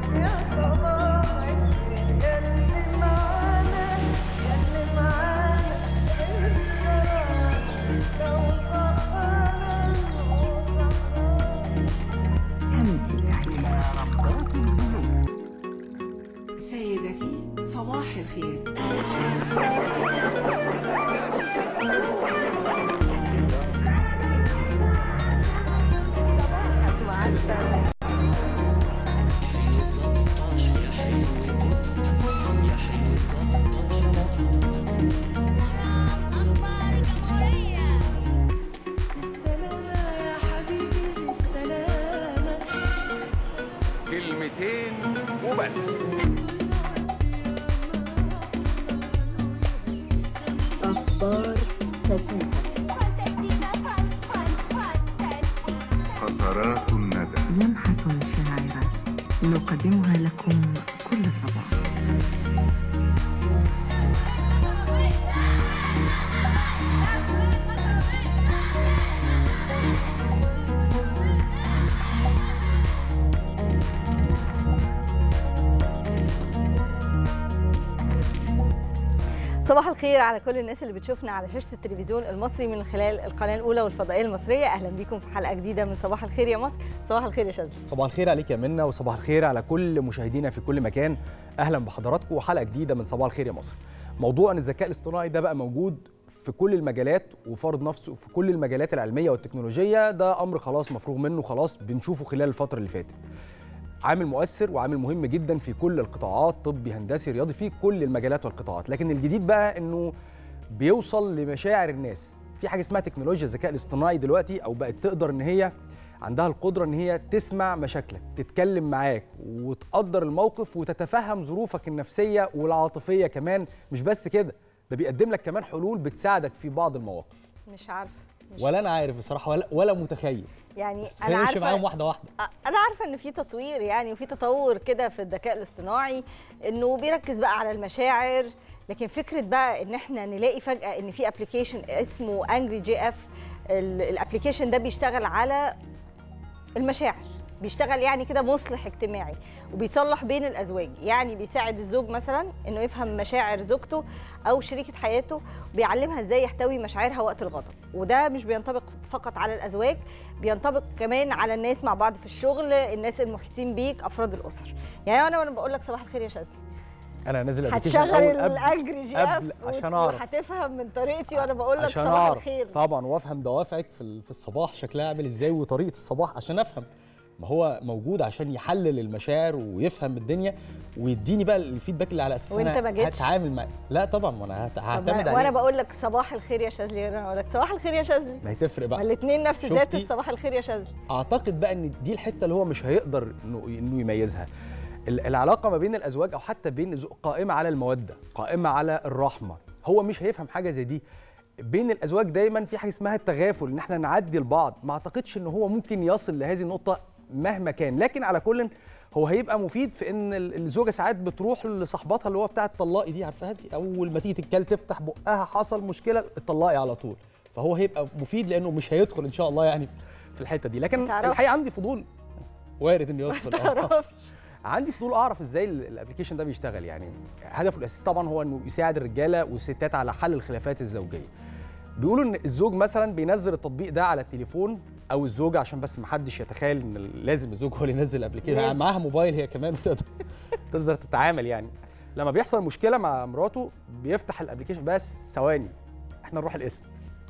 سيدتي صباح الخير أخبار الجمهورية سلامة يا حبيبي سلامة كلمتين وبس قطرات الندى لمحة شاعرة نقدمها لكم كل صباح صباح الخير على كل الناس اللي بتشوفنا على شاشة التلفزيون المصري من خلال القناة الأولى والفضائية المصرية أهلا بيكم في حلقة جديدة من صباح الخير يا مصر صباح الخير يا شاذلي صباح الخير عليك يا منى وصباح الخير على كل مشاهدينا في كل مكان اهلا بحضراتكم وحلقه جديده من صباح الخير يا مصر موضوع ان الذكاء الاصطناعي ده بقى موجود في كل المجالات وفرض نفسه في كل المجالات العلميه والتكنولوجيه ده امر خلاص مفروغ منه خلاص بنشوفه خلال الفتره اللي فاتت عامل مؤثر وعامل مهم جدا في كل القطاعات طبي هندسي رياضي في كل المجالات والقطاعات لكن الجديد بقى انه بيوصل لمشاعر الناس في حاجه اسمها تكنولوجيا الذكاء الاصطناعي دلوقتي او بقت تقدر ان هي عندها القدره ان هي تسمع مشاكلك تتكلم معاك وتقدر الموقف وتتفهم ظروفك النفسيه والعاطفيه كمان مش بس كده ده بيقدم لك كمان حلول بتساعدك في بعض المواقف مش عارفة مش ولا انا عارف بصراحه ولا ولا متخيل يعني بس أنا خلينا نمشي معاهم عارفة واحده واحده أنا عارفة إن في تطوير يعني وفي تطور كده في الذكاء الاصطناعي إنه بيركز بقى على المشاعر لكن فكرة بقى إن إحنا نلاقي فجأة إن في أبلكيشن اسمه أنجري جي إف الأبلكيشن ده بيشتغل على المشاعر بيشتغل يعني كده مصلح اجتماعي وبيصلح بين الازواج يعني بيساعد الزوج مثلا انه يفهم مشاعر زوجته او شريكه حياته بيعلمها ازاي يحتوي مشاعرها وقت الغضب وده مش بينطبق فقط على الازواج بينطبق كمان على الناس مع بعض في الشغل الناس المحيطين بيك افراد الاسر يعني انا وانا بقول لك صباح الخير يا شاذلي انا نازل application هتشغل الأول قبل- الانجري جي قبل اف عشان أعرف. وهتفهم من طريقتي وانا بقول لك عشان صباح أعرف الخير طبعا وافهم دوافعك في ال- في الصباح شكلها عامل ازاي وطريقه الصباح عشان افهم ما هو موجود عشان يحلل المشاعر ويفهم الدنيا ويديني بقى الفيدباك اللي على اساسه وأنت أنا ما جيتش؟ هتعامل مع لا طبعا وانا هت- طب هعتمد ما- عليه وانا بقول لك صباح الخير يا شاذلي انا بقول لك صباح الخير يا شاذلي ما هتفرق ما بقى الاثنين نفس ذات شفتي؟ الصباح الخير يا شاذلي اعتقد بقى ان دي الحته اللي هو مش هيقدر انه انه يميزها ال- العلاقه ما بين الازواج او حتى بين الزوج قائمه على الموده قائمه على الرحمه هو مش هيفهم حاجه زي دي بين الازواج دايما في حاجه اسمها التغافل ان احنا نعدي لبعض ما اعتقدش ان هو ممكن يصل لهذه النقطه مهما كان لكن على كل هو هيبقى مفيد في ان ال- الزوجه ساعات بتروح لصاحبتها اللي هو بتاع الطلاقي دي عارفاها دي اول ما تيجي تتكلم تفتح بقها حصل مشكله اتطلقي على طول فهو هيبقى مفيد لانه مش هيدخل ان شاء الله يعني في الحته دي لكن متعرفش. الحقيقه عندي فضول وارد انه يدخل آه. تعرفش عندي فضول اعرف ازاي ال- الابلكيشن ده بيشتغل يعني هدفه الاساسي طبعا هو انه يساعد الرجاله والستات على حل الخلافات الزوجيه بيقولوا ان الزوج مثلا بينزل التطبيق ده على التليفون او الزوجه عشان بس ما حدش يتخيل ان ال- لازم الزوج هو اللي ينزل الابلكيشن لازم. يعني معاها موبايل هي كمان وتقدر تقدر تتعامل يعني لما بيحصل مشكله مع مراته بيفتح الابلكيشن بس ثواني احنا نروح الاسم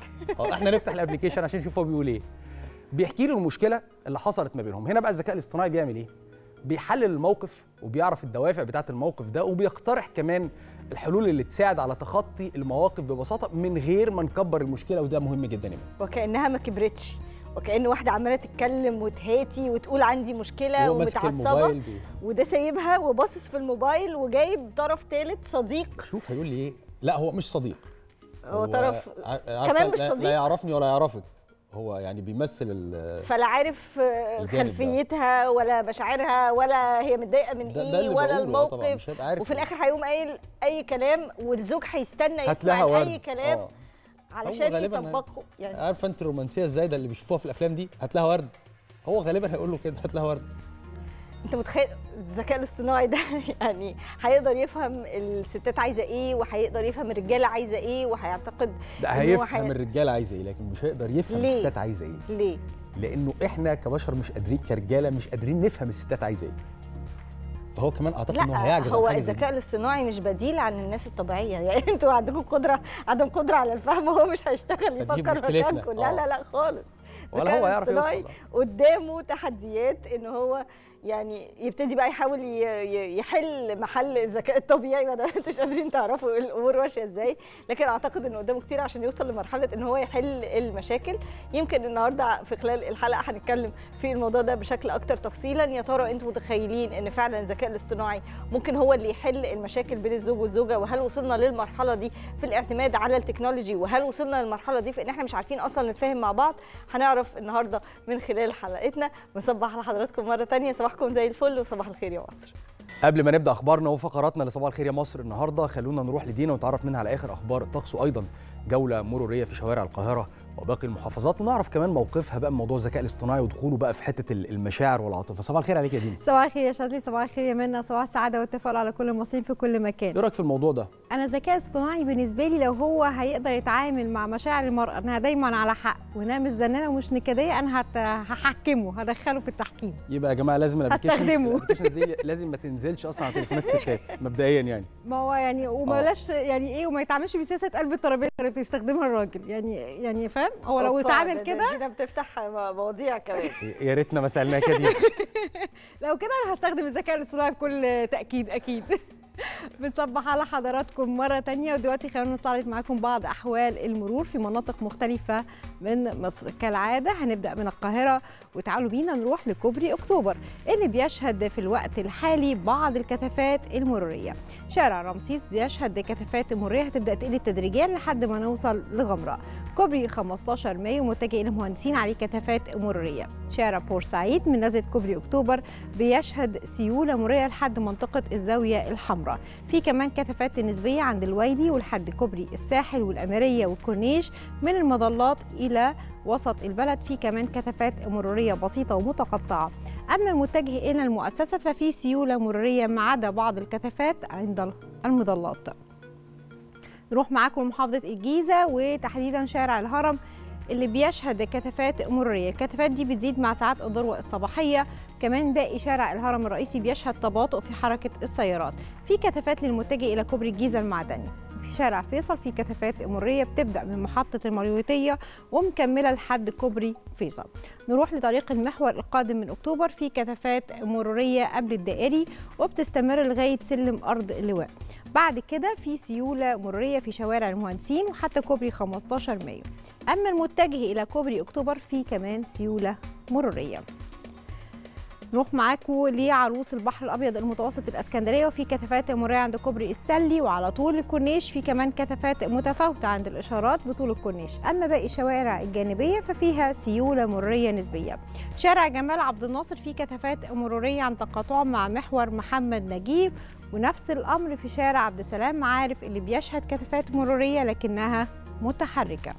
اه احنا نفتح الابلكيشن عشان نشوف هو بيقول ايه بيحكي له المشكله اللي حصلت ما بينهم هنا بقى الذكاء الاصطناعي بيعمل ايه بيحلل الموقف وبيعرف الدوافع بتاعه الموقف ده وبيقترح كمان الحلول اللي تساعد على تخطي المواقف ببساطه من غير ما نكبر المشكله وده مهم جدا يا إيمان. وكانها ما كبرتش وكأن واحده عماله تتكلم وتهاتي وتقول عندي مشكله هو ماسك ومتعصبه الموبايل بي- وده سايبها وباصص في الموبايل وجايب طرف ثالث صديق شوف هيقول لي ايه لا هو مش صديق هو طرف ع- عارفة كمان مش لا- صديق؟ لا يعرفني ولا يعرفك هو يعني بيمثل ال- فلا عارف آه، الجانب ده. خلفيتها ولا مشاعرها ولا هي متضايقه من ده- ده ايه اللي ولا بقوله، آه طبعاً، الموقف مش هيبقى عارف وفي يعني. الاخر هيقوم قايل اي كلام والزوج هيستنى هات يسمع لها ورد اي كلام آه. علشان غالباً يطبقه يعني عارفه انت الرومانسيه الزايده اللي بيشوفوها في الافلام دي هات لها ورد هو غالبا هيقول له كده هات لها ورد انت متخيل الذكاء الاصطناعي ده يعني هيقدر يفهم الستات عايزه ايه وهيقدر يفهم الرجاله عايزه ايه وهيعتقد لا إن هو هيفهم هي- الرجاله عايزه ايه لكن مش هيقدر يفهم ليه؟ الستات عايزه ايه ليه لانه احنا كبشر مش قادرين كرجاله مش قادرين نفهم الستات عايزه ايه فهو كمان اعتقد انه لا هيعجز عن هو حاجة زي دي. الذكاء الاصطناعي مش بديل عن الناس الطبيعيه يعني انتوا عندكم قدره عدم قدره على الفهم هو مش هيشتغل فدي يفكر مشكلتنا. مكانكم لا آه. لا لا خالص ولا الذكاء هو يعرف الاصطناعي يوصل قدامه تحديات ان هو يعني يبتدي بقى يحاول ي- ي- يحل محل الذكاء الطبيعي ما دام انتوا مش قادرين تعرفوا الامور ماشيه ازاي لكن اعتقد ان قدامه كتير عشان يوصل لمرحله ان هو يحل المشاكل يمكن النهارده في خلال الحلقه هنتكلم في الموضوع ده بشكل اكتر تفصيلا يا ترى انتوا متخيلين ان فعلا الذكاء الاصطناعي ممكن هو اللي يحل المشاكل بين الزوج والزوجه وهل وصلنا للمرحله دي في الاعتماد على التكنولوجي وهل وصلنا للمرحله دي في ان احنا مش عارفين اصلا نتفاهم مع بعض هنعرف النهارده من خلال حلقتنا بنصبح على حضراتكم مره تانية صباحكم زي الفل وصباح الخير يا مصر قبل ما نبدا اخبارنا وفقراتنا لصباح الخير يا مصر النهارده خلونا نروح لدينا ونتعرف منها على اخر اخبار الطقس وايضا جوله مروريه في شوارع القاهره وباقي المحافظات ونعرف كمان موقفها بقى من موضوع الذكاء الاصطناعي ودخوله بقى في حته ال- المشاعر والعاطفه صباح الخير عليك يا دينا صباح الخير يا شاذلي صباح الخير يا منى صباح السعاده والتفاؤل على كل المصريين في كل مكان ايه رايك في الموضوع ده انا الذكاء الاصطناعي بالنسبه لي لو هو هيقدر يتعامل مع مشاعر المراه انها دايما على حق وانها مش زنانه ومش نكديه انا هت... هحكمه هدخله في التحكيم يبقى يا جماعه لازم الابلكيشنز هستخدمه. الابلكيشنز دي لازم ما تنزلش اصلا على تليفونات الستات مبدئيا يعني ما هو يعني وبلاش يعني ايه وما يتعاملش بسياسه قلب الترابيزه اللي بيستخدمها الراجل يعني يعني فاهم هو لو أوبا، اتعامل ده- كده ده دينا بتفتح مواضيع كمان يا ريتنا ما سالناك يا دينا لو كده انا هستخدم الذكاء الاصطناعي بكل تاكيد اكيد بنصبح على حضراتكم مرة تانية ودلوقتي خلينا نستعرض معاكم بعض أحوال المرور في مناطق مختلفة من مصر كالعادة هنبدأ من القاهرة وتعالوا بينا نروح لكوبري أكتوبر اللي بيشهد في الوقت الحالي بعض الكثافات المرورية شارع رمسيس بيشهد كثافات مرورية هتبدأ تقل تدريجيا لحد ما نوصل لغمراء كوبري 15 مايو متجه إلى مهندسين عليه كثافات مرورية شارع بورسعيد من نزلة كوبري أكتوبر بيشهد سيولة مرورية لحد منطقة الزاوية الحمراء في كمان كثافات نسبية عند الويلي ولحد كوبري الساحل والأميرية والكورنيش من المظلات إلى وسط البلد في كمان كثافات مرورية بسيطة ومتقطعة أما المتجه إلى المؤسسة ففي سيولة مرورية ما عدا بعض الكثافات عند المظلات نروح معاكم لمحافظة الجيزة وتحديدا شارع الهرم اللي بيشهد كثافات مرورية الكثافات دي بتزيد مع ساعات الذروة الصباحية كمان باقي شارع الهرم الرئيسي بيشهد تباطؤ في حركة السيارات في كثافات للمتجه إلى كوبري الجيزة المعدني في شارع فيصل في كثافات مرورية بتبدأ من محطة المريوطية ومكملة لحد كوبري فيصل نروح لطريق المحور القادم من أكتوبر في كثافات مرورية قبل الدائري وبتستمر لغاية سلم أرض اللواء بعد كده في سيولة مرورية في شوارع المهندسين وحتى كوبري 15 مايو أما المتجه إلى كوبري أكتوبر في كمان سيولة مرورية نروح معاكم لعروس البحر الابيض المتوسط الاسكندريه وفي كثافات مروريه عند كوبري استانلي وعلى طول الكورنيش في كمان كثافات متفاوته عند الاشارات بطول الكورنيش اما باقي الشوارع الجانبيه ففيها سيوله مروريه نسبيه شارع جمال عبد الناصر فيه كثافات مروريه عند تقاطعه مع محور محمد نجيب ونفس الامر في شارع عبد السلام معارف اللي بيشهد كثافات مروريه لكنها متحركه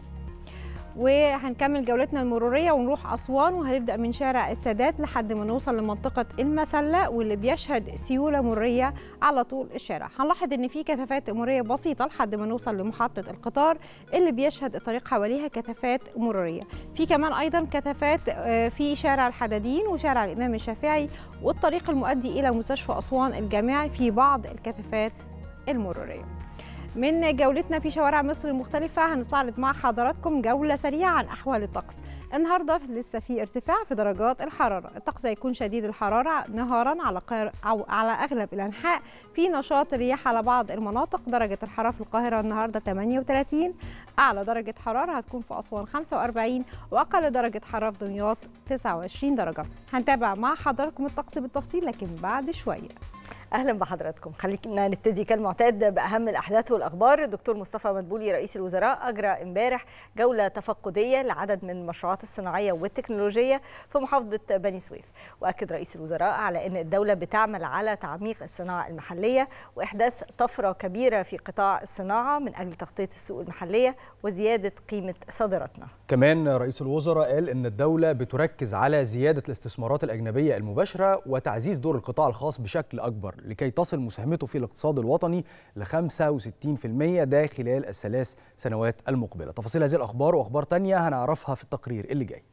وهنكمل جولتنا المرورية ونروح أسوان وهنبدأ من شارع السادات لحد ما نوصل لمنطقة المسلة واللي بيشهد سيولة مرورية على طول الشارع هنلاحظ إن في كثافات مرورية بسيطة لحد ما نوصل لمحطة القطار اللي بيشهد الطريق حواليها كثافات مرورية في كمان أيضا كثافات آه، في شارع الحدادين وشارع الإمام الشافعي والطريق المؤدي إلى مستشفى أسوان الجامعي في بعض الكثافات المرورية من جولتنا في شوارع مصر المختلفة هنستعرض مع حضراتكم جولة سريعة عن أحوال الطقس النهارده لسه في ارتفاع في درجات الحراره، الطقس هيكون شديد الحراره نهارا على قار او على اغلب الانحاء، في نشاط رياح على بعض المناطق، درجه الحراره في القاهره النهارده 38 اعلى درجه حراره هتكون في اسوان 45 واقل درجه حراره في دمياط 29 درجه. هنتابع مع حضراتكم الطقس بالتفصيل لكن بعد شويه. اهلا بحضراتكم خلينا نبتدي كالمعتاد باهم الاحداث والاخبار الدكتور مصطفى مدبولي رئيس الوزراء اجرى امبارح جوله تفقديه لعدد من المشروعات الصناعيه والتكنولوجيه في محافظه بني سويف واكد رئيس الوزراء على ان الدوله بتعمل على تعميق الصناعه المحليه واحداث طفره كبيره في قطاع الصناعه من اجل تغطيه السوق المحليه وزياده قيمه صادراتنا كمان رئيس الوزراء قال ان الدوله بتركز على زياده الاستثمارات الاجنبيه المباشره وتعزيز دور القطاع الخاص بشكل اكبر لكي تصل مساهمته في الاقتصاد الوطني ل 65% ده خلال الثلاث سنوات المقبله تفاصيل هذه الاخبار واخبار تانية هنعرفها في التقرير اللي جاي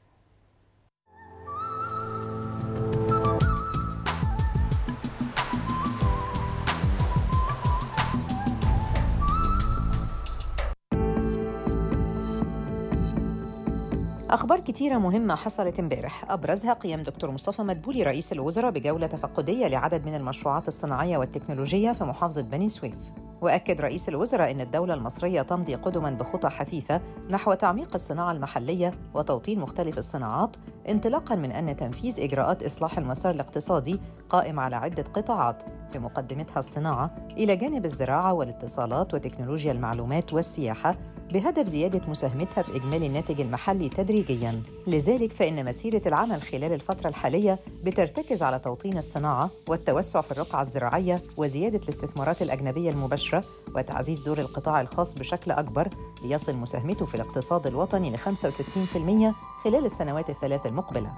أخبار كتيرة مهمة حصلت امبارح أبرزها قيام دكتور مصطفى مدبولي رئيس الوزراء بجولة تفقدية لعدد من المشروعات الصناعية والتكنولوجية في محافظة بني سويف وأكد رئيس الوزراء أن الدولة المصرية تمضي قدما بخطى حثيثة نحو تعميق الصناعة المحلية وتوطين مختلف الصناعات انطلاقا من أن تنفيذ إجراءات إصلاح المسار الاقتصادي قائم على عدة قطاعات في مقدمتها الصناعة إلى جانب الزراعة والاتصالات وتكنولوجيا المعلومات والسياحة بهدف زيادة مساهمتها في إجمالي الناتج المحلي تدريجياً لذلك فإن مسيرة العمل خلال الفترة الحالية بترتكز على توطين الصناعة والتوسع في الرقعة الزراعية وزيادة الاستثمارات الأجنبية المباشرة وتعزيز دور القطاع الخاص بشكل أكبر ليصل مساهمته في الاقتصاد الوطني ل 65% خلال السنوات الثلاث المقبلة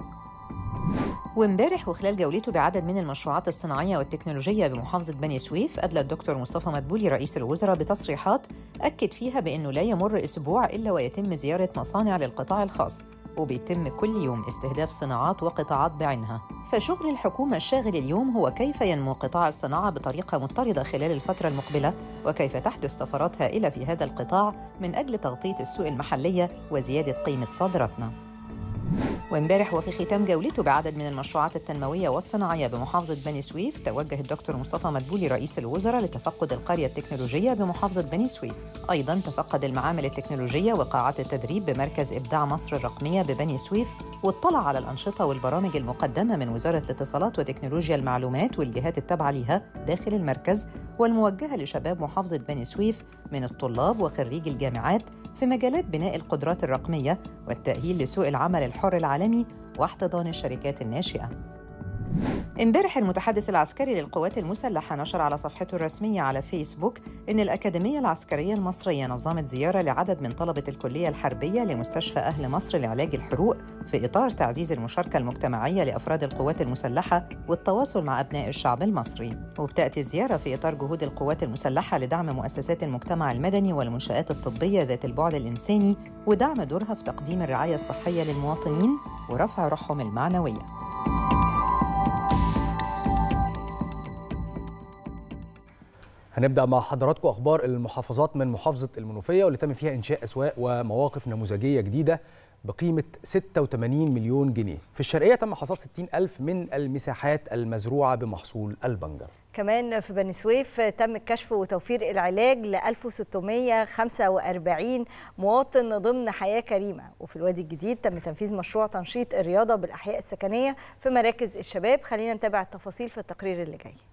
وامبارح وخلال جولته بعدد من المشروعات الصناعيه والتكنولوجيه بمحافظه بني سويف ادلى الدكتور مصطفى مدبولي رئيس الوزراء بتصريحات اكد فيها بانه لا يمر اسبوع الا ويتم زياره مصانع للقطاع الخاص وبيتم كل يوم استهداف صناعات وقطاعات بعينها فشغل الحكومة الشاغل اليوم هو كيف ينمو قطاع الصناعة بطريقة مضطردة خلال الفترة المقبلة وكيف تحدث طفرات هائلة في هذا القطاع من أجل تغطية السوق المحلية وزيادة قيمة صادراتنا وامبارح وفي ختام جولته بعدد من المشروعات التنمويه والصناعيه بمحافظه بني سويف توجه الدكتور مصطفى مدبولي رئيس الوزراء لتفقد القريه التكنولوجيه بمحافظه بني سويف ايضا تفقد المعامل التكنولوجيه وقاعات التدريب بمركز ابداع مصر الرقميه ببني سويف واطلع على الانشطه والبرامج المقدمه من وزاره الاتصالات وتكنولوجيا المعلومات والجهات التابعه لها داخل المركز والموجهه لشباب محافظه بني سويف من الطلاب وخريجي الجامعات في مجالات بناء القدرات الرقميه والتاهيل لسوق العمل الحر العالمي واحتضان الشركات الناشئه امبارح المتحدث العسكري للقوات المسلحة نشر على صفحته الرسمية على فيسبوك إن الأكاديمية العسكرية المصرية نظمت زيارة لعدد من طلبة الكلية الحربية لمستشفى أهل مصر لعلاج الحروق في إطار تعزيز المشاركة المجتمعية لأفراد القوات المسلحة والتواصل مع أبناء الشعب المصري وبتأتي الزيارة في إطار جهود القوات المسلحة لدعم مؤسسات المجتمع المدني والمنشآت الطبية ذات البعد الإنساني ودعم دورها في تقديم الرعاية الصحية للمواطنين ورفع روحهم المعنويه هنبدا مع حضراتكم اخبار المحافظات من محافظه المنوفيه واللي تم فيها انشاء اسواق ومواقف نموذجيه جديده بقيمه 86 مليون جنيه في الشرقيه تم حصاد 60 الف من المساحات المزروعه بمحصول البنجر كمان في بني سويف تم الكشف وتوفير العلاج ل 1645 مواطن ضمن حياه كريمه وفي الوادي الجديد تم تنفيذ مشروع تنشيط الرياضه بالاحياء السكنيه في مراكز الشباب خلينا نتابع التفاصيل في التقرير اللي جاي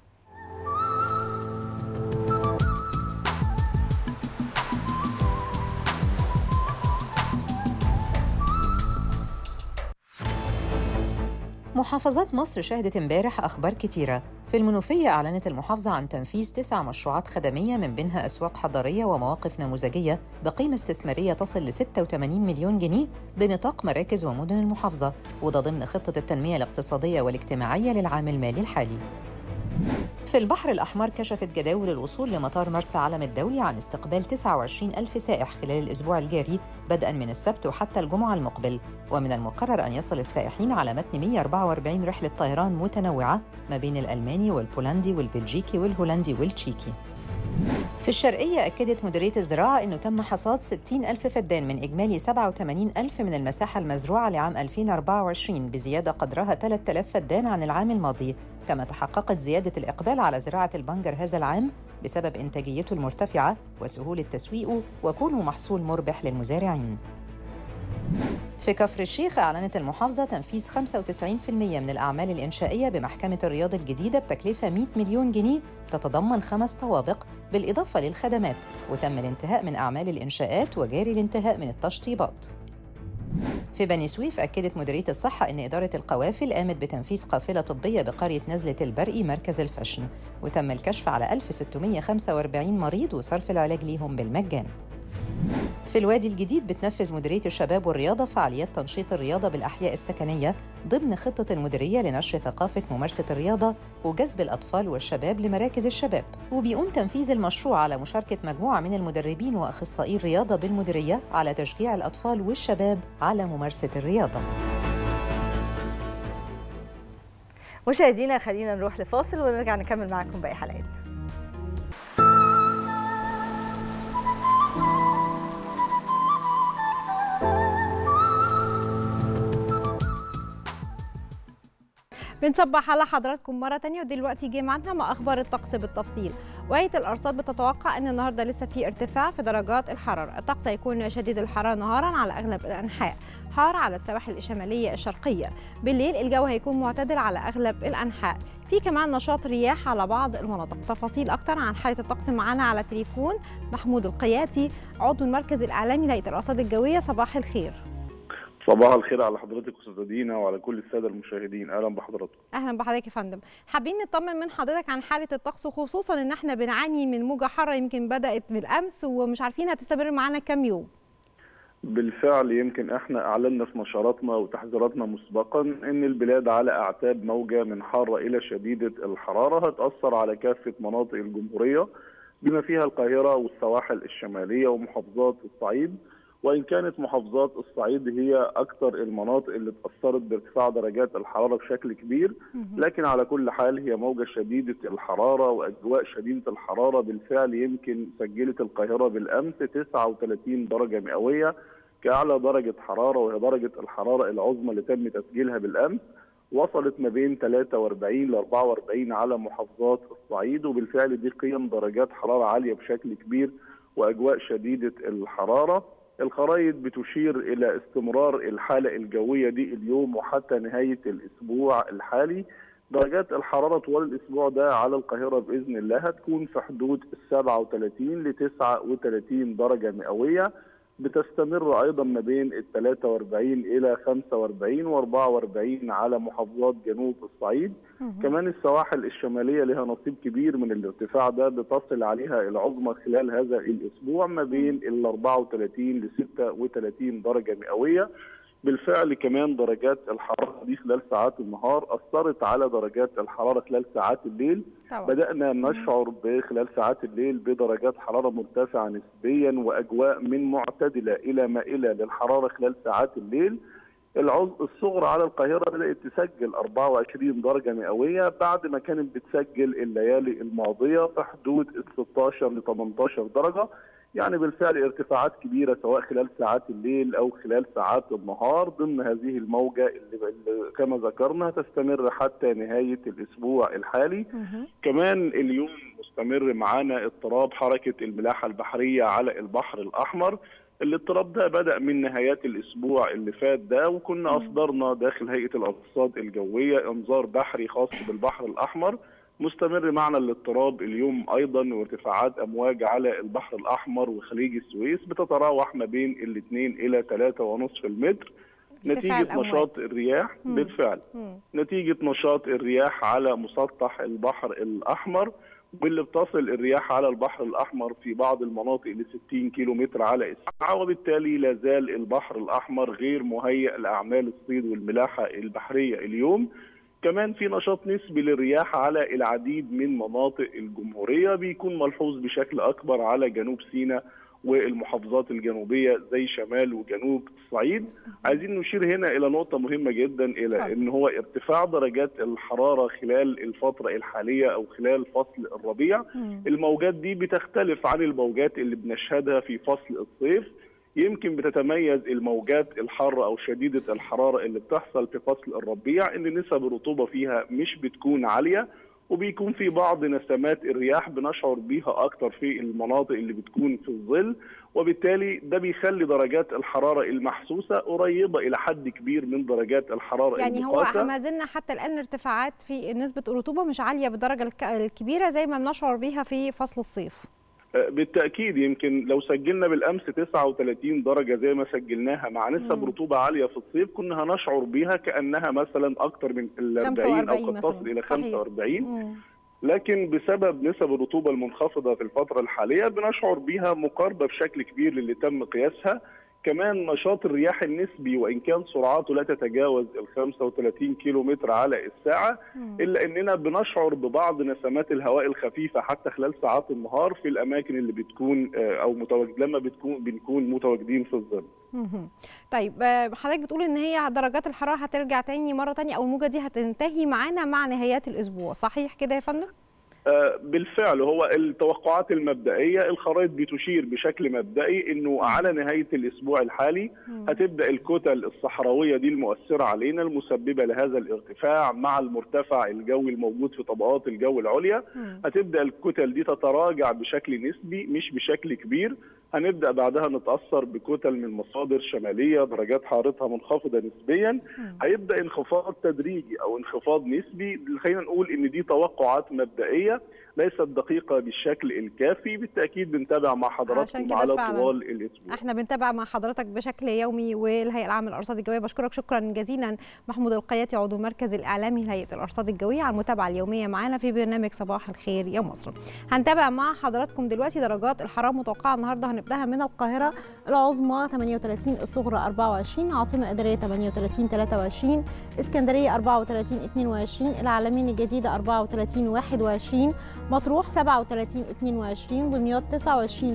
محافظات مصر شهدت امبارح أخبار كتيرة في المنوفية أعلنت المحافظة عن تنفيذ تسع مشروعات خدمية من بينها أسواق حضرية ومواقف نموذجية بقيمة استثمارية تصل ل 86 مليون جنيه بنطاق مراكز ومدن المحافظة وده ضمن خطة التنمية الاقتصادية والاجتماعية للعام المالي الحالي في البحر الأحمر كشفت جداول الوصول لمطار مرسى علم الدولي عن استقبال 29 ألف سائح خلال الأسبوع الجاري بدءا من السبت وحتى الجمعة المقبل ومن المقرر أن يصل السائحين على متن 144 رحلة طيران متنوعة ما بين الألماني والبولندي والبلجيكي والهولندي والتشيكي في الشرقية أكدت مديرية الزراعة أنه تم حصاد 60 ألف فدان من إجمالي 87 ألف من المساحة المزروعة لعام 2024 بزيادة قدرها 3000 فدان عن العام الماضي كما تحققت زيادة الإقبال على زراعة البنجر هذا العام بسبب إنتاجيته المرتفعة وسهولة تسويقه وكونه محصول مربح للمزارعين في كفر الشيخ أعلنت المحافظة تنفيذ 95% من الأعمال الإنشائية بمحكمة الرياض الجديدة بتكلفة 100 مليون جنيه تتضمن خمس طوابق بالإضافة للخدمات وتم الانتهاء من أعمال الإنشاءات وجاري الانتهاء من التشطيبات في بني سويف أكدت مديرية الصحة أن إدارة القوافل قامت بتنفيذ قافلة طبية بقرية نزلة البرقي مركز الفشن وتم الكشف على 1645 مريض وصرف العلاج ليهم بالمجان في الوادي الجديد بتنفذ مديرية الشباب والرياضة فعاليات تنشيط الرياضة بالأحياء السكنية ضمن خطة المديرية لنشر ثقافة ممارسة الرياضة وجذب الأطفال والشباب لمراكز الشباب وبيقوم تنفيذ المشروع على مشاركة مجموعة من المدربين وأخصائي الرياضة بالمديرية على تشجيع الأطفال والشباب على ممارسة الرياضة مشاهدينا خلينا نروح لفاصل ونرجع نكمل معاكم باقي حلقتنا بنصبح على حضراتكم مرة تانية ودلوقتي جه معانا مع أخبار الطقس بالتفصيل وهيئة الأرصاد بتتوقع أن النهاردة لسه في ارتفاع في درجات الحرارة الطقس هيكون شديد الحرارة نهارا على أغلب الأنحاء حار على السواحل الشمالية الشرقية بالليل الجو هيكون معتدل على أغلب الأنحاء في كمان نشاط رياح على بعض المناطق تفاصيل أكتر عن حالة الطقس معانا على تليفون محمود القياتي عضو المركز الإعلامي لهيئة الأرصاد الجوية صباح الخير صباح الخير على حضرتك استاذه دينا وعلى كل الساده المشاهدين اهلا بحضراتكم اهلا بحضرتك يا فندم حابين نطمن من حضرتك عن حاله الطقس خصوصا ان احنا بنعاني من موجه حاره يمكن بدات بالامس ومش عارفين هتستمر معانا كام يوم بالفعل يمكن احنا اعلنا في نشراتنا وتحذيراتنا مسبقا ان البلاد على اعتاب موجه من حاره الى شديده الحراره هتاثر على كافه مناطق الجمهوريه بما فيها القاهره والسواحل الشماليه ومحافظات الصعيد وان كانت محافظات الصعيد هي اكثر المناطق اللي تاثرت بارتفاع درجات الحراره بشكل كبير لكن على كل حال هي موجه شديده الحراره واجواء شديده الحراره بالفعل يمكن سجلت القاهره بالامس 39 درجه مئويه كاعلى درجه حراره وهي درجه الحراره العظمى اللي تم تسجيلها بالامس وصلت ما بين 43 ل 44 على محافظات الصعيد وبالفعل دي قيم درجات حراره عاليه بشكل كبير واجواء شديده الحراره الخرائط بتشير الى استمرار الحاله الجويه دي اليوم وحتى نهايه الاسبوع الحالي درجات الحراره طوال الاسبوع ده على القاهره باذن الله هتكون في حدود ال 37 ل 39 درجه مئويه بتستمر ايضا ما بين ال 43 الى 45 و44 على محافظات جنوب الصعيد كمان السواحل الشماليه لها نصيب كبير من الارتفاع ده بتصل عليها العظمى خلال هذا الاسبوع ما بين ال 34 ل 36 درجه مئويه بالفعل كمان درجات الحراره دي خلال ساعات النهار اثرت على درجات الحراره خلال ساعات الليل طبعا. بدانا نشعر خلال ساعات الليل بدرجات حراره مرتفعه نسبيا واجواء من معتدله الى مائله للحراره خلال ساعات الليل العظ الصغرى على القاهره بدات تسجل 24 درجه مئويه بعد ما كانت بتسجل الليالي الماضيه في حدود ال 16 ل 18 درجه يعني بالفعل ارتفاعات كبيره سواء خلال ساعات الليل او خلال ساعات النهار ضمن هذه الموجه اللي اللي كما ذكرنا تستمر حتى نهايه الاسبوع الحالي كمان اليوم مستمر معانا اضطراب حركه الملاحه البحريه على البحر الاحمر الاضطراب ده بدا من نهايات الاسبوع اللي فات ده وكنا اصدرنا داخل هيئه الارصاد الجويه انذار بحري خاص بالبحر الاحمر مستمر معنا الاضطراب اليوم ايضا وارتفاعات امواج على البحر الاحمر وخليج السويس بتتراوح ما بين الاثنين الى 3.5 المتر نتيجه الأمواج. نشاط الرياح مم. بالفعل مم. نتيجه نشاط الرياح على مسطح البحر الاحمر واللي بتصل الرياح على البحر الاحمر في بعض المناطق ل 60 كيلو متر على الساعه وبالتالي لا زال البحر الاحمر غير مهيئ لاعمال الصيد والملاحه البحريه اليوم كمان في نشاط نسبي للرياح على العديد من مناطق الجمهوريه بيكون ملحوظ بشكل اكبر على جنوب سيناء والمحافظات الجنوبيه زي شمال وجنوب الصعيد عايزين نشير هنا الى نقطه مهمه جدا الى ان هو ارتفاع درجات الحراره خلال الفتره الحاليه او خلال فصل الربيع الموجات دي بتختلف عن الموجات اللي بنشهدها في فصل الصيف يمكن بتتميز الموجات الحارة أو شديدة الحرارة اللي بتحصل في فصل الربيع إن نسب الرطوبة فيها مش بتكون عالية وبيكون في بعض نسمات الرياح بنشعر بيها اكتر في المناطق اللي بتكون في الظل وبالتالي ده بيخلي درجات الحراره المحسوسه قريبه الى حد كبير من درجات الحراره يعني هو المقاسة. ما زلنا حتى الان ارتفاعات في نسبه الرطوبه مش عاليه بالدرجه الك- الكبيره زي ما بنشعر بيها في فصل الصيف بالتاكيد يمكن لو سجلنا بالامس 39 درجه زي ما سجلناها مع نسب مم. رطوبه عاليه في الصيف كنا هنشعر بيها كانها مثلا اكثر من ال 40 او 45 قد تصل مثلاً. الى صحيح. 45 مم. لكن بسبب نسب الرطوبه المنخفضه في الفتره الحاليه بنشعر بيها مقاربه بشكل كبير للي تم قياسها كمان نشاط الرياح النسبي وان كان سرعاته لا تتجاوز ال 35 كيلو متر على الساعه مم. الا اننا بنشعر ببعض نسمات الهواء الخفيفه حتى خلال ساعات النهار في الاماكن اللي بتكون آه، او متواجد لما بتكون بنكون متواجدين في الظل. مهم. طيب آه، حضرتك بتقول ان هي درجات الحراره هترجع تاني مره تانية او الموجه دي هتنتهي معانا مع نهايات الاسبوع صحيح كده يا فندم آه، بالفعل هو التوقعات المبدئيه الخرائط بتشير بشكل مبدئي انه على نهايه الاسبوع الحالي هتبدا الكتل الصحراويه دي المؤثره علينا المسببه لهذا الارتفاع مع المرتفع الجوي الموجود في طبقات الجو العليا مم. هتبدا الكتل دي تتراجع بشكل نسبي مش بشكل كبير هنبدا بعدها نتاثر بكتل من مصادر شماليه درجات حرارتها منخفضه نسبيا هيبدا انخفاض تدريجي او انخفاض نسبي خلينا نقول ان دي توقعات مبدئيه ليست دقيقه بالشكل الكافي بالتاكيد بنتابع مع عشان حضراتكم كده على فعلاً. طوال الاسبوع احنا بنتابع مع حضرتك بشكل يومي والهيئه العامه للارصاد الجويه بشكرك شكرا جزيلا محمود القياتي عضو المركز الاعلامي لهيئه الارصاد الجويه على المتابعه اليوميه معانا في برنامج صباح الخير يا مصر هنتابع مع حضراتكم دلوقتي درجات الحراره المتوقعه النهارده هنبداها من القاهره العظمى 38 الصغرى 24 عاصمه اداريه 38 23 اسكندريه 34 22 العالمين الجديده 34 21 مطروح 37 22 دمياط 29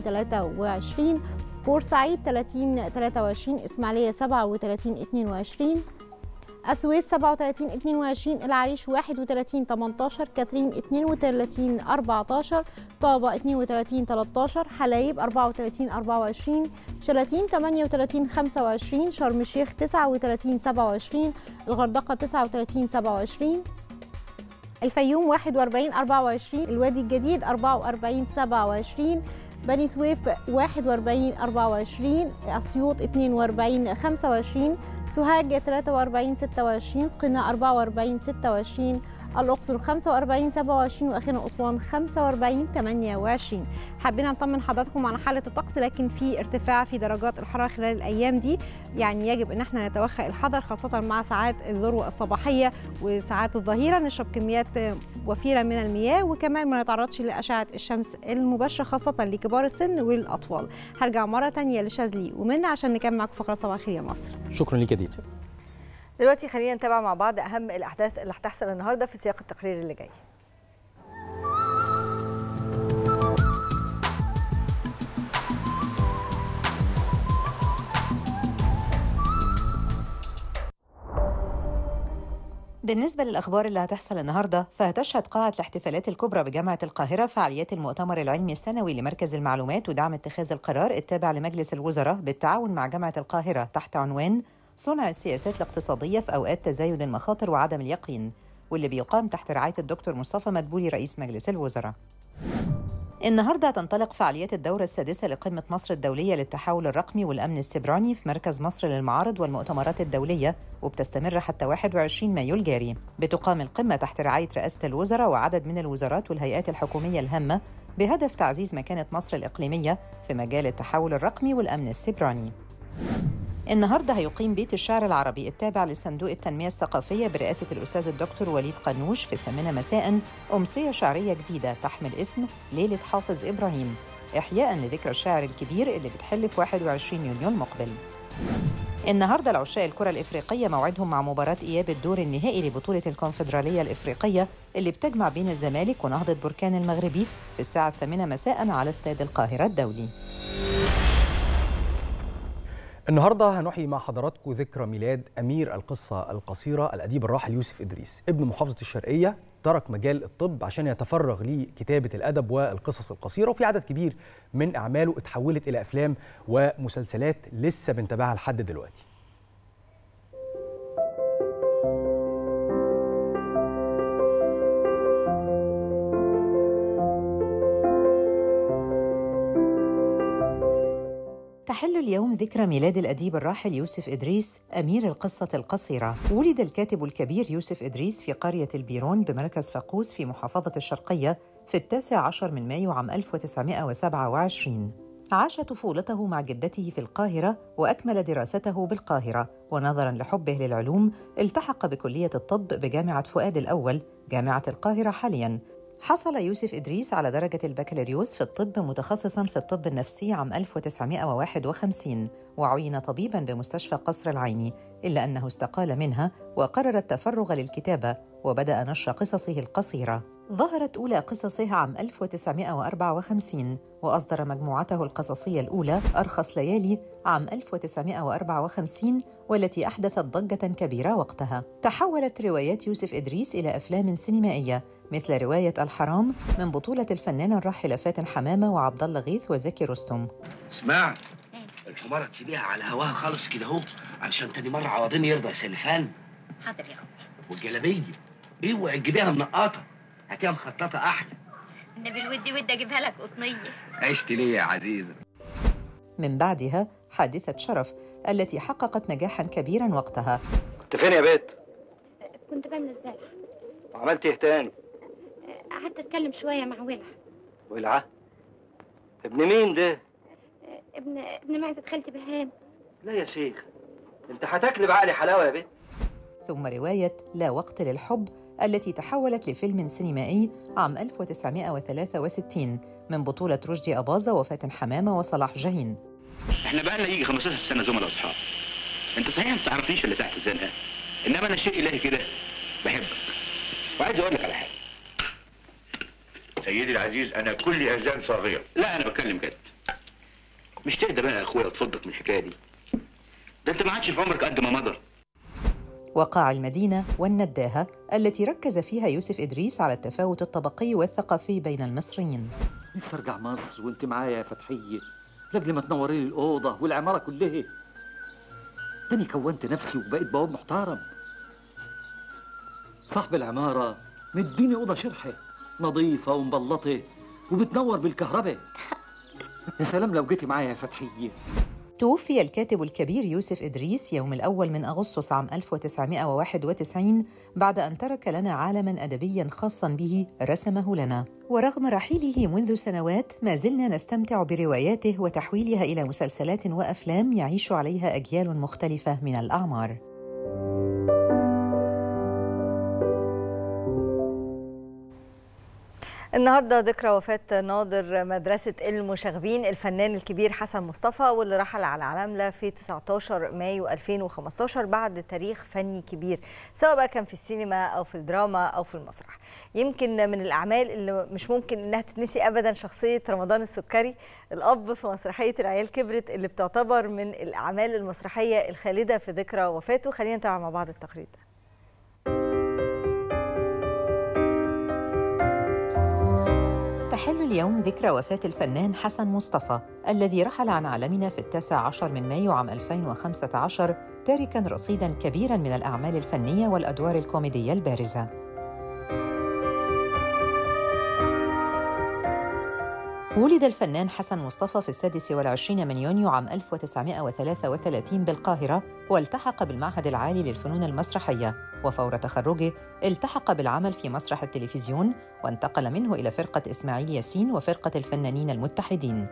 23 بورسعيد 30 23 اسماعيليه 37 22 السويس 37 22 العريش 31 18 كاترين 32 14 طابة 32 13 حلايب 34 24 شلاتين 38 25 شرم الشيخ 39 27 الغردقة 39 27 الفيوم 41 24 الوادي الجديد 44 27 بني سويف 41 24 اسيوط 42 25 سوهاج 43 26 قنا 44 26 الأقصر 45 27 وأخيرا أسوان 45 28 حابين نطمن حضراتكم على حالة الطقس لكن في ارتفاع في درجات الحرارة خلال الأيام دي يعني يجب أن احنا نتوخى الحذر خاصة مع ساعات الذروة الصباحية وساعات الظهيرة نشرب كميات وفيرة من المياه وكمان ما نتعرضش لأشعة الشمس المباشرة خاصة لكبار السن والأطفال هرجع مرة تانية لشاذلي ومنى عشان نكمل معاكم فقرة صباح الخير يا مصر شكرا ليك يا دينا دلوقتي خلينا نتابع مع بعض اهم الاحداث اللي هتحصل النهارده في سياق التقرير اللي جاي بالنسبة للأخبار اللي هتحصل النهاردة فهتشهد قاعة الاحتفالات الكبرى بجامعة القاهرة فعاليات المؤتمر العلمي السنوي لمركز المعلومات ودعم اتخاذ القرار التابع لمجلس الوزراء بالتعاون مع جامعة القاهرة تحت عنوان صنع السياسات الاقتصادية في أوقات تزايد المخاطر وعدم اليقين واللي بيقام تحت رعاية الدكتور مصطفى مدبولي رئيس مجلس الوزراء النهارده تنطلق فعاليات الدورة السادسة لقمة مصر الدولية للتحول الرقمي والأمن السيبراني في مركز مصر للمعارض والمؤتمرات الدولية وبتستمر حتى 21 مايو الجاري. بتقام القمة تحت رعاية رئاسة الوزراء وعدد من الوزارات والهيئات الحكومية الهامة بهدف تعزيز مكانة مصر الإقليمية في مجال التحول الرقمي والأمن السيبراني. النهارده هيقيم بيت الشعر العربي التابع لصندوق التنميه الثقافيه برئاسه الاستاذ الدكتور وليد قنوش في الثامنه مساء امسيه شعريه جديده تحمل اسم ليله حافظ ابراهيم احياء لذكرى الشاعر الكبير اللي بتحل في 21 يونيو المقبل. النهارده العشاء الكره الافريقيه موعدهم مع مباراه اياب الدور النهائي لبطوله الكونفدراليه الافريقيه اللي بتجمع بين الزمالك ونهضه بركان المغربي في الساعه الثامنه مساء على استاد القاهره الدولي. النهارده هنحيي مع حضراتكم ذكرى ميلاد امير القصه القصيره الاديب الراحل يوسف ادريس ابن محافظه الشرقيه ترك مجال الطب عشان يتفرغ لكتابه الادب والقصص القصيره وفي عدد كبير من اعماله اتحولت الى افلام ومسلسلات لسه بنتابعها لحد دلوقتي تحل اليوم ذكرى ميلاد الأديب الراحل يوسف إدريس أمير القصة القصيرة ولد الكاتب الكبير يوسف إدريس في قرية البيرون بمركز فاقوس في محافظة الشرقية في التاسع عشر من مايو عام 1927 عاش طفولته مع جدته في القاهرة وأكمل دراسته بالقاهرة ونظراً لحبه للعلوم التحق بكلية الطب بجامعة فؤاد الأول جامعة القاهرة حالياً حصل يوسف إدريس على درجة البكالوريوس في الطب متخصصاً في الطب النفسي عام 1951 وعين طبيباً بمستشفى قصر العيني إلا أنه استقال منها وقرر التفرغ للكتابة وبدأ نشر قصصه القصيرة ظهرت أولى قصصه عام 1954 وأصدر مجموعته القصصية الأولى أرخص ليالي عام 1954 والتي أحدثت ضجة كبيرة وقتها تحولت روايات يوسف إدريس إلى أفلام سينمائية مثل رواية الحرام من بطولة الفنانة الراحلة فاتن حمامة وعبد الله غيث وزكي رستم اسمع الحمارة تسيبيها على هواها خالص كده اهو علشان تاني مرة عوضين يرضى يا سلفان حاضر يا حبي والجلابية اوعي تجيبيها منقطة هاتيها مخططة أحلى ده بالود ود اجيبها لك قطنيه عشت ليه يا عزيزة من بعدها حادثة شرف التي حققت نجاحا كبيرا وقتها كنت فين يا بيت؟ كنت بعمل الزرع وعملت ايه تاني؟ قعدت اتكلم شويه مع ولع ولعة ابن مين ده؟ ابن ابن معزه خالتي بهان لا يا شيخ انت هتاكلي بعقلي حلاوة يا بيت ثم رواية لا وقت للحب التي تحولت لفيلم سينمائي عام 1963 من بطولة رشدي أباظة وفاتن حمامة وصلاح جاهين احنا بقى لنا يجي 15 سنه زملاء اصحاب انت صحيح ما تعرفنيش الا ساعه الزنقه انما انا شيء الهي كده بحبك وعايز اقول لك على حاجه سيدي العزيز أنا كل أذان صاغية لا انا بتكلم جد مش تهدى بقى يا اخويا وتفضك من الحكايه دي ده انت ما عادش في عمرك قد ما مضى وقاع المدينة والنداهة التي ركز فيها يوسف إدريس على التفاوت الطبقي والثقافي بين المصريين نفسي ارجع مصر وانت معايا يا فتحيه لاجل ما تنوري لي الاوضه والعماره كلها تاني كونت نفسي وبقيت بواب محترم صاحب العماره مديني اوضه شرحه نظيفه ومبلطه وبتنور بالكهرباء يا سلام لو جيتي معايا يا فتحيه توفي الكاتب الكبير يوسف إدريس يوم الأول من أغسطس عام 1991 بعد أن ترك لنا عالماً أدبياً خاصاً به رسمه لنا ورغم رحيله منذ سنوات ما زلنا نستمتع برواياته وتحويلها إلى مسلسلات وأفلام يعيش عليها أجيال مختلفة من الأعمار النهارده ذكرى وفاة ناظر مدرسة المشاغبين الفنان الكبير حسن مصطفى واللي رحل على العلاملة في 19 مايو 2015 بعد تاريخ فني كبير سواء بقى كان في السينما أو في الدراما أو في المسرح يمكن من الأعمال اللي مش ممكن إنها تتنسي أبدا شخصية رمضان السكري الأب في مسرحية العيال كبرت اللي بتعتبر من الأعمال المسرحية الخالدة في ذكرى وفاته خلينا نتابع مع بعض التقرير ده تحل اليوم ذكرى وفاة الفنان حسن مصطفى الذي رحل عن عالمنا في التاسع عشر من مايو عام 2015 تاركاً رصيداً كبيراً من الأعمال الفنية والأدوار الكوميدية البارزة ولد الفنان حسن مصطفى في السادس والعشرين من يونيو عام 1933 بالقاهرة والتحق بالمعهد العالي للفنون المسرحية وفور تخرجه التحق بالعمل في مسرح التلفزيون وانتقل منه إلى فرقة إسماعيل ياسين وفرقة الفنانين المتحدين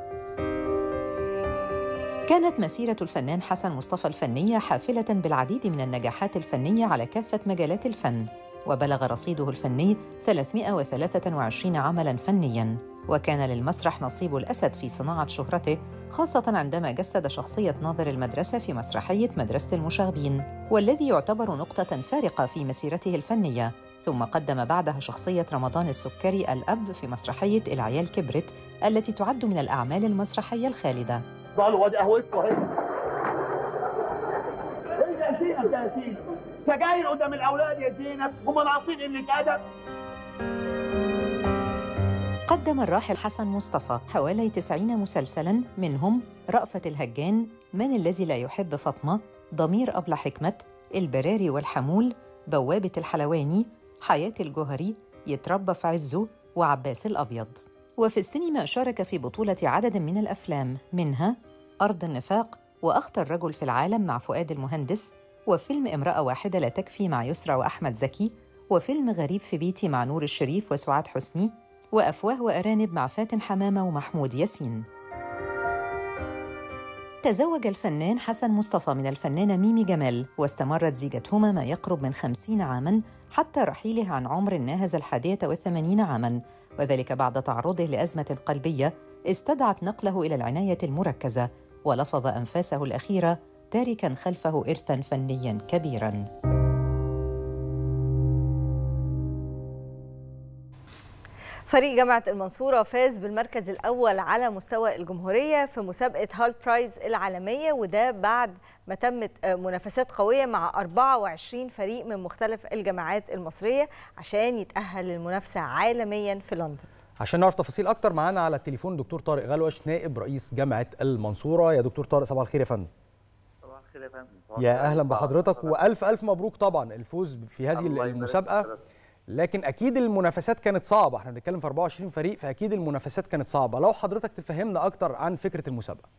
كانت مسيرة الفنان حسن مصطفى الفنية حافلة بالعديد من النجاحات الفنية على كافة مجالات الفن وبلغ رصيده الفني 323 عملاً فنياً وكان للمسرح نصيب الأسد في صناعة شهرته خاصة عندما جسد شخصية ناظر المدرسة في مسرحية مدرسة المشاغبين والذي يعتبر نقطة فارقة في مسيرته الفنية ثم قدم بعدها شخصية رمضان السكري الأب في مسرحية العيال كبرت التي تعد من الأعمال المسرحية الخالدة ضلوا وادي قهوتكم اهي ايه يا زينب ده يا سيدي سجاير قدام الاولاد يا زينب هم ناقصين قله ادب قدم الراحل حسن مصطفى حوالي 90 مسلسلاً منهم رأفت الهجان من الذي لا يحب فاطمة ضمير أبلة حكمة البراري والحمول بوابة الحلواني حياة الجوهري يتربى في عزه وعباس الأبيض وفي السينما شارك في بطولة عدد من الأفلام منها أرض النفاق وأخطر رجل في العالم مع فؤاد المهندس وفيلم امرأة واحدة لا تكفي مع يسرى وأحمد زكي وفيلم غريب في بيتي مع نور الشريف وسعاد حسني وأفواه وأرانب مع فاتن حمامة ومحمود ياسين تزوج الفنان حسن مصطفى من الفنانة ميمي جمال واستمرت زيجتهما ما يقرب من خمسين عاماً حتى رحيله عن عمر ناهز الحادية والثمانين عاماً وذلك بعد تعرضه لأزمة قلبية استدعت نقله إلى العناية المركزة ولفظ أنفاسه الأخيرة تاركاً خلفه إرثاً فنياً كبيراً فريق جامعة المنصورة فاز بالمركز الأول على مستوى الجمهورية في مسابقة هال برايز العالمية وده بعد ما تمت منافسات قوية مع 24 فريق من مختلف الجامعات المصرية عشان يتأهل للمنافسة عالميا في لندن عشان نعرف تفاصيل اكتر معانا على التليفون دكتور طارق غلوش نائب رئيس جامعه المنصوره يا دكتور طارق صباح الخير يا فندم صباح الخير يا فندم يا اهلا بحضرتك والف الف مبروك طبعا الفوز في هذه الله يبارك المسابقه فيك. لكن اكيد المنافسات كانت صعبه احنا بنتكلم في 24 فريق فاكيد المنافسات كانت صعبه لو حضرتك تفهمنا اكتر عن فكره المسابقه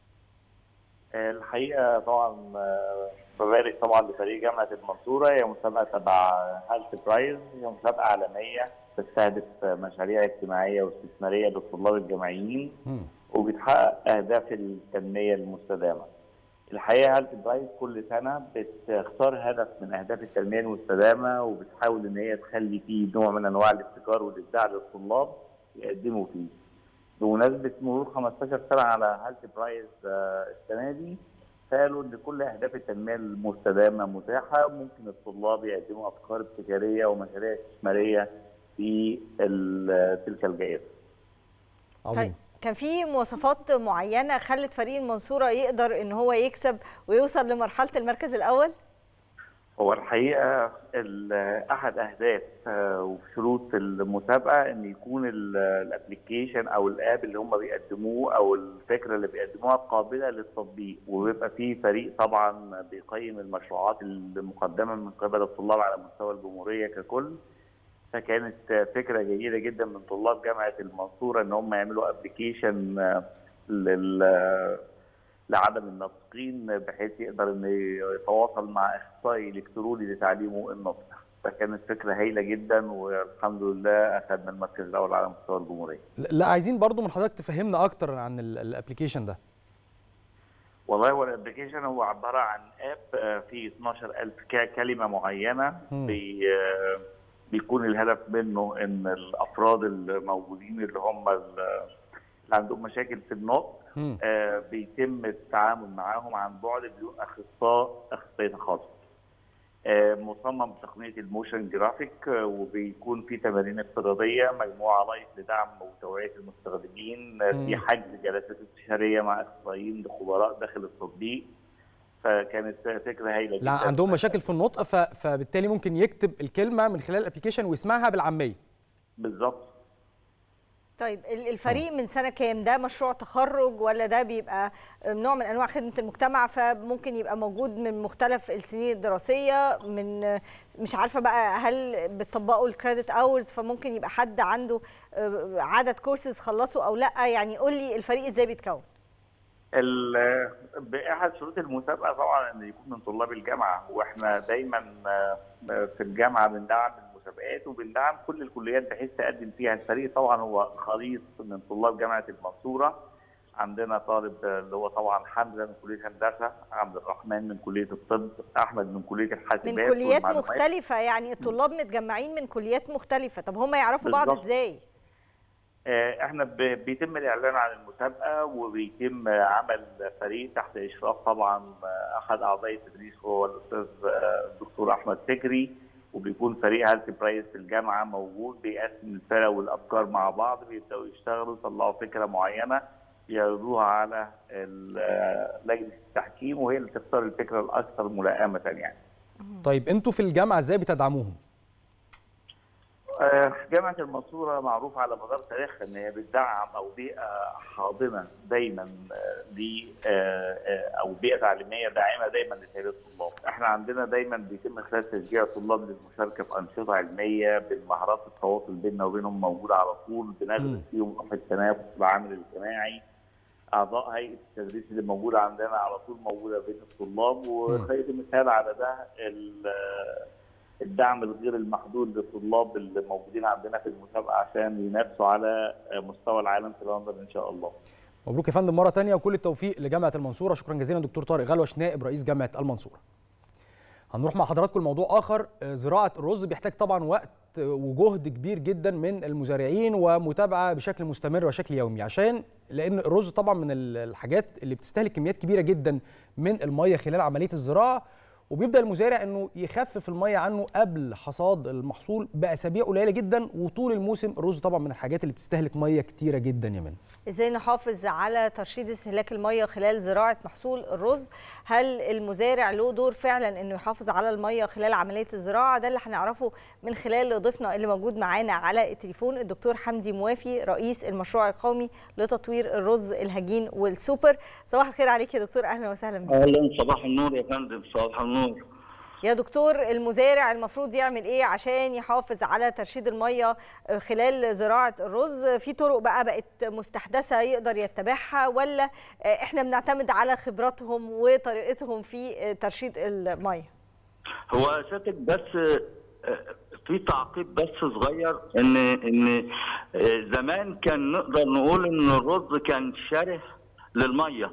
الحقيقه طبعا آه، ببارك طبعا لفريق جامعه المنصوره هي مسابقه تبع هالت برايز هي مسابقه عالميه تستهدف مشاريع اجتماعيه واستثماريه للطلاب الجامعيين وبتحقق اهداف التنميه المستدامه. الحقيقه هالت برايز كل سنه بتختار هدف من اهداف التنميه المستدامه وبتحاول ان هي تخلي فيه نوع من انواع الابتكار والابداع للطلاب يقدموا فيه. بمناسبه مرور 15 سنه على هالت برايز آه، السنه دي قالوا ان كل اهداف التنميه المستدامه متاحه ممكن الطلاب يقدموا افكار ابتكاريه ومشاريع استثماريه في ال- تلك الجائزه. طيب كان في مواصفات معينة خلت فريق المنصورة يقدر ان هو يكسب ويوصل لمرحلة المركز الأول؟ هو الحقيقه ال- احد اهداف آه، وشروط المسابقه ان يكون ال- الابلكيشن او الاب اللي هم بيقدموه او الفكره اللي بيقدموها قابله للتطبيق وبيبقى فيه فريق طبعا بيقيم المشروعات المقدمه من قبل الطلاب على مستوى الجمهوريه ككل فكانت فكره جيده جدا من طلاب جامعه المنصوره ان هم يعملوا ابلكيشن لل لعدم الناطقين بحيث يقدر انه يتواصل مع اخصائي الكتروني لتعليمه النطق فكانت فكره هايله جدا والحمد لله اخذنا المركز الاول على مستوى الجمهوريه. لا عايزين برضو من حضرتك تفهمنا اكتر عن الابلكيشن ده والله هو الابلكيشن هو عباره عن اب آه، فيه 12000 ك- كلمه معينه مم. بي آه، بيكون الهدف منه ان الافراد الموجودين اللي هم ال- اللي عندهم مشاكل في النطق مم. آه، بيتم التعامل معاهم عن بعد بدون اخصائي اخصائي تخصص. آه، مصمم بتقنيه الموشن جرافيك آه، وبيكون في تمارين افتراضيه مجموعه لايف لدعم وتوعيه المستخدمين آه، في مم. حجز جلسات استشاريه مع اخصائيين لخبراء داخل التطبيق فكانت فكره هايله جدا لا عندهم مشاكل في النطق ف... فبالتالي ممكن يكتب الكلمه من خلال الابلكيشن ويسمعها بالعاميه بالظبط طيب ال- الفريق من سنة كام ده مشروع تخرج ولا ده بيبقى نوع من أنواع خدمة المجتمع فممكن يبقى موجود من مختلف السنين الدراسية من مش عارفة بقى هل بتطبقوا الكريدت اورز فممكن يبقى حد عنده آه، عدد كورسز خلصوا أو لأ يعني قول لي الفريق ازاي بيتكون ال- بأحد شروط المسابقة طبعا إن يكون من طلاب الجامعة وإحنا دايما آه، في الجامعة بندعم المسابقات وبندعم كل الكليات بحيث تقدم فيها الفريق طبعا هو خليط من طلاب جامعة المنصورة عندنا طالب آه، اللي هو طبعا حمزة من كلية هندسة عبد الرحمن من كلية الطب أحمد من كلية الحاسبات من كليات والمعلومات. مختلفة يعني الطلاب متجمعين من كليات مختلفة طب هم يعرفوا بعض بالظبط. ازاي؟ آه، احنا ب- بيتم الاعلان عن المسابقه وبيتم آه، عمل فريق تحت اشراف طبعا آه، احد اعضاء التدريس هو الاستاذ آه، الدكتور احمد فكري وبيكون فريق هالت برايز في الجامعه موجود بيقسم الفرق والافكار مع بعض بيبداوا يشتغلوا يطلعوا فكره معينه يعرضوها على ال- آه، لجنه التحكيم وهي اللي تختار الفكره الاكثر ملائمه يعني. طيب انتوا في الجامعه ازاي بتدعموهم آه، جامعة المنصورة معروف على مدار تاريخها إن هي بتدعم أو بيئة حاضنة دايما آه، ل آه، آه، أو بيئة تعليمية داعمة دايما لتربية الطلاب. إحنا عندنا دايما بيتم خلال تشجيع الطلاب للمشاركة في أنشطة علمية بالمهارات التواصل بيننا وبينهم موجودة على طول بنغرس فيهم روح التنافس والعمل الاجتماعي اعضاء هيئه التدريس اللي موجوده عندنا على طول موجوده بين الطلاب وخير مثال على ده ال- الدعم الغير المحدود للطلاب اللي موجودين عندنا في المسابقه عشان ينافسوا على مستوى العالم في لندن ان شاء الله. مبروك يا فندم مره تانية وكل التوفيق لجامعه المنصوره شكرا جزيلا دكتور طارق غلوش نائب رئيس جامعه المنصوره هنروح مع حضراتكم لموضوع اخر آه، زراعه الرز بيحتاج طبعا وقت آه، وجهد كبير جدا من المزارعين ومتابعه بشكل مستمر وشكل يومي عشان لان الرز طبعا من ال- الحاجات اللي بتستهلك كميات كبيره جدا من الميه خلال عمليه الزراعه وبيبدا المزارع انه يخفف الميه عنه قبل حصاد المحصول باسابيع قليله جدا وطول الموسم الرز طبعا من الحاجات اللي بتستهلك ميه كتيره جدا يا من ازاي نحافظ على ترشيد استهلاك الميه خلال زراعه محصول الرز هل المزارع له دور فعلا انه يحافظ على الميه خلال عمليه الزراعه ده اللي هنعرفه من خلال ضيفنا اللي موجود معانا على التليفون الدكتور حمدي موافي رئيس المشروع القومي لتطوير الرز الهجين والسوبر صباح الخير عليك يا دكتور اهلا وسهلا بك اهلا صباح النور يا فندم صباح النور يا دكتور المزارع المفروض يعمل ايه عشان يحافظ على ترشيد الميه خلال زراعه الرز في طرق بقى بقت مستحدثه يقدر يتبعها ولا احنا بنعتمد على خبراتهم وطريقتهم في ترشيد الميه هو سيادتك بس آه، في تعقيب بس صغير ان ان آه، زمان كان نقدر نقول ان الرز كان شره للميه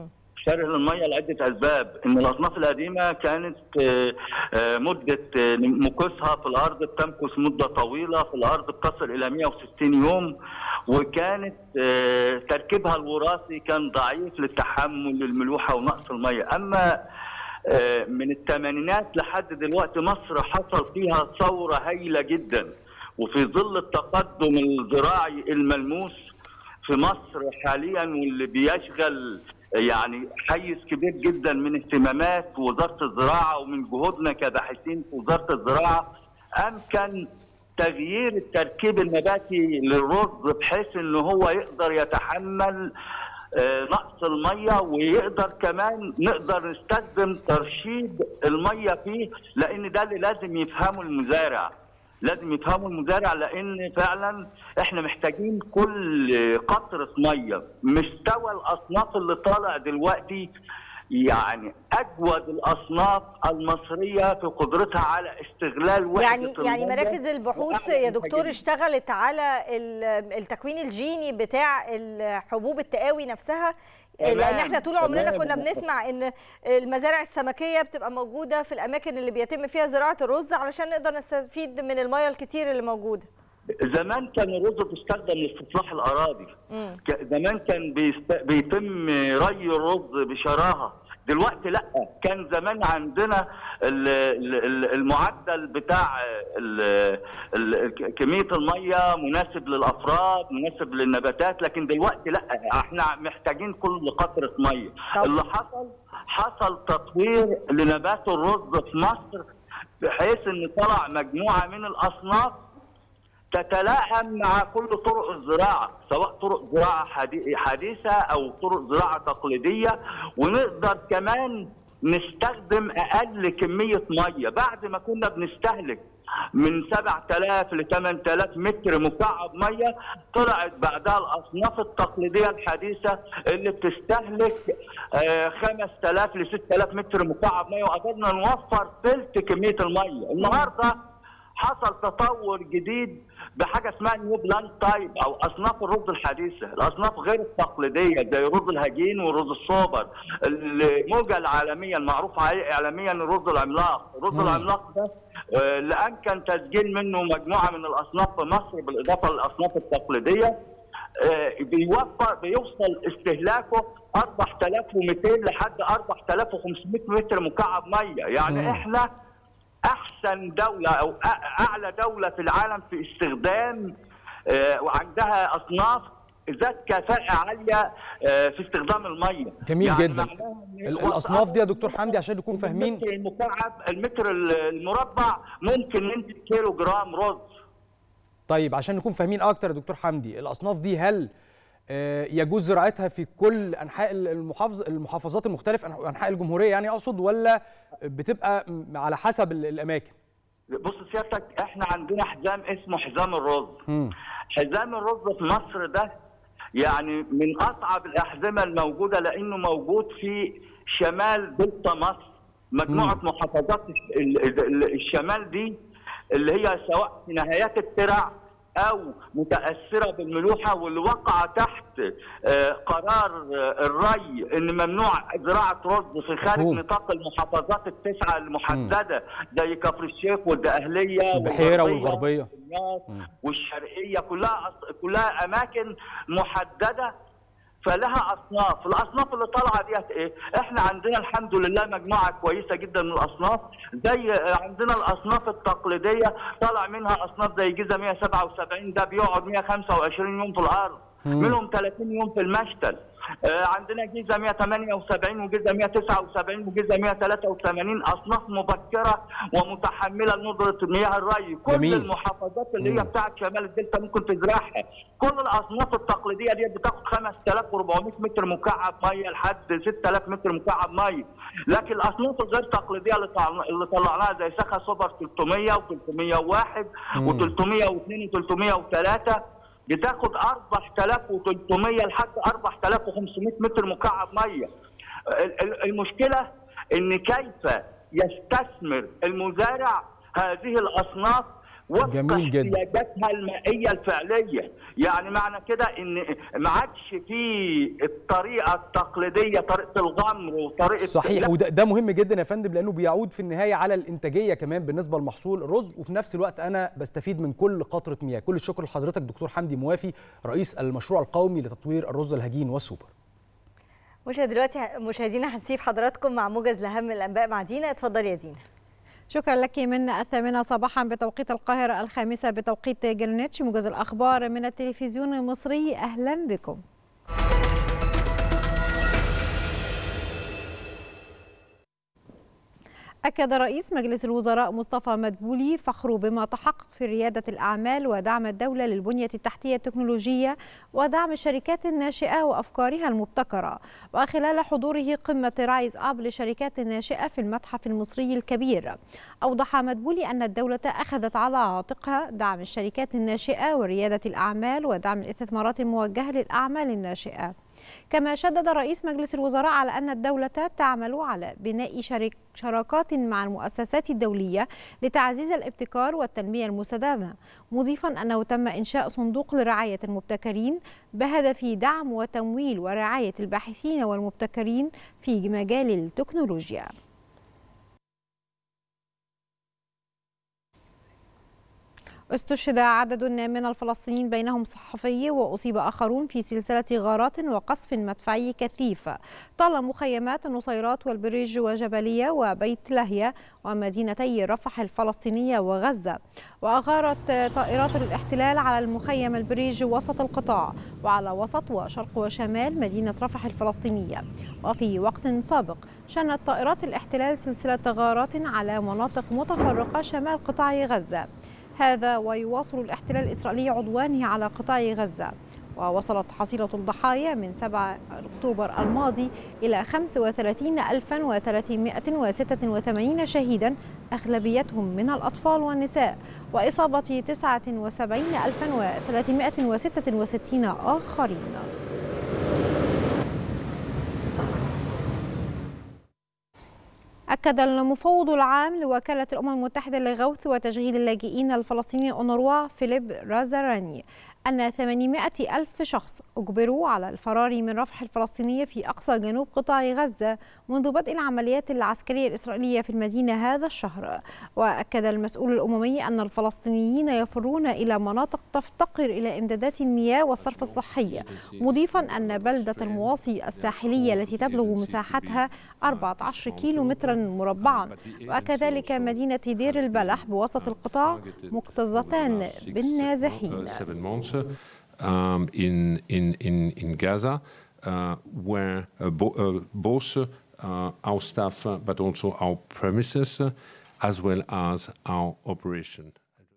شره للميه لعده اسباب ان الاصناف القديمه كانت آه، آه، مده آه، مكوسها في الارض بتمكث مده طويله في الارض بتصل الى 160 يوم وكانت آه، تركيبها الوراثي كان ضعيف للتحمل للملوحه ونقص الميه اما آه، من الثمانينات لحد دلوقتي مصر حصل فيها ثوره هائله جدا وفي ظل التقدم الزراعي الملموس في مصر حاليا واللي بيشغل يعني حيز كبير جدا من اهتمامات وزاره الزراعه ومن جهودنا كباحثين في وزاره الزراعه امكن تغيير التركيب النباتي للرز بحيث ان هو يقدر يتحمل آه، نقص الميه ويقدر كمان نقدر نستخدم ترشيد الميه فيه لان ده اللي لازم يفهمه المزارع لازم يفهمه المزارع لان فعلا احنا محتاجين كل قطره ميه مستوى الاصناف اللي طالع دلوقتي يعني اجود الاصناف المصريه في قدرتها على استغلال وحده يعني يعني المية مراكز البحوث يا دكتور اشتغلت على ال- التكوين الجيني بتاع الحبوب التقاوي نفسها تمام، لان احنا طول عمرنا تمام. كنا بنسمع ان المزارع السمكيه بتبقى موجوده في الاماكن اللي بيتم فيها زراعه الرز علشان نقدر نستفيد من الميه الكتير اللي موجوده زمان كان الرز بيستخدم لاستصلاح الاراضي مم. ك- زمان كان بيست... بيتم ري الرز بشراهه دلوقتي لا كان زمان عندنا ال- ال- ال- المعدل بتاع ال- ال- كميه الميه مناسب للافراد مناسب للنباتات لكن دلوقتي لا احنا محتاجين كل قطره ميه اللي حصل حصل تطوير لنبات الرز في مصر بحيث ان طلع مجموعه من الاصناف تتلائم مع كل طرق الزراعه سواء طرق زراعه حدي- حديثه او طرق زراعه تقليديه ونقدر كمان نستخدم اقل كميه ميه بعد ما كنا بنستهلك من 7000 ل 8000 متر مكعب ميه طلعت بعدها الاصناف التقليديه الحديثه اللي بتستهلك آه، 5000 ل 6000 متر مكعب ميه وقدرنا نوفر ثلث كميه الميه النهارده حصل تطور جديد بحاجه اسمها نيو بلانت تايب او اصناف الرز الحديثه، الاصناف غير التقليديه زي الرز الهجين والرز الصوبر، الموجه العالميه المعروف عليه اعلاميا الرز العملاق، الرز مم. العملاق ده آه، اللي امكن تسجيل منه مجموعه من الاصناف في مصر بالاضافه للاصناف التقليديه آه، بيوفر بيوصل استهلاكه 4200 لحد 4500 متر مكعب ميه، يعني مم. احنا احسن دوله او أ- اعلى دوله في العالم في استخدام آه، وعندها اصناف ذات كفاءه عاليه آه، في استخدام الميه جميل يعني جدا معناها إن ال- الاصناف دي يا دكتور حمدي عشان نكون فاهمين المتر المكعب المتر المربع ممكن ينتج كيلو جرام رز طيب عشان نكون فاهمين اكتر يا دكتور حمدي الاصناف دي هل آه، يجوز زراعتها في كل انحاء المحافظ المحافظات المختلفه انحاء الجمهوريه يعني اقصد ولا بتبقى م- على حسب ال- الاماكن بص سيادتك احنا عندنا حزام اسمه حزام الرز مم. حزام الرز في مصر ده يعني من اصعب الاحزمه الموجوده لانه موجود في شمال دلتا مصر مجموعه محافظات ال- ال- ال- الشمال دي اللي هي سواء في نهايات الترع او متاثره بالملوحه واللي وقع تحت آه، قرار آه، الري ان ممنوع زراعه رز في خارج مفهوم. نطاق المحافظات التسعه المحدده زي كفر الشيخ والدقهليه البحيره والغربية والغربيه والدمياط والشرقيه كلها أص- كلها اماكن محدده فلها اصناف، الاصناف اللي طالعه ديت ايه؟ احنا عندنا الحمد لله مجموعه كويسه جدا من الاصناف، زي آه، عندنا الاصناف التقليديه طالع منها اصناف زي جيزه 177 ده بيقعد 125 يوم في الارض، مم. منهم 30 يوم في المشتل. آه، عندنا جيزه 178 وجيزه 179 وجيزه 183 اصناف مبكره ومتحمله لندره مياه الري، كل جميل. المحافظات اللي هي مم. بتاعت شمال الدلتا ممكن تزرعها كل الاصناف التقليديه دي بتاخد 5400 متر مكعب ميه لحد 6000 متر مكعب ميه لكن الاصناف الغير تقليديه اللي طلع- اللي طلعناها زي سخا سوبر 300 و301 مم. و302 و303 بتاخد 4300 لحد 4500 متر مكعب ميه ال- ال- المشكله ان كيف يستثمر المزارع هذه الاصناف وفق جميل جدا. احتياجاتها المائيه الفعليه، يعني معنى كده ان ما عادش في الطريقه التقليديه طريقه الغمر وطريقه صحيح لا، وده ده مهم جدا يا فندم لانه بيعود في النهايه على الانتاجيه كمان بالنسبه لمحصول الرز وفي نفس الوقت انا بستفيد من كل قطره مياه كل الشكر لحضرتك دكتور حمدي موافي رئيس المشروع القومي لتطوير الرز الهجين والسوبر مشاهد دلوقتي مشاهدينا هنسيب حضراتكم مع موجز لاهم الانباء مع دينا اتفضلي يا دينا شكرا لك من الثامنة صباحا بتوقيت القاهرة الخامسة بتوقيت جرينتش موجز الأخبار من التلفزيون المصري أهلا بكم أكد رئيس مجلس الوزراء مصطفى مدبولي فخره بما تحقق في ريادة الأعمال ودعم الدولة للبنية التحتية التكنولوجية ودعم الشركات الناشئة وأفكارها المبتكرة وخلال حضوره قمة رايز أب للشركات الناشئة في المتحف المصري الكبير أوضح مدبولي أن الدولة أخذت على عاتقها دعم الشركات الناشئة وريادة الأعمال ودعم الاستثمارات الموجهة للأعمال الناشئة كما شدد رئيس مجلس الوزراء على أن الدولة تعمل على بناء شرك شراكات مع المؤسسات الدولية لتعزيز الابتكار والتنمية المستدامة مضيفا أنه تم إنشاء صندوق لرعاية المبتكرين بهدف دعم وتمويل ورعاية الباحثين والمبتكرين في مجال التكنولوجيا استشهد عدد من الفلسطينيين بينهم صحفي وأصيب آخرون في سلسلة غارات وقصف مدفعي كثيف طال مخيمات النصيرات والبريج وجبلية وبيت لاهيا ومدينتي رفح الفلسطينية وغزة وأغارت طائرات الاحتلال على المخيم البريج وسط القطاع وعلى وسط وشرق وشمال مدينة رفح الفلسطينية وفي وقت سابق شنت طائرات الاحتلال سلسلة غارات على مناطق متفرقة شمال قطاع غزة هذا ويواصل الاحتلال الإسرائيلي عدوانه على قطاع غزة ووصلت حصيلة الضحايا من 7 أكتوبر الماضي إلى 35386 شهيدا أغلبيتهم من الأطفال والنساء وإصابة 79366 آخرين أكد المفوض العام لوكالة الأمم المتحدة للغوث وتشغيل اللاجئين الفلسطيني أونروا فيليب رازاراني أن 800 ألف شخص أجبروا على الفرار من رفح الفلسطينية في أقصى جنوب قطاع غزة منذ بدء العمليات العسكرية الإسرائيلية في المدينة هذا الشهر وأكد المسؤول الأممي أن الفلسطينيين يفرون إلى مناطق تفتقر إلى إمدادات المياه والصرف الصحي مضيفا أن بلدة المواصي الساحلية التي تبلغ مساحتها 14 كيلو مترا مربعا وكذلك مدينة دير البلح بوسط القطاع مكتظتان بالنازحين seven months um, in, in, in, in Gaza, uh, where uh, bo- uh, both uh, our staff uh, but also our premises, uh, as well as our operation.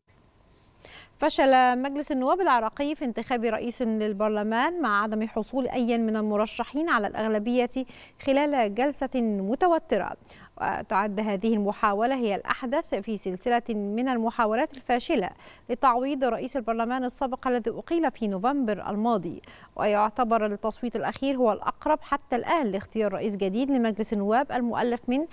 فشل مجلس النواب العراقي في انتخاب رئيس للبرلمان مع عدم حصول أي من المرشحين على الأغلبية خلال جلسة متوترة وتعد هذه المحاولة هي الأحدث في سلسلة من المحاولات الفاشلة لتعويض رئيس البرلمان السابق الذي أقيل في نوفمبر الماضي ويعتبر التصويت الأخير هو الأقرب حتى الآن لاختيار رئيس جديد لمجلس النواب المؤلف من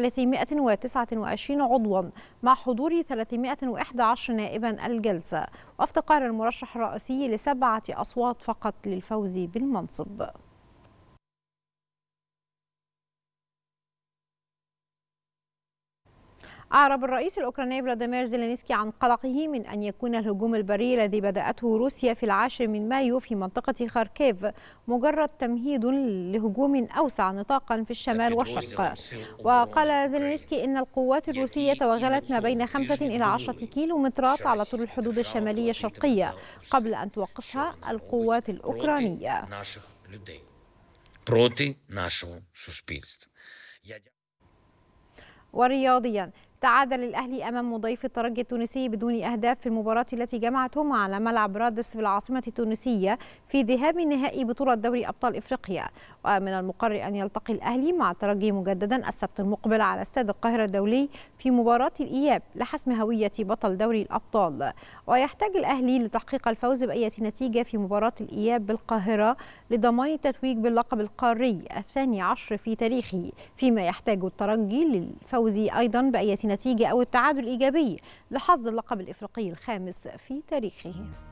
329 عضوا مع حضور 311 نائبا الجلسة وافتقار المرشح الرئيسي لسبعة أصوات فقط للفوز بالمنصب أعرب الرئيس الأوكراني فلاديمير زيلينسكي عن قلقه من أن يكون الهجوم البري الذي بدأته روسيا في العاشر من مايو في منطقة خاركيف مجرد تمهيد لهجوم أوسع نطاقا في الشمال والشرق وقال زيلينسكي إن القوات الروسية توغلت ما بين خمسة إلى عشرة كيلومترات على طول الحدود الشمالية الشرقية قبل أن توقفها القوات الأوكرانية наших людей, проти нашого суспільства. Я ورياضيا تعادل الأهلي أمام مضيف الترجي التونسي بدون أهداف في المباراة التي جمعتهم على ملعب رادس في العاصمة التونسية في ذهاب نهائي بطولة دوري أبطال إفريقيا ومن المقرر أن يلتقي الأهلي مع الترجي مجددا السبت المقبل على استاد القاهرة الدولي في مباراة الإياب لحسم هوية بطل دوري الأبطال ويحتاج الأهلي لتحقيق الفوز بأية نتيجة في مباراة الإياب بالقاهرة لضمان التتويج باللقب القاري الثاني عشر في تاريخه فيما يحتاج الترجي للفوز أيضا بأية نتيجة أو التعادل الإيجابي لحصد اللقب الإفريقي الخامس في تاريخه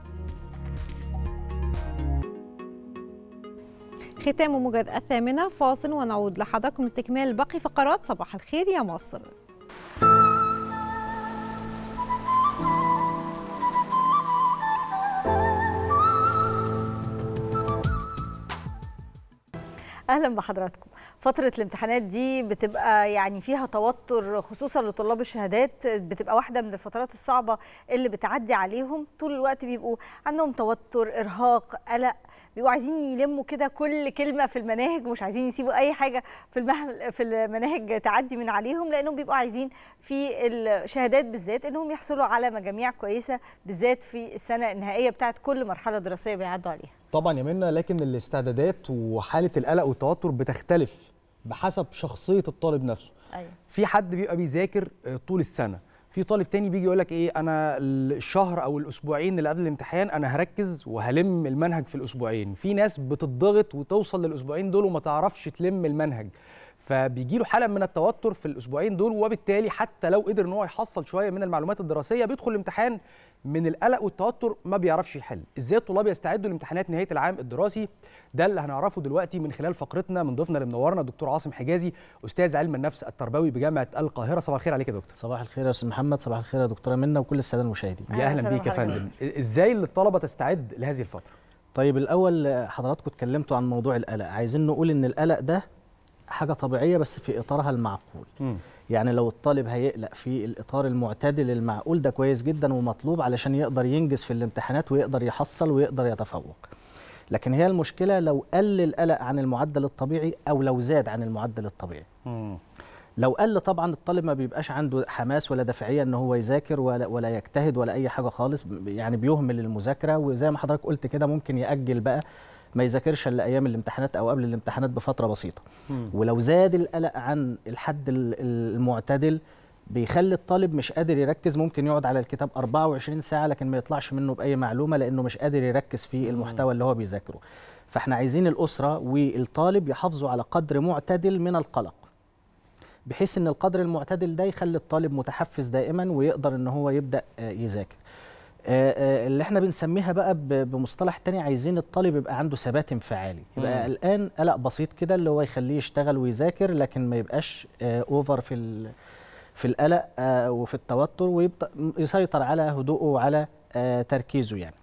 ختام موجز الثامنة فاصل ونعود لحضراتكم استكمال باقي فقرات صباح الخير يا مصر اهلا بحضراتكم فتره الامتحانات دي بتبقى يعني فيها توتر خصوصا لطلاب الشهادات بتبقى واحده من الفترات الصعبه اللي بتعدي عليهم طول الوقت بيبقوا عندهم توتر ارهاق قلق بيبقوا عايزين يلموا كده كل كلمه في المناهج ومش عايزين يسيبوا اي حاجه في المه... في المناهج تعدي من عليهم لانهم بيبقوا عايزين في الشهادات بالذات انهم يحصلوا على مجاميع كويسه بالذات في السنه النهائيه بتاعت كل مرحله دراسيه بيعدوا عليها طبعا يا منى لكن الاستعدادات وحاله القلق والتوتر بتختلف بحسب شخصيه الطالب نفسه ايوه في حد بيبقى بيذاكر آه، طول السنه في طالب تاني بيجي يقول لك ايه انا الشهر او الاسبوعين اللي قبل الامتحان انا هركز وهلم المنهج في الاسبوعين في ناس بتضغط وتوصل للاسبوعين دول وما تعرفش تلم المنهج فبيجي له حاله من التوتر في الاسبوعين دول وبالتالي حتى لو قدر ان هو يحصل شويه من المعلومات الدراسيه بيدخل الامتحان من القلق والتوتر ما بيعرفش يحل ازاي الطلاب يستعدوا لامتحانات نهايه العام الدراسي ده اللي هنعرفه دلوقتي من خلال فقرتنا من ضيفنا اللي منورنا الدكتور عاصم حجازي استاذ علم النفس التربوي بجامعه القاهره صباح الخير عليك يا دكتور صباح الخير يا استاذ محمد صباح الخير يا دكتوره منى وكل الساده المشاهدين يا اهلا بيك يا فندم ازاي الطلبه تستعد لهذه الفتره طيب الاول حضراتكم اتكلمتوا عن موضوع القلق عايزين نقول ان القلق ده حاجه طبيعيه بس في اطارها المعقول م. يعني لو الطالب هيقلق في الاطار المعتدل المعقول ده كويس جدا ومطلوب علشان يقدر ينجز في الامتحانات ويقدر يحصل ويقدر يتفوق لكن هي المشكله لو قل القلق عن المعدل الطبيعي او لو زاد عن المعدل الطبيعي م. لو قل طبعا الطالب ما بيبقاش عنده حماس ولا دافعيه ان هو يذاكر ولا ولا يجتهد ولا اي حاجه خالص يعني بيهمل المذاكره وزي ما حضرتك قلت كده ممكن ياجل بقى ما يذاكرش الا ايام الامتحانات او قبل الامتحانات بفتره بسيطه مم. ولو زاد القلق عن الحد ال- المعتدل بيخلي الطالب مش قادر يركز ممكن يقعد على الكتاب 24 ساعه لكن ما يطلعش منه باي معلومه لانه مش قادر يركز في المحتوى اللي هو بيذاكره فاحنا عايزين الاسره والطالب يحافظوا على قدر معتدل من القلق بحيث ان القدر المعتدل ده يخلي الطالب متحفز دائما ويقدر ان هو يبدا آه، يذاكر آه، آه، اللي احنا بنسميها بقى ب- بمصطلح تاني عايزين الطالب يبقى عنده ثبات انفعالي يبقى مم. قلقان قلق بسيط كده اللي هو يخليه يشتغل ويذاكر لكن ما يبقاش اوفر في ال- في القلق آه، وفي التوتر ويبقى يسيطر على هدوءه وعلى آه، تركيزه يعني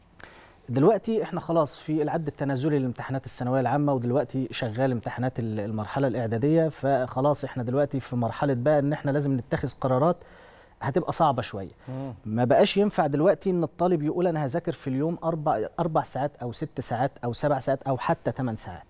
دلوقتي احنا خلاص في العد التنازلي للامتحانات الثانويه العامه ودلوقتي شغال امتحانات ال- المرحله الاعداديه فخلاص احنا دلوقتي في مرحله بقى ان احنا لازم نتخذ قرارات هتبقى صعبه شويه ما بقاش ينفع دلوقتي ان الطالب يقول انا هذاكر في اليوم اربع اربع ساعات او ست ساعات او سبع ساعات او حتى ثمان ساعات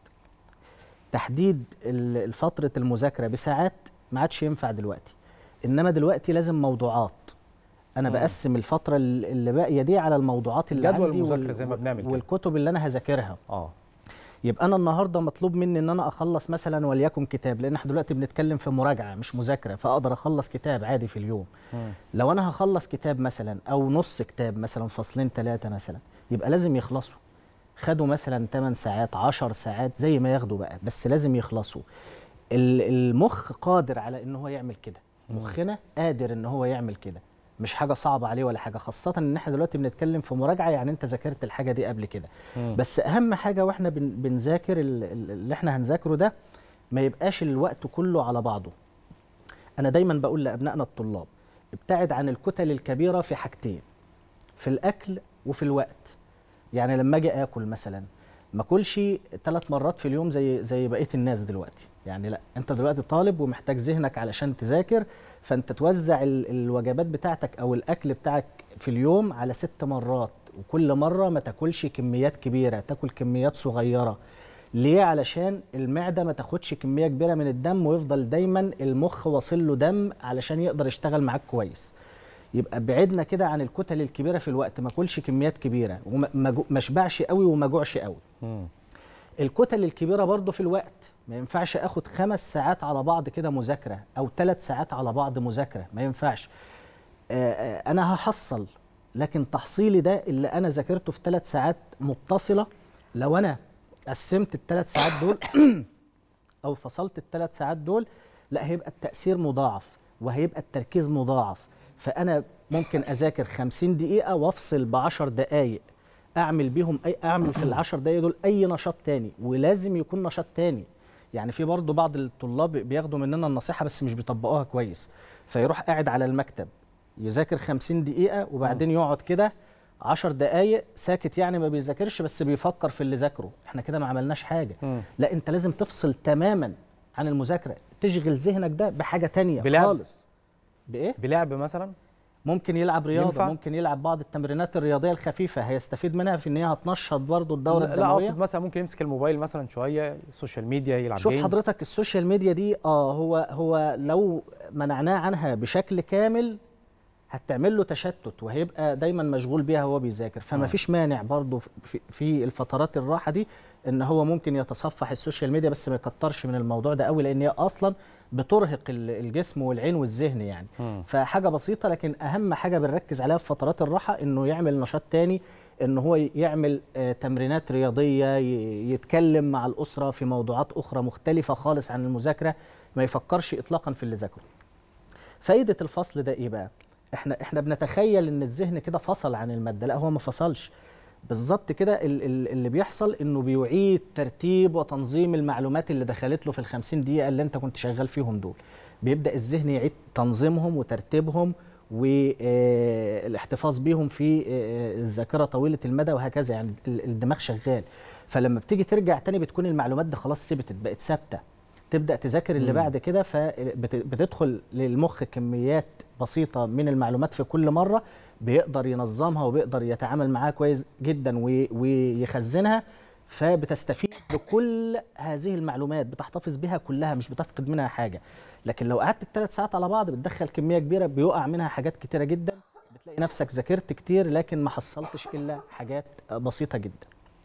تحديد ال- فتره المذاكره بساعات ما عادش ينفع دلوقتي انما دلوقتي لازم موضوعات انا مم. بقسم الفتره ال- اللي باقيه دي على الموضوعات اللي جدول عندي المذاكرة زي ما بنعمل كده. والكتب اللي انا هذاكرها اه يبقى انا النهارده مطلوب مني ان انا اخلص مثلا وليكن كتاب لان احنا دلوقتي بنتكلم في مراجعه مش مذاكره فاقدر اخلص كتاب عادي في اليوم لو انا هخلص كتاب مثلا او نص كتاب مثلا فصلين ثلاثه مثلا يبقى لازم يخلصوا خدوا مثلا 8 ساعات 10 ساعات زي ما ياخدوا بقى بس لازم يخلصوا ال- المخ قادر على ان هو يعمل كده مخنا قادر ان هو يعمل كده مش حاجه صعبه عليه ولا حاجه خاصه ان احنا دلوقتي بنتكلم في مراجعه يعني انت ذاكرت الحاجه دي قبل كده مم. بس اهم حاجه واحنا بن- بنذاكر ال- ال- اللي احنا هنذاكره ده ما يبقاش الوقت كله على بعضه انا دايما بقول لابنائنا الطلاب ابتعد عن الكتل الكبيره في حاجتين في الاكل وفي الوقت يعني لما اجي اكل مثلا ما اكلش ثلاث مرات في اليوم زي زي بقيه الناس دلوقتي يعني لا انت دلوقتي طالب ومحتاج ذهنك علشان تذاكر فانت توزع ال- الوجبات بتاعتك او الاكل بتاعك في اليوم على ست مرات وكل مره ما تاكلش كميات كبيره تاكل كميات صغيره ليه علشان المعده ما تاخدش كميه كبيره من الدم ويفضل دايما المخ واصل له دم علشان يقدر يشتغل معاك كويس يبقى بعدنا كده عن الكتل الكبيره في الوقت ما اكلش كميات كبيره وما ما اشبعش قوي وما جوعش قوي الكتل الكبيره برضو في الوقت ما ينفعش اخد خمس ساعات على بعض كده مذاكره او ثلاث ساعات على بعض مذاكره ما ينفعش آه، آه، انا هحصل لكن تحصيلي ده اللي انا ذاكرته في ثلاث ساعات متصله لو انا قسمت الثلاث ساعات دول او فصلت الثلاث ساعات دول لا هيبقى التاثير مضاعف وهيبقى التركيز مضاعف فانا ممكن اذاكر 50 دقيقه وافصل ب 10 دقائق اعمل بيهم اي اعمل في ال 10 دقائق دول اي نشاط تاني ولازم يكون نشاط تاني يعني في برضه بعض الطلاب بياخدوا مننا النصيحه بس مش بيطبقوها كويس فيروح قاعد على المكتب يذاكر 50 دقيقه وبعدين يقعد كده 10 دقائق ساكت يعني ما بيذاكرش بس بيفكر في اللي ذاكره احنا كده ما عملناش حاجه مم. لا انت لازم تفصل تماما عن المذاكره تشغل ذهنك ده بحاجه تانية بلعب؟ خالص بايه بلعب مثلا ممكن يلعب رياضه ينفع؟ ممكن يلعب بعض التمرينات الرياضيه الخفيفه هيستفيد منها في ان هي هتنشط برضه الدوره لا, لا الدمويه اقصد مثلا ممكن يمسك الموبايل مثلا شويه السوشيال ميديا يلعب شوف جيمز. حضرتك السوشيال ميديا دي اه هو هو لو منعناه عنها بشكل كامل هتعمل له تشتت وهيبقى دايما مشغول بيها وهو بيذاكر فما آه. فيش مانع برضه في, في الفترات الراحه دي ان هو ممكن يتصفح السوشيال ميديا بس ما يكترش من الموضوع ده قوي لان هي اصلا بترهق ال- الجسم والعين والذهن يعني مم. فحاجه بسيطه لكن اهم حاجه بنركز عليها في فترات الراحه انه يعمل نشاط تاني ان هو يعمل آه، تمرينات رياضيه ي- يتكلم مع الاسره في موضوعات اخرى مختلفه خالص عن المذاكره ما يفكرش اطلاقا في اللي ذاكره فايده الفصل ده ايه بقى احنا احنا بنتخيل ان الذهن كده فصل عن الماده لا هو ما فصلش بالظبط كده ال- ال- اللي بيحصل انه بيعيد ترتيب وتنظيم المعلومات اللي دخلت له في ال 50 دقيقه اللي انت كنت شغال فيهم دول بيبدا الذهن يعيد تنظيمهم وترتيبهم والاحتفاظ بيهم في آه، الذاكره طويله المدى وهكذا يعني ال- الدماغ شغال فلما بتيجي ترجع تاني بتكون المعلومات دي خلاص ثبتت بقت ثابته تبدا تذاكر اللي مم. بعد كده فبتدخل للمخ كميات بسيطه من المعلومات في كل مره بيقدر ينظمها وبيقدر يتعامل معاها كويس جدا وي- ويخزنها فبتستفيد بكل هذه المعلومات بتحتفظ بها كلها مش بتفقد منها حاجه لكن لو قعدت الثلاث ساعات على بعض بتدخل كميه كبيره بيقع منها حاجات كتيره جدا بتلاقي نفسك ذاكرت كتير لكن ما حصلتش الا حاجات بسيطه جدا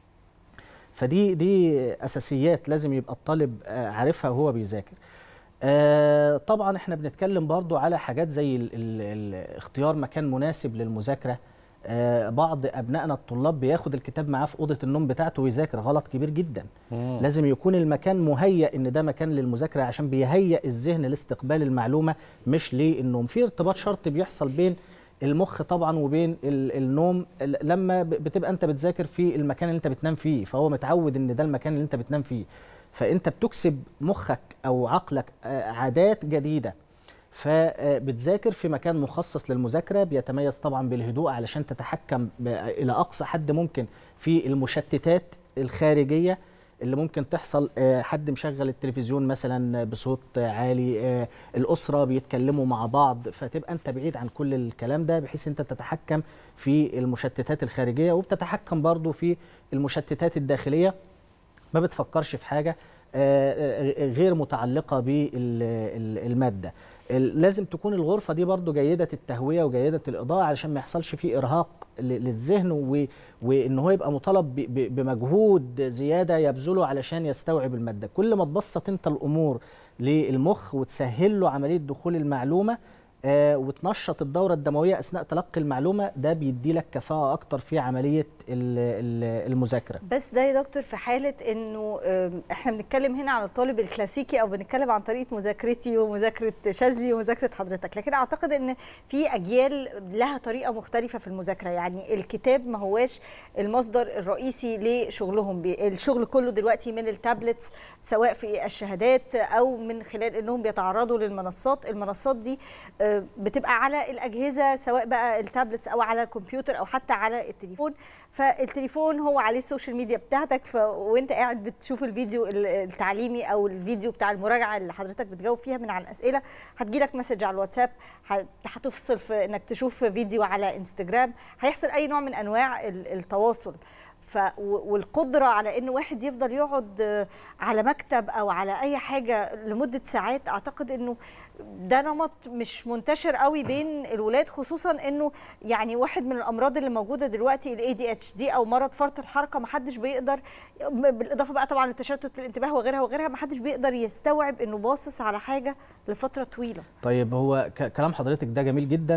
فدي دي اساسيات لازم يبقى الطالب آه، عارفها وهو بيذاكر آه، طبعا احنا بنتكلم برضو على حاجات زي ال ال ال اختيار مكان مناسب للمذاكره آه، بعض ابنائنا الطلاب بياخد الكتاب معاه في اوضه النوم بتاعته ويذاكر غلط كبير جدا مم. لازم يكون المكان مهيأ ان ده مكان للمذاكره عشان بيهيئ الذهن لاستقبال المعلومه مش للنوم في ارتباط شرط بيحصل بين المخ طبعا وبين ال- النوم ال- لما ب- بتبقى انت بتذاكر في المكان اللي انت بتنام فيه فهو متعود ان ده المكان اللي انت بتنام فيه فانت بتكسب مخك او عقلك آه، عادات جديده فبتذاكر في مكان مخصص للمذاكره بيتميز طبعا بالهدوء علشان تتحكم ب- الى اقصى حد ممكن في المشتتات الخارجيه اللي ممكن تحصل آه، حد مشغل التلفزيون مثلا بصوت آه، عالي آه، الاسره بيتكلموا مع بعض فتبقى انت بعيد عن كل الكلام ده بحيث انت تتحكم في المشتتات الخارجيه وبتتحكم برضو في المشتتات الداخليه ما بتفكرش في حاجه آه، آه، غير متعلقه بالماده ال- لازم تكون الغرفه دي برضو جيده التهويه وجيده الاضاءه علشان ما يحصلش فيه ارهاق ل- للذهن و- وان هو يبقى مطالب ب- ب- بمجهود زياده يبذله علشان يستوعب الماده كل ما تبسط انت الامور للمخ وتسهل له عمليه دخول المعلومه آه، وتنشط الدوره الدمويه اثناء تلقي المعلومه ده بيدي لك كفاءه اكتر في عمليه ال- ال- المذاكره بس ده يا دكتور في حالة انه آم، احنا بنتكلم هنا عن الطالب الكلاسيكي او بنتكلم عن طريقة مذاكرتي ومذاكرة شاذلي ومذاكرة حضرتك لكن اعتقد ان في اجيال لها طريقة مختلفة في المذاكرة يعني الكتاب ما هواش المصدر الرئيسي لشغلهم بي- الشغل كله دلوقتي من التابلتس سواء في الشهادات او من خلال انهم بيتعرضوا للمنصات المنصات دي آه، بتبقى على الاجهزة سواء بقى التابلتس او على الكمبيوتر او حتى على التليفون فالتليفون هو عليه السوشيال ميديا بتاعتك ف... وانت قاعد بتشوف الفيديو ال- التعليمي او الفيديو بتاع المراجعه اللي حضرتك بتجاوب فيها من على الاسئله هتجيلك مسج على الواتساب هت- هتفصل في انك تشوف فيديو على انستجرام هيحصل اي نوع من انواع ال- التواصل ف و- والقدره على ان واحد يفضل يقعد آه، على مكتب او على اي حاجه لمده ساعات اعتقد انه ده نمط مش منتشر قوي بين الولاد خصوصا انه يعني واحد من الامراض اللي موجوده دلوقتي الاي دي اتش دي او مرض فرط الحركه ما حدش بيقدر بالاضافه بقى طبعا لتشتت الانتباه وغيرها وغيرها ما حدش بيقدر يستوعب انه باصص على حاجه لفتره طويله طيب هو ك- كلام حضرتك ده جميل جدا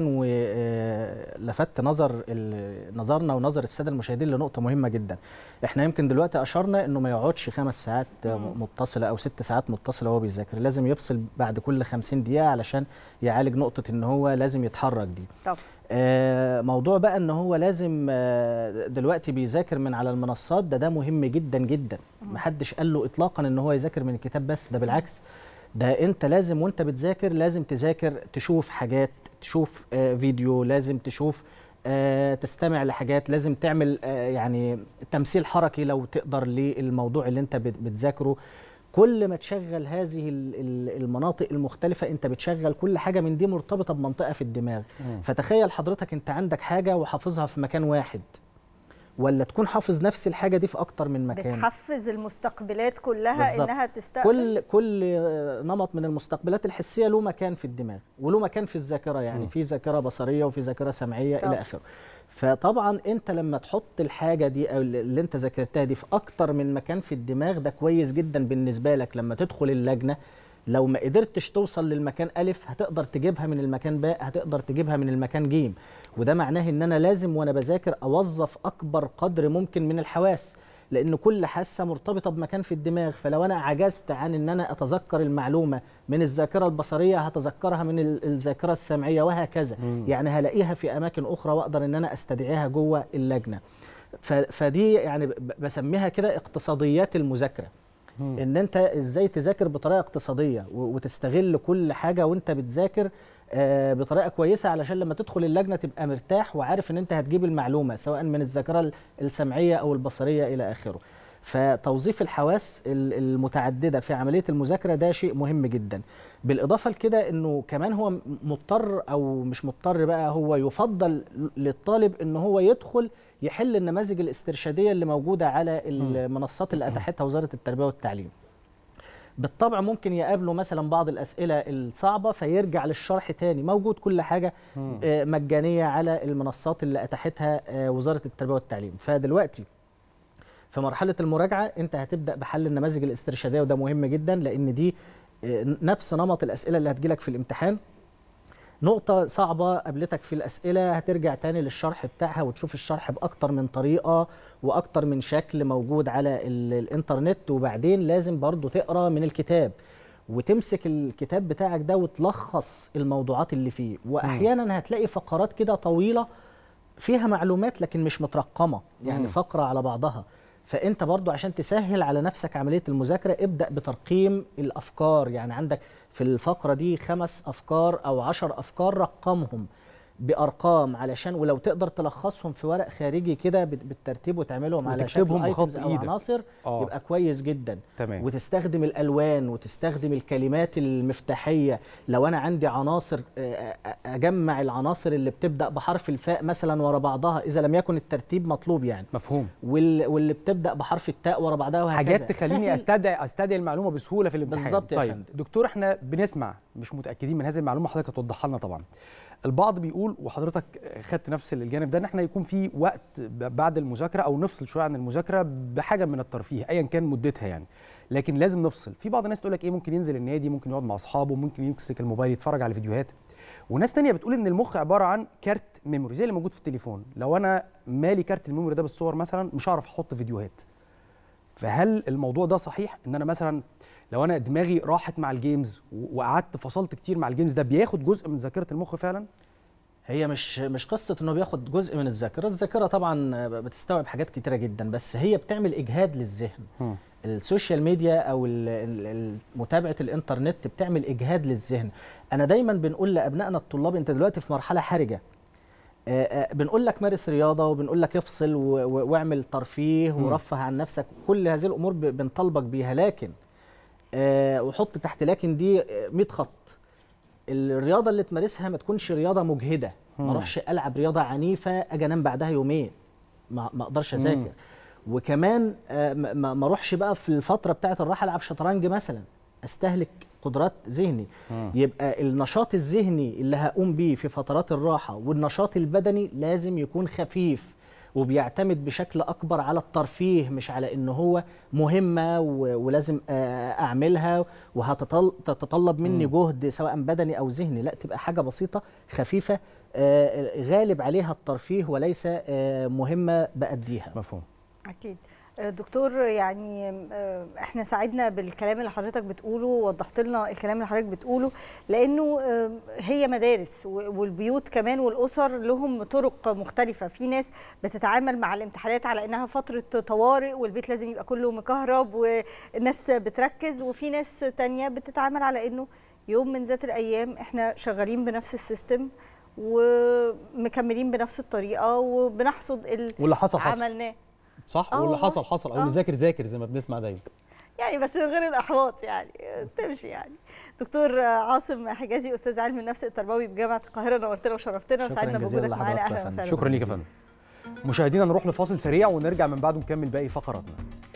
ولفت نظر ال- نظرنا ونظر الساده المشاهدين لنقطه مهمه جدا احنا يمكن دلوقتي اشرنا انه ما يقعدش خمس ساعات مم. متصله او ست ساعات متصله وهو بيذاكر لازم يفصل بعد كل 50 دقيقه علشان يعالج نقطه ان هو لازم يتحرك دي طب آه، موضوع بقى ان هو لازم آه، دلوقتي بيذاكر من على المنصات ده ده مهم جدا جدا محدش قال له اطلاقا ان هو يذاكر من الكتاب بس ده بالعكس ده انت لازم وانت بتذاكر لازم تذاكر تشوف حاجات تشوف آه، فيديو لازم تشوف آه، تستمع لحاجات لازم تعمل آه، يعني تمثيل حركي لو تقدر للموضوع اللي انت بت- بتذاكره كل ما تشغل هذه ال- ال- المناطق المختلفة انت بتشغل كل حاجة من دي مرتبطة بمنطقة في الدماغ مم. فتخيل حضرتك انت عندك حاجة وحافظها في مكان واحد ولا تكون حافظ نفس الحاجة دي في أكتر من مكان بتحفز المستقبلات كلها بالظبط. انها تستقبل كل كل نمط من المستقبلات الحسيه له مكان في الدماغ وله مكان في الذاكره يعني مم. في ذاكره بصريه وفي ذاكره سمعيه طبعا. الى اخره فطبعا انت لما تحط الحاجه دي او اللي انت ذاكرتها دي في اكتر من مكان في الدماغ ده كويس جدا بالنسبه لك لما تدخل اللجنه لو ما قدرتش توصل للمكان ألف هتقدر تجيبها من المكان باء هتقدر تجيبها من المكان جيم وده معناه ان انا لازم وانا بذاكر اوظف اكبر قدر ممكن من الحواس لان كل حاسه مرتبطه بمكان في الدماغ فلو انا عجزت عن ان انا اتذكر المعلومه من الذاكره البصريه هتذكرها من ال- الذاكره السمعيه وهكذا مم. يعني هلاقيها في اماكن اخرى واقدر ان انا استدعيها جوه اللجنه ف- فدي يعني ب- بسميها كده اقتصاديات المذاكره ان انت ازاي تذاكر بطريقه اقتصاديه و- وتستغل كل حاجه وانت بتذاكر آه، بطريقه كويسه علشان لما تدخل اللجنه تبقى مرتاح وعارف ان انت هتجيب المعلومه سواء من الذاكره ال- السمعيه او البصريه الى اخره فتوظيف الحواس ال- المتعدده في عمليه المذاكره ده شيء مهم جدا بالاضافه لكده انه كمان هو م- مضطر او مش مضطر بقى هو يفضل للطالب ان هو يدخل يحل النماذج الاسترشاديه اللي موجوده على المنصات اللي اتاحتها وزاره التربيه والتعليم بالطبع ممكن يقابله مثلا بعض الاسئله الصعبه فيرجع للشرح تاني موجود كل حاجه مم. آه، مجانيه على المنصات اللي اتاحتها آه، وزاره التربيه والتعليم فدلوقتي في مرحله المراجعه انت هتبدا بحل النماذج الاسترشاديه وده مهم جدا لان دي آه، نفس نمط الاسئله اللي هتجيلك في الامتحان نقطة صعبة قابلتك في الأسئلة هترجع تاني للشرح بتاعها وتشوف الشرح بأكتر من طريقة وأكتر من شكل موجود على ال- الإنترنت وبعدين لازم برضو تقرأ من الكتاب وتمسك الكتاب بتاعك ده وتلخص الموضوعات اللي فيه وأحيانا هتلاقي فقرات كده طويلة فيها معلومات لكن مش مترقمة يعني مم. فقرة على بعضها فانت برضو عشان تسهل على نفسك عمليه المذاكره ابدا بترقيم الافكار يعني عندك في الفقره دي خمس افكار او عشر افكار رقمهم بارقام علشان ولو تقدر تلخصهم في ورق خارجي كده بت- بالترتيب وتعملهم على شكل وتكتبهم بخط items او إيدك. عناصر آه. يبقى كويس جدا تمام. وتستخدم الالوان وتستخدم الكلمات المفتاحيه لو انا عندي عناصر آه، آه، اجمع العناصر اللي بتبدا بحرف الفاء مثلا ورا بعضها اذا لم يكن الترتيب مطلوب يعني مفهوم وال- واللي بتبدا بحرف التاء ورا بعضها وهكذا حاجات تخليني سهل. استدعي استدعي المعلومه بسهوله في الامتحان بالظبط يا طيب فندم. دكتور احنا بنسمع مش متاكدين من هذه المعلومه حضرتك هتوضحها لنا طبعا البعض بيقول وحضرتك خدت نفس الجانب ده ان احنا يكون في وقت ب- بعد المذاكره او نفصل شويه عن المذاكره بحاجه من الترفيه ايا كان مدتها يعني لكن لازم نفصل في بعض الناس تقول لك ايه ممكن ينزل النادي ممكن يقعد مع اصحابه ممكن يمسك الموبايل يتفرج على فيديوهات وناس تانية بتقول ان المخ عباره عن كارت ميموري زي اللي موجود في التليفون لو انا مالي كارت الميموري ده بالصور مثلا مش هعرف احط فيديوهات فهل الموضوع ده صحيح ان انا مثلا لو انا دماغي راحت مع الجيمز و- وقعدت فصلت كتير مع الجيمز ده بياخد جزء من ذاكره المخ فعلا هي مش مش قصه انه بياخد جزء من الذاكره الذاكره طبعا بتستوعب حاجات كتيره جدا بس هي بتعمل اجهاد للذهن السوشيال ميديا او ال- ال- ال- متابعه الانترنت بتعمل اجهاد للذهن انا دايما بنقول لابنائنا الطلاب انت دلوقتي في مرحله حرجه آه، آه، بنقول لك مارس رياضه وبنقول لك افصل و- و- واعمل ترفيه مم. ورفه عن نفسك كل هذه الامور ب- بنطالبك بيها لكن آه، وحط تحت لكن دي آه، 100 خط الرياضه اللي تمارسها ما تكونش رياضه مجهده ما مم. اروحش العب رياضه عنيفه اجي انام بعدها يومين ما ما اقدرش مم. اذاكر وكمان آه، ما ما- ما اروحش بقى في الفتره بتاعه الراحه العب شطرنج مثلا استهلك قدرات ذهني مم. يبقى النشاط الذهني اللي هقوم بيه في فترات الراحه والنشاط البدني لازم يكون خفيف وبيعتمد بشكل اكبر على الترفيه مش على ان هو مهمه و- ولازم آه، اعملها وهتتطلب مني جهد سواء بدني او ذهني لا تبقى حاجه بسيطه خفيفه آه، غالب عليها الترفيه وليس آه، مهمه باديها مفهوم اكيد آه، دكتور يعني آه، احنا ساعدنا بالكلام اللي حضرتك بتقوله ووضحت لنا الكلام اللي حضرتك بتقوله لانه آه، هي مدارس و- والبيوت كمان والاسر لهم طرق مختلفه في ناس بتتعامل مع الامتحانات على انها فتره طوارئ والبيت لازم يبقى كله مكهرب والناس بتركز وفي ناس تانية بتتعامل على انه يوم من ذات الايام احنا شغالين بنفس السيستم ومكملين بنفس الطريقه وبنحصد ال- واللي حصل حصل. عملناه صح آه واللي والله. حصل حصل او آه. اللي ذاكر ذاكر زي ما بنسمع دايما يعني بس من غير الاحباط يعني تمشي يعني دكتور عاصم حجازي استاذ علم النفس التربوي بجامعه القاهره نورتنا وشرفتنا شكراً وسعدنا جزيلاً بوجودك معانا لحضرتك يا اهلا فندم. وسهلا شكرا ليك يا فندم مشاهدينا نروح لفاصل سريع ونرجع من بعده نكمل باقي فقراتنا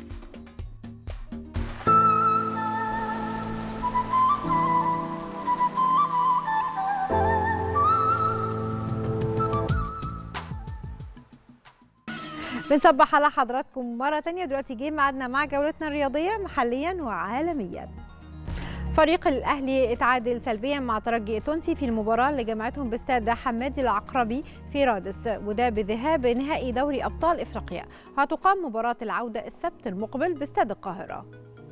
بنصبح على حضراتكم مرة تانية دلوقتي جه ميعادنا مع جولتنا الرياضية محليا وعالميا فريق الأهلي اتعادل سلبيا مع ترجي التونسي في المباراة اللي جمعتهم باستاد حمادي العقربي في رادس وده بذهاب نهائي دوري أبطال إفريقيا هتقام مباراة العودة السبت المقبل باستاد القاهرة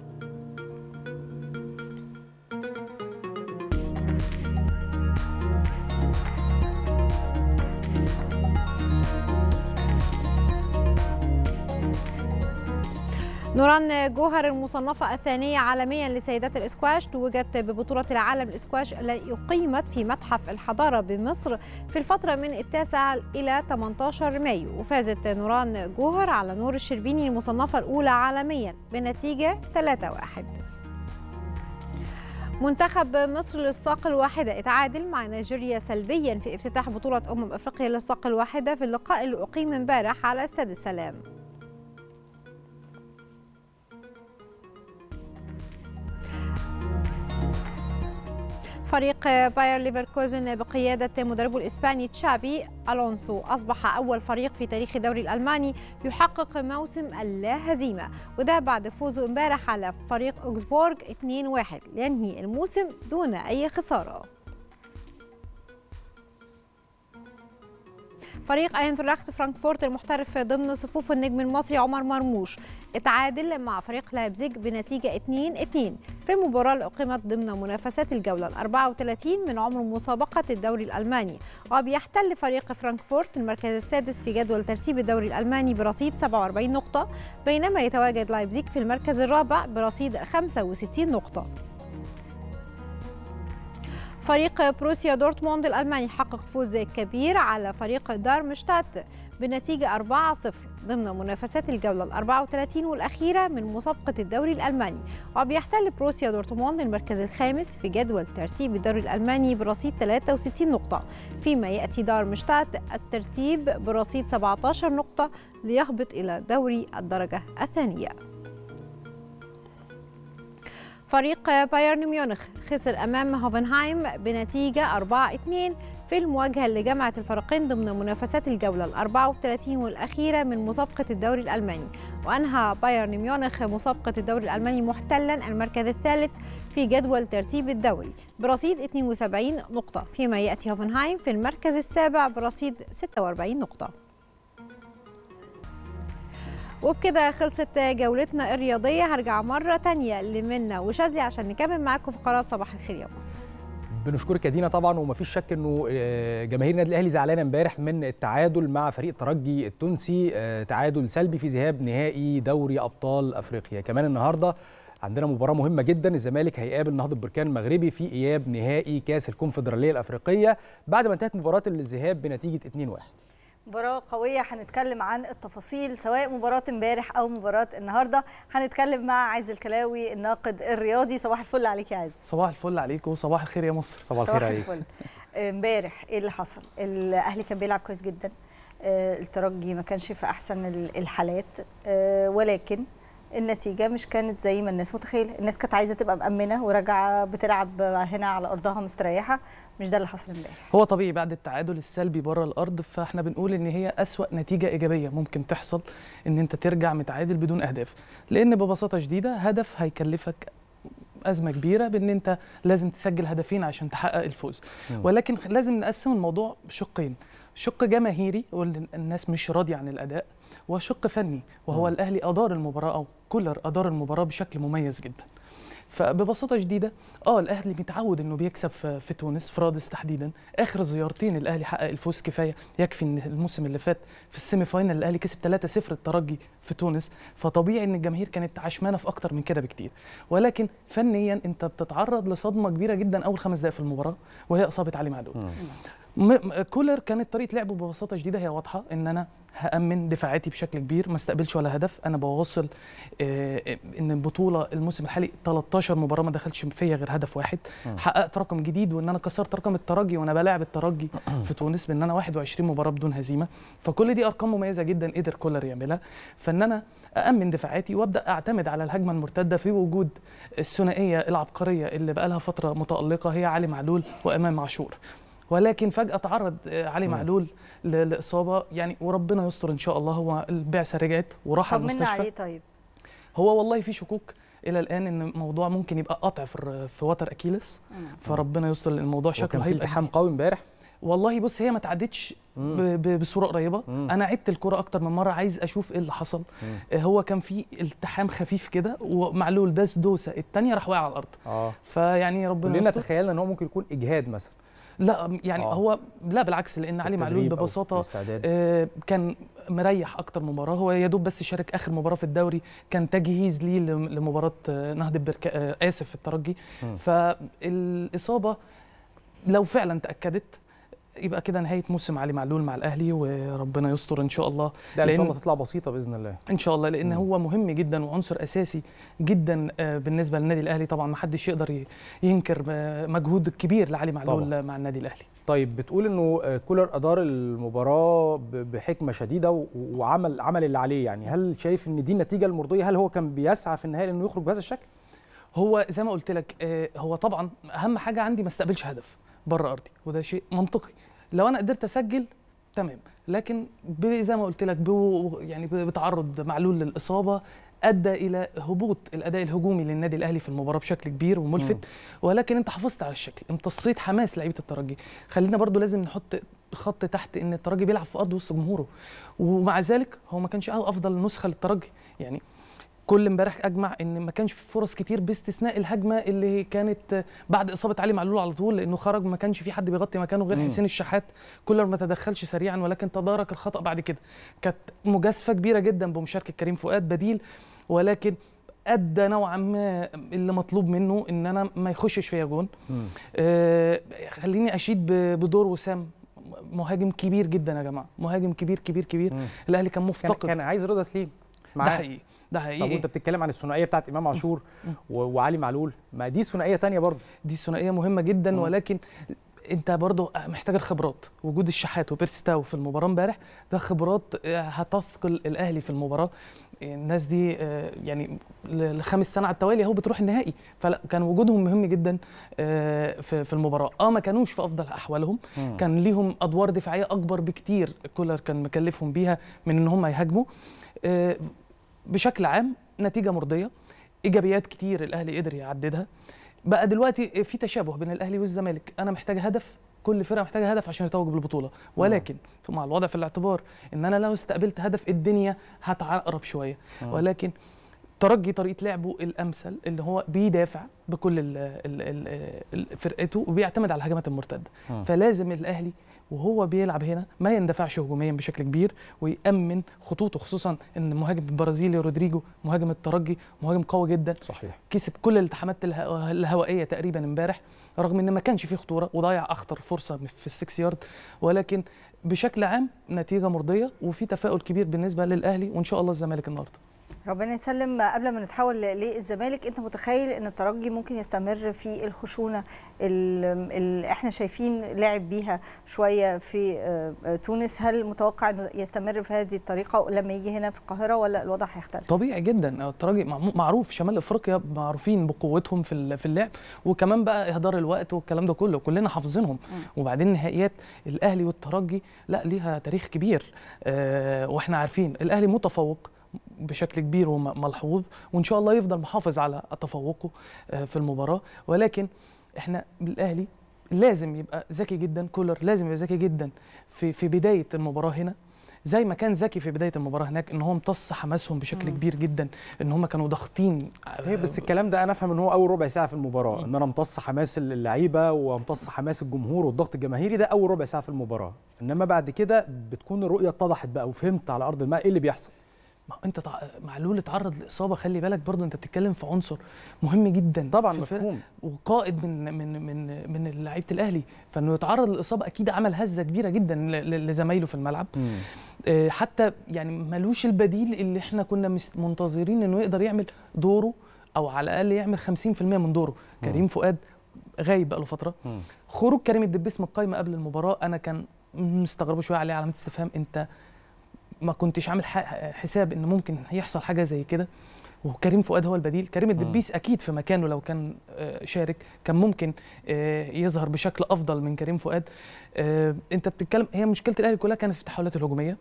نوران جوهر المصنفة الثانية عالميا لسيدات الإسكواش توجت ببطولة العالم الإسكواش التي أقيمت في متحف الحضارة بمصر في الفترة من التاسع إلى 18 مايو وفازت نوران جوهر على نور الشربيني المصنفة الأولى عالميا بنتيجة 3-1 منتخب مصر للساق الواحدة اتعادل مع نيجيريا سلبيا في افتتاح بطولة أمم أفريقيا للساق الواحدة في اللقاء اللي أقيم امبارح على استاد السلام فريق باير ليفركوزن بقيادة مدربه الإسباني تشابي ألونسو أصبح أول فريق في تاريخ الدوري الألماني يحقق موسم اللا هزيمة وده بعد فوزه امبارح على فريق أوكسبورغ 2-1 لينهي الموسم دون أي خسارة فريق اينتراخت فرانكفورت المحترف ضمن صفوف النجم المصري عمر مرموش اتعادل مع فريق لايبزيج بنتيجة 2-2 في المباراة اللي أقيمت ضمن منافسات الجولة ال 34 من عمر مسابقة الدوري الألماني وبيحتل فريق فرانكفورت المركز السادس في جدول ترتيب الدوري الألماني برصيد 47 نقطة بينما يتواجد لايبزيج في المركز الرابع برصيد 65 نقطة فريق بروسيا دورتموند الألماني حقق فوز كبير على فريق دارمشتات بنتيجة 4-0 ضمن منافسات الجولة ال 34 والأخيرة من مسابقة الدوري الألماني وبيحتل بروسيا دورتموند المركز الخامس في جدول ترتيب الدوري الألماني برصيد 63 نقطة فيما يأتي دارمشتات الترتيب برصيد 17 نقطة ليهبط إلى دوري الدرجة الثانية فريق بايرن ميونخ خسر أمام هوفنهايم بنتيجة 4-2 في المواجهة اللي جمعت الفريقين ضمن منافسات الجولة ال 34 والأخيرة من مسابقة الدوري الألماني وأنهى بايرن ميونخ مسابقة الدوري الألماني محتلا المركز الثالث في جدول ترتيب الدوري برصيد 72 نقطة فيما يأتي هوفنهايم في المركز السابع برصيد 46 نقطة وبكده خلصت جولتنا الرياضية هرجع مرة تانية لمنى وشاذي عشان نكمل معاكم فقرات صباح الخير يا مصر بنشكرك يا دينا طبعا ومفيش شك انه آه، جماهير النادي الاهلي زعلانه امبارح من التعادل مع فريق الترجي التونسي آه، تعادل سلبي في ذهاب نهائي دوري ابطال افريقيا كمان النهارده عندنا مباراه مهمه جدا الزمالك هيقابل نهضه بركان المغربي في اياب نهائي كاس الكونفدراليه الافريقيه بعد ما انتهت مباراه الذهاب بنتيجه 2-1 مباراة قوية هنتكلم عن التفاصيل سواء مباراة امبارح أو مباراة النهاردة هنتكلم مع عايز الكلاوي الناقد الرياضي صباح الفل عليك يا عايز صباح الفل عليكم وصباح الخير يا مصر صباح الفل امبارح ايه اللي حصل الاهلي كان بيلعب كويس جدا آه، الترجي ما كانش في احسن ال- الحالات آه، ولكن النتيجه مش كانت زي ما الناس متخيله الناس كانت عايزه تبقى مامنه وراجعه بتلعب هنا على ارضها مستريحه مش ده اللي حصل امبارح هو طبيعي بعد التعادل السلبي بره الارض فاحنا بنقول ان هي اسوا نتيجه ايجابيه ممكن تحصل ان انت ترجع متعادل بدون اهداف لان ببساطه شديده هدف هيكلفك ازمه كبيره بان انت لازم تسجل هدفين عشان تحقق الفوز مم. ولكن لازم نقسم الموضوع شقين شق جماهيري واللي الناس مش راضيه عن الاداء وشق فني وهو مم. الاهلي ادار المباراه او كولر ادار المباراه بشكل مميز جدا فببساطه شديده اه الاهلي متعود انه بيكسب في, في تونس في رادس تحديدا اخر زيارتين الاهلي حقق الفوز كفايه يكفي ان الموسم اللي فات في السيمي فاينل الاهلي كسب 3-0 الترجي في تونس فطبيعي ان الجماهير كانت عشمانه في اكتر من كده بكتير ولكن فنيا انت بتتعرض لصدمه كبيره جدا اول خمس دقائق في المباراه وهي اصابه علي معلول م- م- كولر كانت طريقه لعبه ببساطه شديده هي واضحه ان انا هامن دفاعاتي بشكل كبير ما استقبلش ولا هدف انا بوصل آه، آه، ان البطوله الموسم الحالي 13 مباراه ما دخلش فيا غير هدف واحد مم. حققت رقم جديد وان انا كسرت رقم الترجي وانا بلاعب الترجي في تونس بان انا 21 مباراه بدون هزيمه فكل دي ارقام مميزه جدا قدر كولر يعملها فان انا أأمن دفاعاتي وأبدأ أعتمد على الهجمة المرتدة في وجود الثنائية العبقرية اللي بقى لها فترة متألقة هي علي معلول وإمام عاشور ولكن فجأة تعرض آه، علي مم. معلول ل- لإصابة يعني وربنا يستر إن شاء الله هو البعثة رجعت وراح طمنا المستشفى عليه طيب هو والله في شكوك الى الان ان الموضوع ممكن يبقى قطع في الر- في وتر اكيلس فربنا يستر لان الموضوع شكله وكان في هيبقى التحام قوي امبارح والله بص هي ما تعدتش ب- ب- بصوره قريبه مم. انا عدت الكره اكتر من مره عايز اشوف ايه اللي حصل مم. آه، هو كان في التحام خفيف كده ومعلول داس دوسه الثانيه راح واقع على الارض اه فيعني ربنا كلنا يستر تخيلنا ان هو ممكن يكون اجهاد مثلا لا يعني آه. هو لا بالعكس لان علي معلول التدريب أو ببساطه الاستعداد. آه، كان مريح اكتر مباراه هو يا دوب بس شارك اخر مباراه في الدوري كان تجهيز ليه لم- لمباراه آه، نهضه بركا آه، اسف الترجي مم. فالاصابه لو فعلا تاكدت يبقى كده نهايه موسم علي معلول مع الاهلي وربنا يستر ان شاء الله لا ان شاء لأن- الله تطلع بسيطه باذن الله ان شاء الله لان هو مهم جدا وعنصر اساسي جدا آه، بالنسبه للنادي الاهلي طبعا ما حدش يقدر ي- ينكر آه، مجهود الكبير لعلي معلول طبعاً. مع النادي الاهلي طيب بتقول انه آه، كولر ادار المباراه ب- بحكمه شديده و- وعمل عمل اللي عليه يعني هل شايف ان دي النتيجه المرضيه هل هو كان بيسعى في النهايه انه يخرج بهذا الشكل هو زي ما قلت لك آه، هو طبعا اهم حاجه عندي ما استقبلش هدف بره ارضي وده شيء منطقي لو انا قدرت اسجل تمام لكن ب- زي ما قلت لك بو- يعني ب- بتعرض معلول للاصابه ادى الى هبوط الاداء الهجومي للنادي الاهلي في المباراه بشكل كبير وملفت مم. ولكن انت حافظت على الشكل امتصيت حماس لعيبه الترجي خلينا برضو لازم نحط خط تحت ان الترجي بيلعب في ارض وسط جمهوره ومع ذلك هو ما كانش افضل نسخه للترجي يعني كل امبارح اجمع ان ما كانش في فرص كتير باستثناء الهجمه اللي كانت بعد اصابه علي معلول على طول لانه خرج ما كانش في حد بيغطي مكانه غير مم. حسين الشحات كولر ما تدخلش سريعا ولكن تدارك الخطا بعد كده كانت مجازفه كبيره جدا بمشاركه كريم فؤاد بديل ولكن ادى نوعا ما اللي مطلوب منه ان انا ما يخشش فيا جون آه، خليني اشيد ب- بدور وسام مهاجم كبير جدا يا جماعه مهاجم كبير كبير كبير الاهلي كان كان, مفتقد كان عايز رضا سليم ده معاه. حقيقي ده حقيقي طب وانت بتتكلم عن الثنائيه بتاعت امام عاشور و- وعلي معلول ما دي ثنائيه تانية برضه دي ثنائيه مهمه جدا ولكن انت برضه محتاج الخبرات وجود الشحات وبيرستاو في المباراه امبارح ده خبرات آه، هتثقل الاهلي في المباراه الناس دي آه، يعني ل- لخامس سنه على التوالي اهو بتروح النهائي فلا كان وجودهم مهم جدا آه، في في المباراه اه ما كانوش في افضل احوالهم مم. كان ليهم ادوار دفاعيه اكبر بكتير كولر كان مكلفهم بيها من ان هم يهاجموا آه، بشكل عام نتيجه مرضيه ايجابيات كتير الاهلي قدر يعددها بقى دلوقتي في تشابه بين الاهلي والزمالك انا محتاج هدف كل فرقه محتاجه هدف عشان يتوج بالبطوله ولكن مع الوضع في الاعتبار ان انا لو استقبلت هدف الدنيا هتعقرب شويه آه. ولكن ترجي طريقه لعبه الامثل اللي هو بيدافع بكل ال ال ال ال فرقته وبيعتمد على الهجمات المرتده آه. فلازم الاهلي وهو بيلعب هنا ما يندفعش هجوميا بشكل كبير ويأمن خطوطه خصوصا ان المهاجم البرازيلي رودريجو مهاجم الترجي مهاجم قوي جدا صحيح كسب كل الالتحامات الهو- الهوائيه تقريبا امبارح رغم ان ما كانش فيه خطوره وضيع اخطر فرصه في السكس يارد ولكن بشكل عام نتيجه مرضيه وفي تفاؤل كبير بالنسبه للاهلي وان شاء الله الزمالك النهارده ربنا يسلم قبل ما نتحول للزمالك انت متخيل ان الترجي ممكن يستمر في الخشونه اللي احنا شايفين لعب بيها شويه في آه، آه، تونس هل متوقع انه يستمر في هذه الطريقه لما يجي هنا في القاهره ولا الوضع هيختلف طبيعي جدا الترجي معمو- معروف شمال افريقيا معروفين بقوتهم في ال- في اللعب وكمان بقى اهدار الوقت والكلام ده كله كلنا حافظينهم وبعدين نهائيات الاهلي والترجي لا ليها تاريخ كبير آه واحنا عارفين الاهلي متفوق بشكل كبير وملحوظ وان شاء الله يفضل محافظ على تفوقه آه في المباراه ولكن احنا الاهلي لازم يبقى ذكي جدا كولر لازم يبقى ذكي جدا في في بدايه المباراه هنا زي ما كان ذكي في بدايه المباراه هناك ان هو امتص حماسهم بشكل مم. كبير جدا ان هم كانوا ضاغطين هي بس الكلام ده انا افهم ان هو اول ربع ساعه في المباراه ان انا امتص حماس اللعيبه وامتص حماس الجمهور والضغط الجماهيري ده اول ربع ساعه في المباراه انما بعد كده بتكون الرؤيه اتضحت بقى وفهمت على ارض الماء ايه اللي بيحصل ما هو انت تع... معلول اتعرض لاصابه خلي بالك برضو انت بتتكلم في عنصر مهم جدا طبعاً في الفرق، مفهوم. وقائد من من من من لعيبه الاهلي فانه يتعرض للاصابه اكيد عمل هزه كبيره جدا ل- ل- لزمايله في الملعب آه، حتى يعني ملوش البديل اللي احنا كنا مس- منتظرين انه يقدر يعمل دوره او على الاقل يعمل 50% من دوره كريم فؤاد غايب بقاله فتره خروج كريم الدبيس من القايمه قبل المباراه انا كان مستغربه شويه عليه علامه استفهام انت ما كنتش عامل ح- حساب ان ممكن يحصل حاجه زي كده وكريم فؤاد هو البديل كريم الدبيس اكيد في مكانه لو كان آه، شارك كان ممكن آه، يظهر بشكل افضل من كريم فؤاد آه، انت بتتكلم هي مشكله الاهلي كلها كانت في التحولات الهجوميه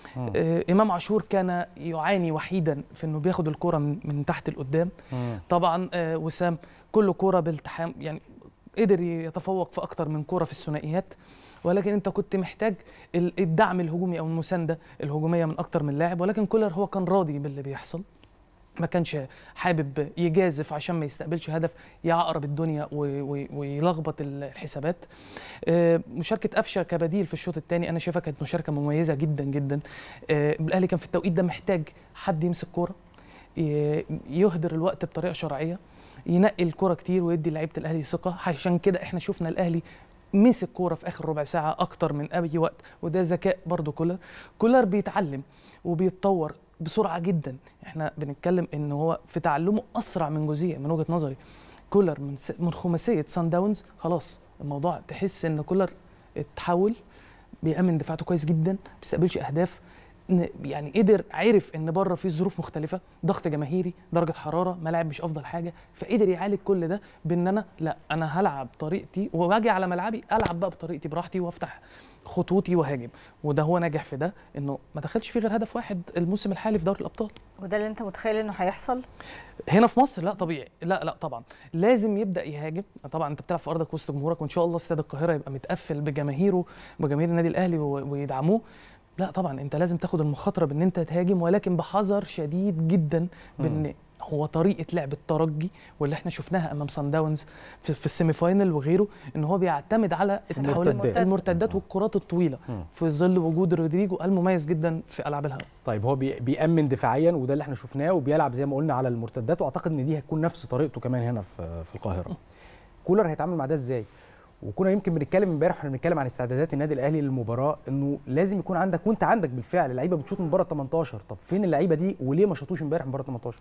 آه، امام عاشور كان يعاني وحيدا في انه بياخد الكره من, من تحت لقدام طبعا آه، وسام كل كوره بالتحام يعني قدر يتفوق في اكتر من كوره في الثنائيات ولكن انت كنت محتاج ال- الدعم الهجومي او المسانده الهجوميه من اكتر من لاعب ولكن كولر هو كان راضي باللي بيحصل ما كانش حابب يجازف عشان ما يستقبلش هدف يعقرب الدنيا و- و- ويلخبط الحسابات آه، مشاركه قفشه كبديل في الشوط الثاني انا شايفها كانت مشاركه مميزه جدا جدا آه، الاهلي كان في التوقيت ده محتاج حد يمسك كوره ي- يهدر الوقت بطريقه شرعيه ينقي الكوره كتير ويدي لعيبه الاهلي ثقه عشان كده احنا شفنا الاهلي مسك كوره في اخر ربع ساعه اكتر من اي وقت وده ذكاء برضو كولر كولر بيتعلم وبيتطور بسرعه جدا احنا بنتكلم ان هو في تعلمه اسرع من جوزيه من وجهه نظري كولر من س... من خماسيه سان داونز خلاص الموضوع تحس ان كولر اتحول بيأمن دفاعته كويس جدا ما بيستقبلش اهداف ن- يعني قدر عرف ان بره في ظروف مختلفه ضغط جماهيري درجه حراره ملاعب مش افضل حاجه فقدر يعالج كل ده بان انا لا انا هلعب طريقتي واجي على ملعبي العب بقى بطريقتي براحتي وافتح خطوطي وهاجم وده هو ناجح في ده انه ما دخلش فيه غير هدف واحد الموسم الحالي في دوري الابطال وده اللي انت متخيل انه هيحصل هنا في مصر لا طبيعي لا لا طبعا لازم يبدا يهاجم طبعا انت بتلعب في ارضك وسط جمهورك وان شاء الله استاد القاهره يبقى متقفل بجماهيره وجماهير النادي الاهلي و- ويدعموه لا طبعا انت لازم تاخد المخاطره بان انت تهاجم ولكن بحذر شديد جدا بان هو طريقه لعب الترجي واللي احنا شفناها امام سان داونز في, في السيمي فاينل وغيره ان هو بيعتمد على التحولات المرتدات. المرتدات والكرات الطويله مم. في ظل وجود رودريجو المميز جدا في العاب الهواء طيب هو بي- بيأمن دفاعيا وده اللي احنا شفناه وبيلعب زي ما قلنا على المرتدات واعتقد ان دي هتكون نفس طريقته كمان هنا في في القاهره. كولر هيتعامل مع ده ازاي؟ وكنا يمكن بنتكلم امبارح واحنا بنتكلم عن استعدادات النادي الاهلي للمباراه انه لازم يكون عندك وانت عندك بالفعل لعيبه بتشوط من بره ال 18 طب فين اللعيبه دي وليه ما شاطوش امبارح من بره ال 18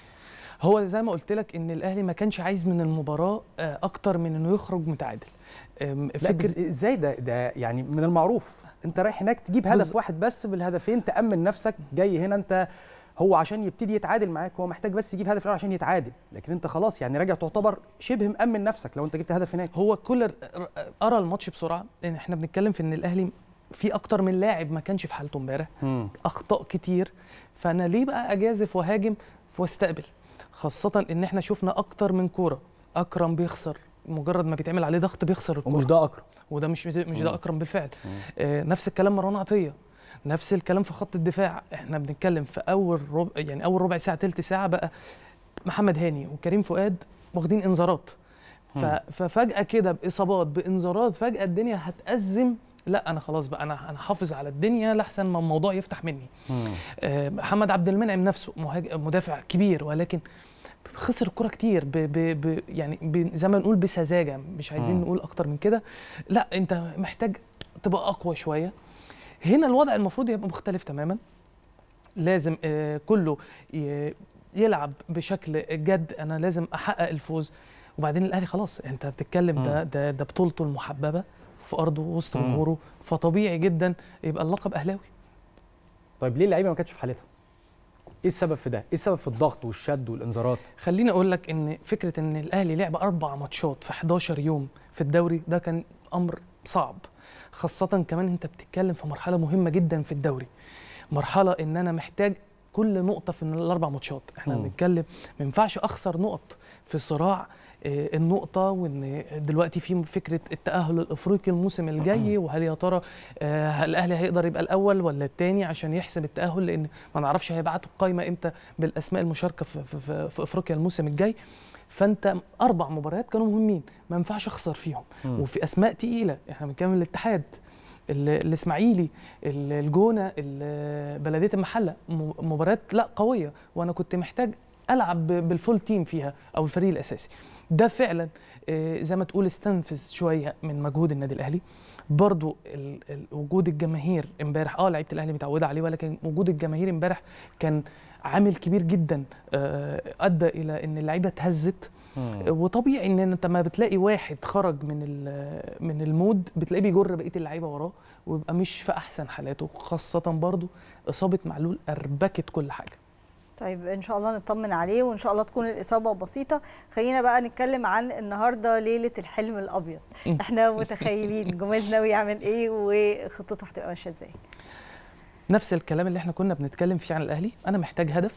هو زي ما قلت لك ان الاهلي ما كانش عايز من المباراه آه، اكتر من انه يخرج متعادل آم، لا بس ازاي ده ده يعني من المعروف انت رايح هناك تجيب هدف بز- واحد بس بالهدفين تامن نفسك جاي هنا انت هو عشان يبتدي يتعادل معاك هو محتاج بس يجيب هدف الأول عشان يتعادل لكن انت خلاص يعني راجع تعتبر شبه مامن نفسك لو انت جبت هدف هناك هو كولر قرا الماتش بسرعه ان احنا بنتكلم في ان الاهلي في اكتر من لاعب ما كانش في حالته امبارح اخطاء كتير فانا ليه بقى اجازف وهاجم واستقبل خاصه ان احنا شفنا اكتر من كوره اكرم بيخسر مجرد ما بيتعمل عليه ضغط بيخسر الكوره ومش ده اكرم وده مش مش مم. ده اكرم بالفعل آه نفس الكلام مروان عطيه نفس الكلام في خط الدفاع احنا بنتكلم في اول ربع يعني اول ربع ساعه تلت ساعه بقى محمد هاني وكريم فؤاد واخدين انذارات ف- مم. ففجاه كده باصابات بانذارات فجاه الدنيا هتأزم لا انا خلاص بقى انا انا حافظ على الدنيا لحسن ما الموضوع يفتح مني آه، محمد عبد المنعم نفسه مهاج- مدافع كبير ولكن خسر الكرة كتير ب ب ب يعني ب زي ما نقول بسذاجة مش عايزين مم. نقول أكتر من كده لا أنت محتاج تبقى أقوى شوية هنا الوضع المفروض يبقى مختلف تماما لازم آه، كله ي- يلعب بشكل جد أنا لازم أحقق الفوز وبعدين الأهلي خلاص أنت بتتكلم ده ده ده بطولته المحببة في أرضه وسط مم. جمهوره فطبيعي جدا يبقى اللقب أهلاوي طيب ليه اللعيبه ما كانتش في حالتها ايه السبب في ده ايه السبب في الضغط والشد والانذارات خليني اقول لك ان فكره ان الاهلي لعب اربع ماتشات في 11 يوم في الدوري ده كان امر صعب خاصه كمان انت بتتكلم في مرحله مهمه جدا في الدوري مرحله ان انا محتاج كل نقطه في الاربع ماتشات احنا مم. بنتكلم ما ينفعش اخسر نقط في صراع آه، النقطة وإن دلوقتي في فكرة التأهل الأفريقي الموسم الجاي وهل يا ترى آه، هل الأهلي هيقدر يبقى الأول ولا الثاني عشان يحسب التأهل لأن ما نعرفش هيبعتوا القايمة إمتى بالأسماء المشاركة في, في, في, في أفريقيا الموسم الجاي فأنت أربع مباريات كانوا مهمين ما ينفعش أخسر فيهم مم. وفي أسماء تقيلة إحنا بنتكلم الاتحاد ال- الاسماعيلي ال- الجونه ال- بلديه المحله م- مباريات لا قويه وانا كنت محتاج العب ب- بالفول تيم فيها او الفريق الاساسي ده فعلا آه، زي ما تقول استنفذ شويه من مجهود النادي الاهلي برضو ال- ال- وجود الجماهير امبارح اه لعيبه الاهلي متعوده عليه ولكن وجود الجماهير امبارح كان عامل كبير جدا آه، ادى الى ان اللعيبه اتهزت وطبيعي ان انت ما بتلاقي واحد خرج من ال- من المود بتلاقيه بيجر بقيه اللعيبه وراه ويبقى مش في احسن حالاته خاصه برضو اصابه معلول اربكت كل حاجه طيب ان شاء الله نطمن عليه وان شاء الله تكون الاصابه بسيطه خلينا بقى نتكلم عن النهارده ليله الحلم الابيض م. احنا متخيلين جوميز ناوي يعمل ايه وخطته هتبقى ماشيه ازاي نفس الكلام اللي احنا كنا بنتكلم فيه عن الاهلي انا محتاج هدف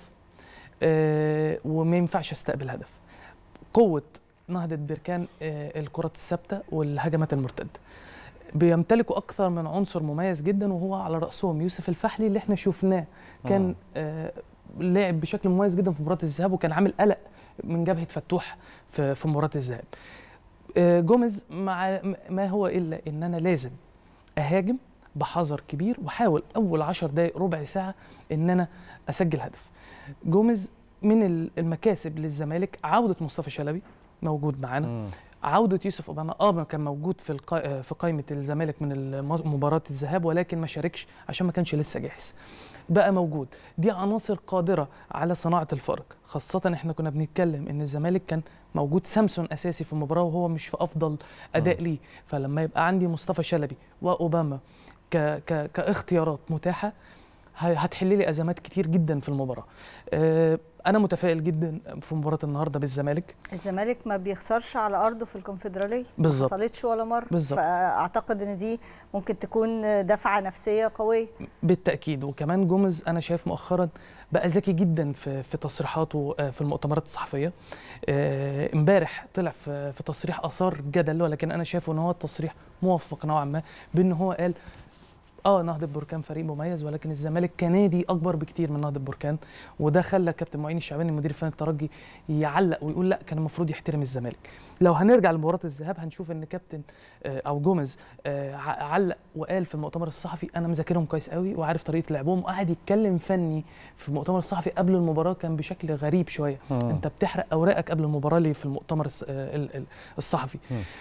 آه وما ينفعش استقبل هدف قوه نهضه بركان آه الكرات الثابته والهجمات المرتده بيمتلكوا اكثر من عنصر مميز جدا وهو على راسهم يوسف الفحلي اللي احنا شفناه كان آه لعب بشكل مميز جدا في مباراه الذهاب وكان عامل قلق من جبهه فتوح في في مباراه الذهاب آه جوميز مع ما هو الا ان انا لازم اهاجم بحذر كبير واحاول اول 10 دقائق ربع ساعه ان انا اسجل هدف جوميز من ال- المكاسب للزمالك عوده مصطفى شلبي موجود معانا عودة يوسف اوباما اه كان موجود في القا... في قائمة الزمالك من الم- مباراة الذهاب ولكن ما شاركش عشان ما كانش لسه جاهز. بقى موجود، دي عناصر قادرة على صناعة الفرق، خاصة احنا كنا بنتكلم ان الزمالك كان موجود سامسون اساسي في المباراة وهو مش في افضل اداء ليه، فلما يبقى عندي مصطفى شلبي واوباما ك... ك... كاختيارات متاحة ه- هتحل لي ازمات كتير جدا في المباراة. آه، انا متفائل جدا في مباراة النهارده بالزمالك الزمالك ما بيخسرش على ارضه في الكونفدراليه بالظبط. ما حصلتش ولا مره بالظبط. فاعتقد ان دي ممكن تكون دفعه نفسيه قويه بالتاكيد وكمان جوميز انا شايف مؤخرا بقى ذكي جدا في في تصريحاته آه، في المؤتمرات الصحفيه آه، امبارح طلع في في تصريح اثار جدل ولكن انا شايفه ان هو التصريح موفق نوعا ما بان هو قال اه نهضه بركان فريق مميز ولكن الزمالك كنادي اكبر بكتير من نهضه بركان وده خلى كابتن معين الشعباني المدير الفني الترجي يعلق ويقول لا كان المفروض يحترم الزمالك لو هنرجع لمباراه الذهاب هنشوف ان كابتن آه، او جوميز آه، ع- علق وقال في المؤتمر الصحفي انا مذاكرهم كويس قوي وعارف طريقه لعبهم وقعد يتكلم فني في المؤتمر الصحفي قبل المباراه كان بشكل غريب شويه مم. انت بتحرق اوراقك قبل المباراه ليه في المؤتمر الص- آه، ال- ال- الصحفي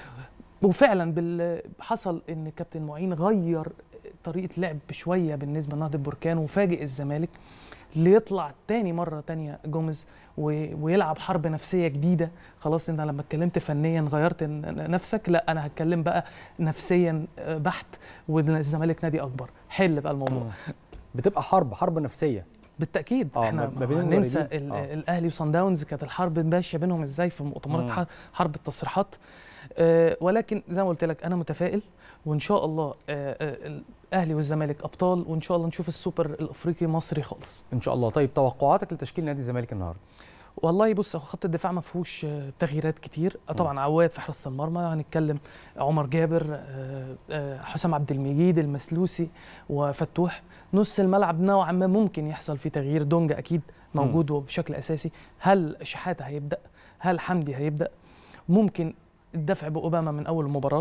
وفعلا بال... حصل ان كابتن معين غير طريقه لعب شويه بالنسبه لنهضه بركان وفاجئ الزمالك ليطلع تاني مره تانية جوميز و... ويلعب حرب نفسيه جديده خلاص انت لما اتكلمت فنيا غيرت ن- نفسك لا انا هتكلم بقى نفسيا آه، بحت والزمالك نادي اكبر حل بقى الموضوع بتبقى حرب حرب نفسيه بالتاكيد آه، احنا ما بين ننسى المدربين. ال- آه. الاهلي وصن داونز كانت الحرب ماشيه بينهم ازاي في مؤتمرات مم. ح- حرب التصريحات آه، ولكن زي ما قلت لك انا متفائل وان شاء الله آه، آه، الاهلي والزمالك ابطال وان شاء الله نشوف السوبر الافريقي مصري خالص ان شاء الله طيب توقعاتك لتشكيل نادي الزمالك النهارده والله بص هو خط الدفاع ما فيهوش آه، تغييرات كتير آه، طبعا عواد في حراسه المرمى هنتكلم عمر جابر آه، آه، حسام عبد المجيد المسلوسي وفتوح نص الملعب نوعا ما ممكن يحصل فيه تغيير دونج اكيد موجود وبشكل اساسي هل شحاته هيبدا هل حمدي هيبدا ممكن الدفع باوباما من اول المباراه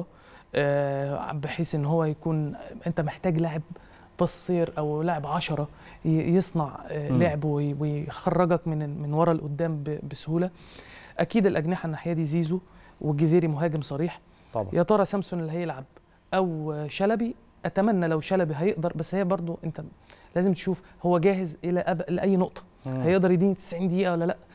آه، بحيث ان هو يكون انت محتاج لاعب بصير او لاعب عشرة ي- يصنع آه، مم. لعب وي- ويخرجك من من ورا لقدام ب- بسهوله اكيد الاجنحه الناحيه دي زيزو والجزيري مهاجم صريح طبعا يا ترى سامسون اللي هيلعب او شلبي اتمنى لو شلبي هيقدر بس هي برضو انت لازم تشوف هو جاهز الى أب... لاي نقطه مم. هيقدر يديني 90 دقيقه ولا لا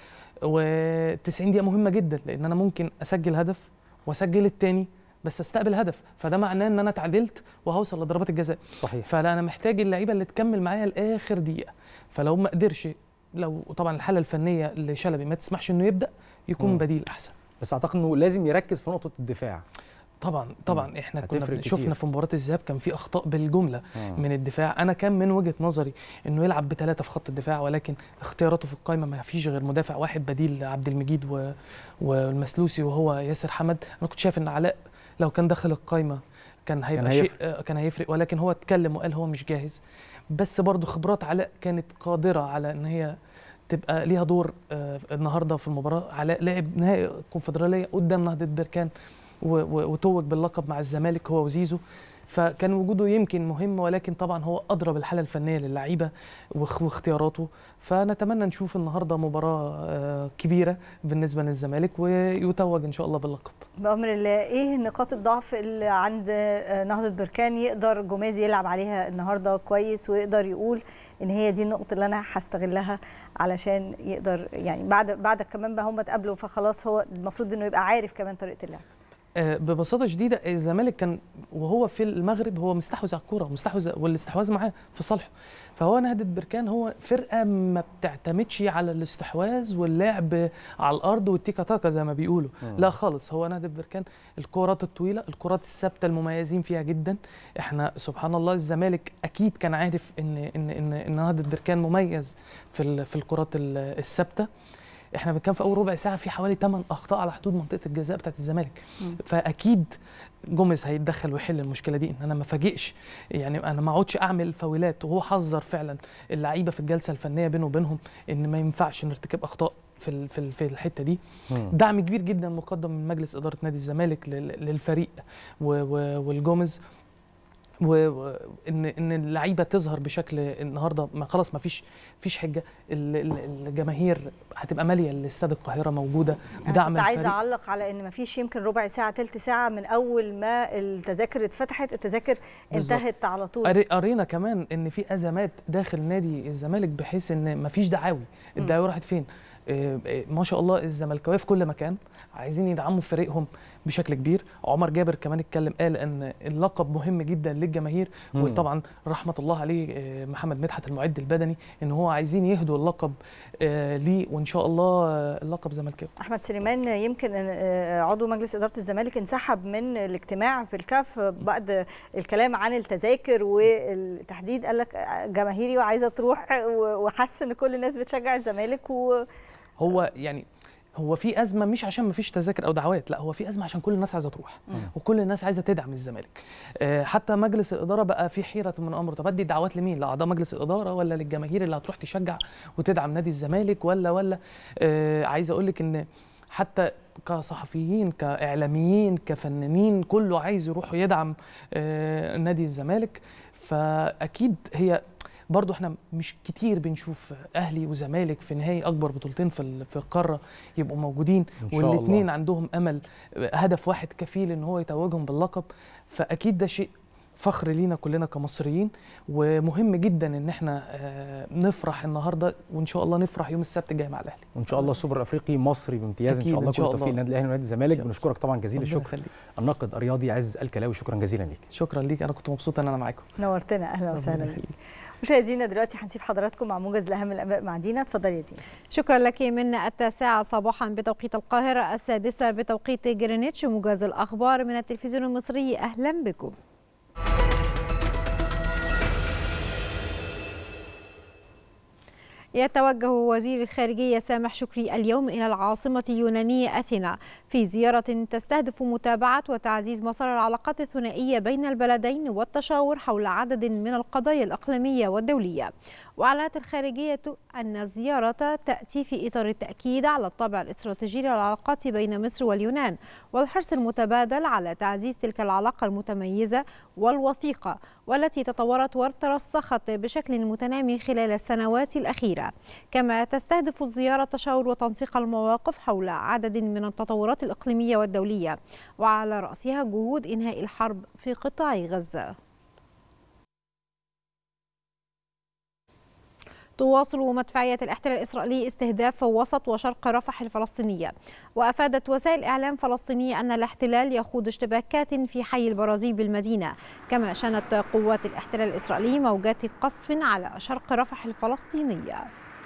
و90 دقيقه مهمه جدا لان انا ممكن اسجل هدف واسجل التاني بس استقبل هدف فده معناه ان انا اتعادلت وهوصل لضربات الجزاء صحيح فلا انا محتاج اللعيبه اللي تكمل معايا لاخر دقيقه فلو ما قدرش لو طبعا الحاله الفنيه لشلبي ما تسمحش انه يبدا يكون مم. بديل احسن بس اعتقد انه لازم يركز في نقطه الدفاع طبعا طبعا احنا كنا هتفرق بن- شفنا كتير. في مباراه الذهاب كان في اخطاء بالجمله آه. من الدفاع انا كان من وجهه نظري انه يلعب بثلاثه في خط الدفاع ولكن اختياراته في القائمه ما فيش غير مدافع واحد بديل عبد المجيد و... والمسلوسي وهو ياسر حمد انا كنت شايف ان علاء لو كان داخل القائمه كان هيبقى كان شيء هيفرق. آه، كان هيفرق ولكن هو اتكلم وقال هو مش جاهز بس برضه خبرات علاء كانت قادره على ان هي تبقى ليها دور آه، النهارده في المباراه علاء لعب نهائي الكونفدراليه قدام نهضه بركان و- و- وتوج باللقب مع الزمالك هو وزيزو فكان وجوده يمكن مهم ولكن طبعا هو ادرى بالحاله الفنيه للعيبه واخ- واختياراته فنتمنى نشوف النهارده مباراه آه، كبيره بالنسبه للزمالك ويتوج ان شاء الله باللقب بأمر الله ايه نقاط الضعف اللي عند آه، نهضة بركان يقدر جوميز يلعب عليها النهارده كويس ويقدر يقول ان هي دي النقطة اللي انا هستغلها علشان يقدر يعني بعد بعد كمان بقى هم اتقابلوا فخلاص هو المفروض انه يبقى عارف كمان طريقة اللعب آه، ببساطه شديده الزمالك كان وهو في المغرب هو مستحوذ على الكوره مستحوذ والاستحواذ معاه في صالحه فهو نهضه بركان هو فرقه ما بتعتمدش على الاستحواذ واللعب على الارض والتيكا تاكا زي ما بيقولوا مم. لا خالص هو نهضه بركان الكرات الطويله الكرات الثابته المميزين فيها جدا احنا سبحان الله الزمالك اكيد كان عارف ان ان ان, إن نهضه بركان مميز في ال- في الكرات ال- الثابته احنا كان في اول ربع ساعه في حوالي 8 اخطاء على حدود منطقه الجزاء بتاعت الزمالك مم. فاكيد جوميز هيتدخل ويحل المشكله دي ان انا ما فاجئش يعني انا ما اقعدش اعمل فاولات وهو حذر فعلا اللعيبه في الجلسه الفنيه بينه وبينهم ان ما ينفعش نرتكب اخطاء في ال- في ال- في الحته دي مم. دعم كبير جدا مقدم من مجلس اداره نادي الزمالك لل- للفريق و- و- والجوميز وان ان اللعيبه تظهر بشكل النهارده ما خلاص ما فيش فيش حجه ال- ال- الجماهير هتبقى ماليه الاستاد القاهره موجوده انا بدعم كنت عايزه الفريق اعلق على ان مفيش يمكن ربع ساعه تلت ساعه من اول ما التذاكر اتفتحت التذاكر بالظبط. انتهت على طول قري- قرينا كمان ان في ازمات داخل نادي الزمالك بحيث ان مفيش دعاوي الدعاوي راحت فين آه، آه، ما شاء الله الزملكاويه في كل مكان عايزين يدعموا فريقهم بشكل كبير عمر جابر كمان اتكلم قال ان اللقب مهم جدا للجماهير مم. وطبعا رحمه الله عليه آه، محمد مدحت المعد البدني ان هو عايزين يهدوا اللقب آه، ليه وان شاء الله آه، اللقب زملكاوي احمد سليمان يمكن آه، عضو مجلس اداره الزمالك انسحب من الاجتماع في الكاف بعد الكلام عن التذاكر والتحديد قال لك جماهيري وعايزه تروح وحس ان كل الناس بتشجع الزمالك و هو يعني هو في ازمه مش عشان ما فيش تذاكر او دعوات لا هو في ازمه عشان كل الناس عايزه تروح وكل الناس عايزه تدعم الزمالك آه، حتى مجلس الاداره بقى في حيره من امر طب ادي دعوات لمين لاعضاء مجلس الاداره ولا للجماهير اللي هتروح تشجع وتدعم نادي الزمالك ولا ولا آه، عايز اقول لك ان حتى كصحفيين كاعلاميين كفنانين كله عايز يروح يدعم آه، نادي الزمالك فاكيد هي برضو احنا مش كتير بنشوف اهلي وزمالك في نهائي اكبر بطولتين في ال- في القاره يبقوا موجودين إن شاء الله. والاثنين عندهم امل هدف واحد كفيل ان هو يتوجهم باللقب فاكيد ده شيء فخر لينا كلنا كمصريين ومهم جدا ان احنا آه، نفرح النهارده وان شاء الله نفرح يوم السبت الجاي مع الاهلي وان شاء الله السوبر الافريقي مصري بامتياز ان أكيد، شاء الله إن شاء كل توفيق الله. للنادي الاهلي ونادي الزمالك بنشكرك طبعا جزيل ربنا الشكر يخليك. الناقد الرياضي عز الكلاوي شكرا جزيلا ليك شكرا ليك انا كنت مبسوط ان انا معاكم نورتنا اهلا ربنا وسهلا يخليك. بيك مشاهدينا دلوقتي هنسيب حضراتكم مع موجز لاهم الانباء مع دينا اتفضلي يا دينا شكرا لك من التاسعة صباحا بتوقيت القاهرة السادسة بتوقيت جرينتش موجز الأخبار من التلفزيون المصري أهلا بكم يتوجه وزير الخارجية سامح شكري اليوم إلى العاصمة اليونانية أثينا في زيارة تستهدف متابعة وتعزيز مسار العلاقات الثنائية بين البلدين والتشاور حول عدد من القضايا الإقليمية والدولية وأعلنت الخارجية أن الزيارة تأتي في إطار التأكيد على الطابع الاستراتيجي للعلاقات بين مصر واليونان والحرص المتبادل على تعزيز تلك العلاقة المتميزة والوثيقة والتي تطورت وترسخت بشكل متنامي خلال السنوات الأخيرة كما تستهدف الزيارة تشاور وتنسيق المواقف حول عدد من التطورات الإقليمية والدولية وعلى رأسها جهود إنهاء الحرب في قطاع غزة تواصل مدفعية الاحتلال الإسرائيلي استهداف وسط وشرق رفح الفلسطينية وأفادت وسائل إعلام فلسطينية أن الاحتلال يخوض اشتباكات في حي البرازيل بالمدينة كما شنت قوات الاحتلال الإسرائيلي موجات قصف على شرق رفح الفلسطينية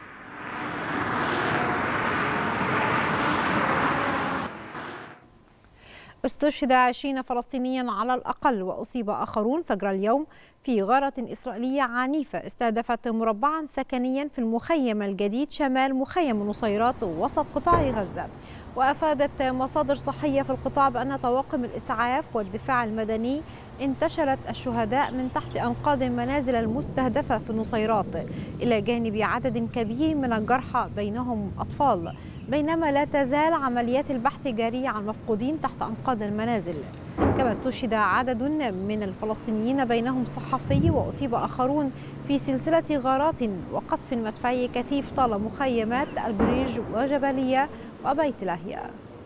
استشهد 20 فلسطينيا على الأقل وأصيب آخرون فجر اليوم في غارة إسرائيلية عنيفة استهدفت مربعا سكنيا في المخيم الجديد شمال مخيم نصيرات وسط قطاع غزة وأفادت مصادر صحية في القطاع بأن طواقم الإسعاف والدفاع المدني انتشرت الشهداء من تحت أنقاض المنازل المستهدفة في نصيرات إلى جانب عدد كبير من الجرحى بينهم أطفال بينما لا تزال عمليات البحث جارية عن مفقودين تحت أنقاض المنازل كما استشهد عدد من الفلسطينيين بينهم صحفي وأصيب آخرون في سلسلة غارات وقصف مدفعي كثيف طال مخيمات البريج وجبلية وبيت لاهيا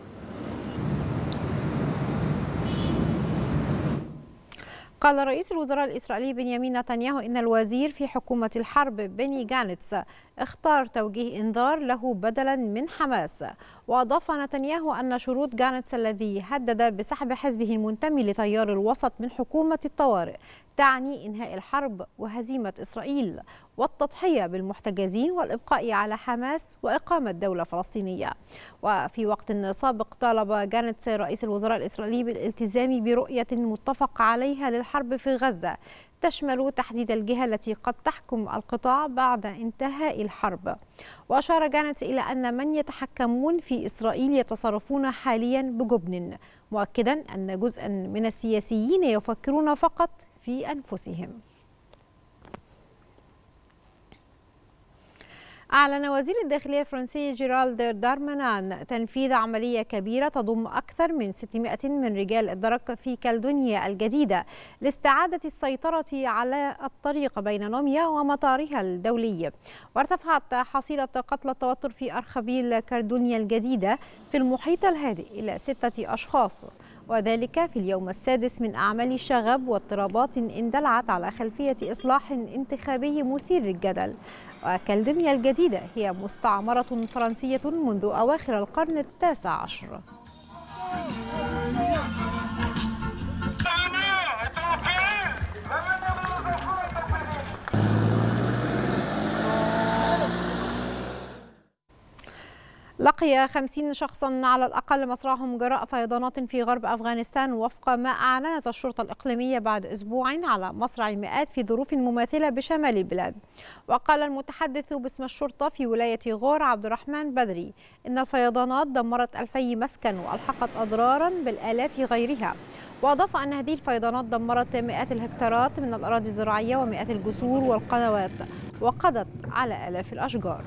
قال رئيس الوزراء الإسرائيلي بنيامين نتنياهو إن الوزير في حكومة الحرب بني جانتس اختار توجيه إنذار له بدلا من حماس وأضاف نتنياهو أن شروط جانتس الذي هدد بسحب حزبه المنتمي لتيار الوسط من حكومة الطوارئ تعني إنهاء الحرب وهزيمة إسرائيل والتضحية بالمحتجزين والإبقاء على حماس وإقامة دولة فلسطينية وفي وقت سابق طالب جانتس رئيس الوزراء الإسرائيلي بالالتزام برؤية متفق عليها للحرب في غزة تشمل تحديد الجهة التي قد تحكم القطاع بعد انتهاء الحرب وأشار جانت إلى أن من يتحكمون في إسرائيل يتصرفون حاليا بجبن مؤكدا أن جزءا من السياسيين يفكرون فقط في أنفسهم أعلن وزير الداخلية الفرنسي جيرالد دارمانان تنفيذ عملية كبيرة تضم أكثر من 600 من رجال الدرك في كالدونيا الجديدة لاستعادة السيطرة على الطريق بين نوميا ومطارها الدولي وارتفعت حصيلة قتلى التوتر في أرخبيل كالدونيا الجديدة في المحيط الهادئ إلى ستة أشخاص وذلك في اليوم السادس من أعمال شغب واضطرابات اندلعت على خلفية إصلاح انتخابي مثير للجدل وكالدميا الجديدة هي مستعمرة فرنسية منذ أواخر القرن التاسع عشر لقي 50 شخصا على الأقل مصرعهم جراء فيضانات في غرب أفغانستان وفق ما أعلنت الشرطة الإقليمية بعد أسبوع على مصرع المئات في ظروف مماثلة بشمال البلاد وقال المتحدث باسم الشرطة في ولاية غور عبد الرحمن بدري إن الفيضانات دمرت ألفي مسكن وألحقت أضرارا بالآلاف غيرها وأضاف أن هذه الفيضانات دمرت مئات الهكتارات من الأراضي الزراعية ومئات الجسور والقنوات وقضت على آلاف الأشجار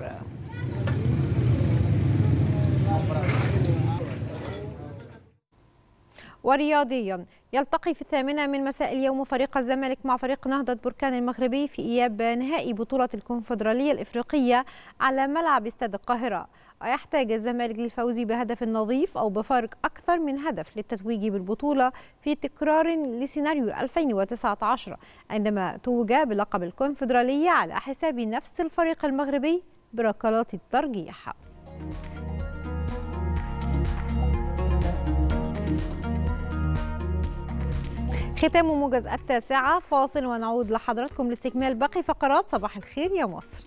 ورياضيا يلتقي في الثامنة من مساء اليوم فريق الزمالك مع فريق نهضة بركان المغربي في إياب نهائي بطولة الكونفدرالية الإفريقية على ملعب استاد القاهرة ويحتاج الزمالك للفوز بهدف نظيف أو بفارق أكثر من هدف للتتويج بالبطولة في تكرار لسيناريو 2019 عندما توج بلقب الكونفدرالية على حساب نفس الفريق المغربي بركلات الترجيح ختام موجز التاسعة فاصل ونعود لحضراتكم لاستكمال باقي فقرات صباح الخير يا مصر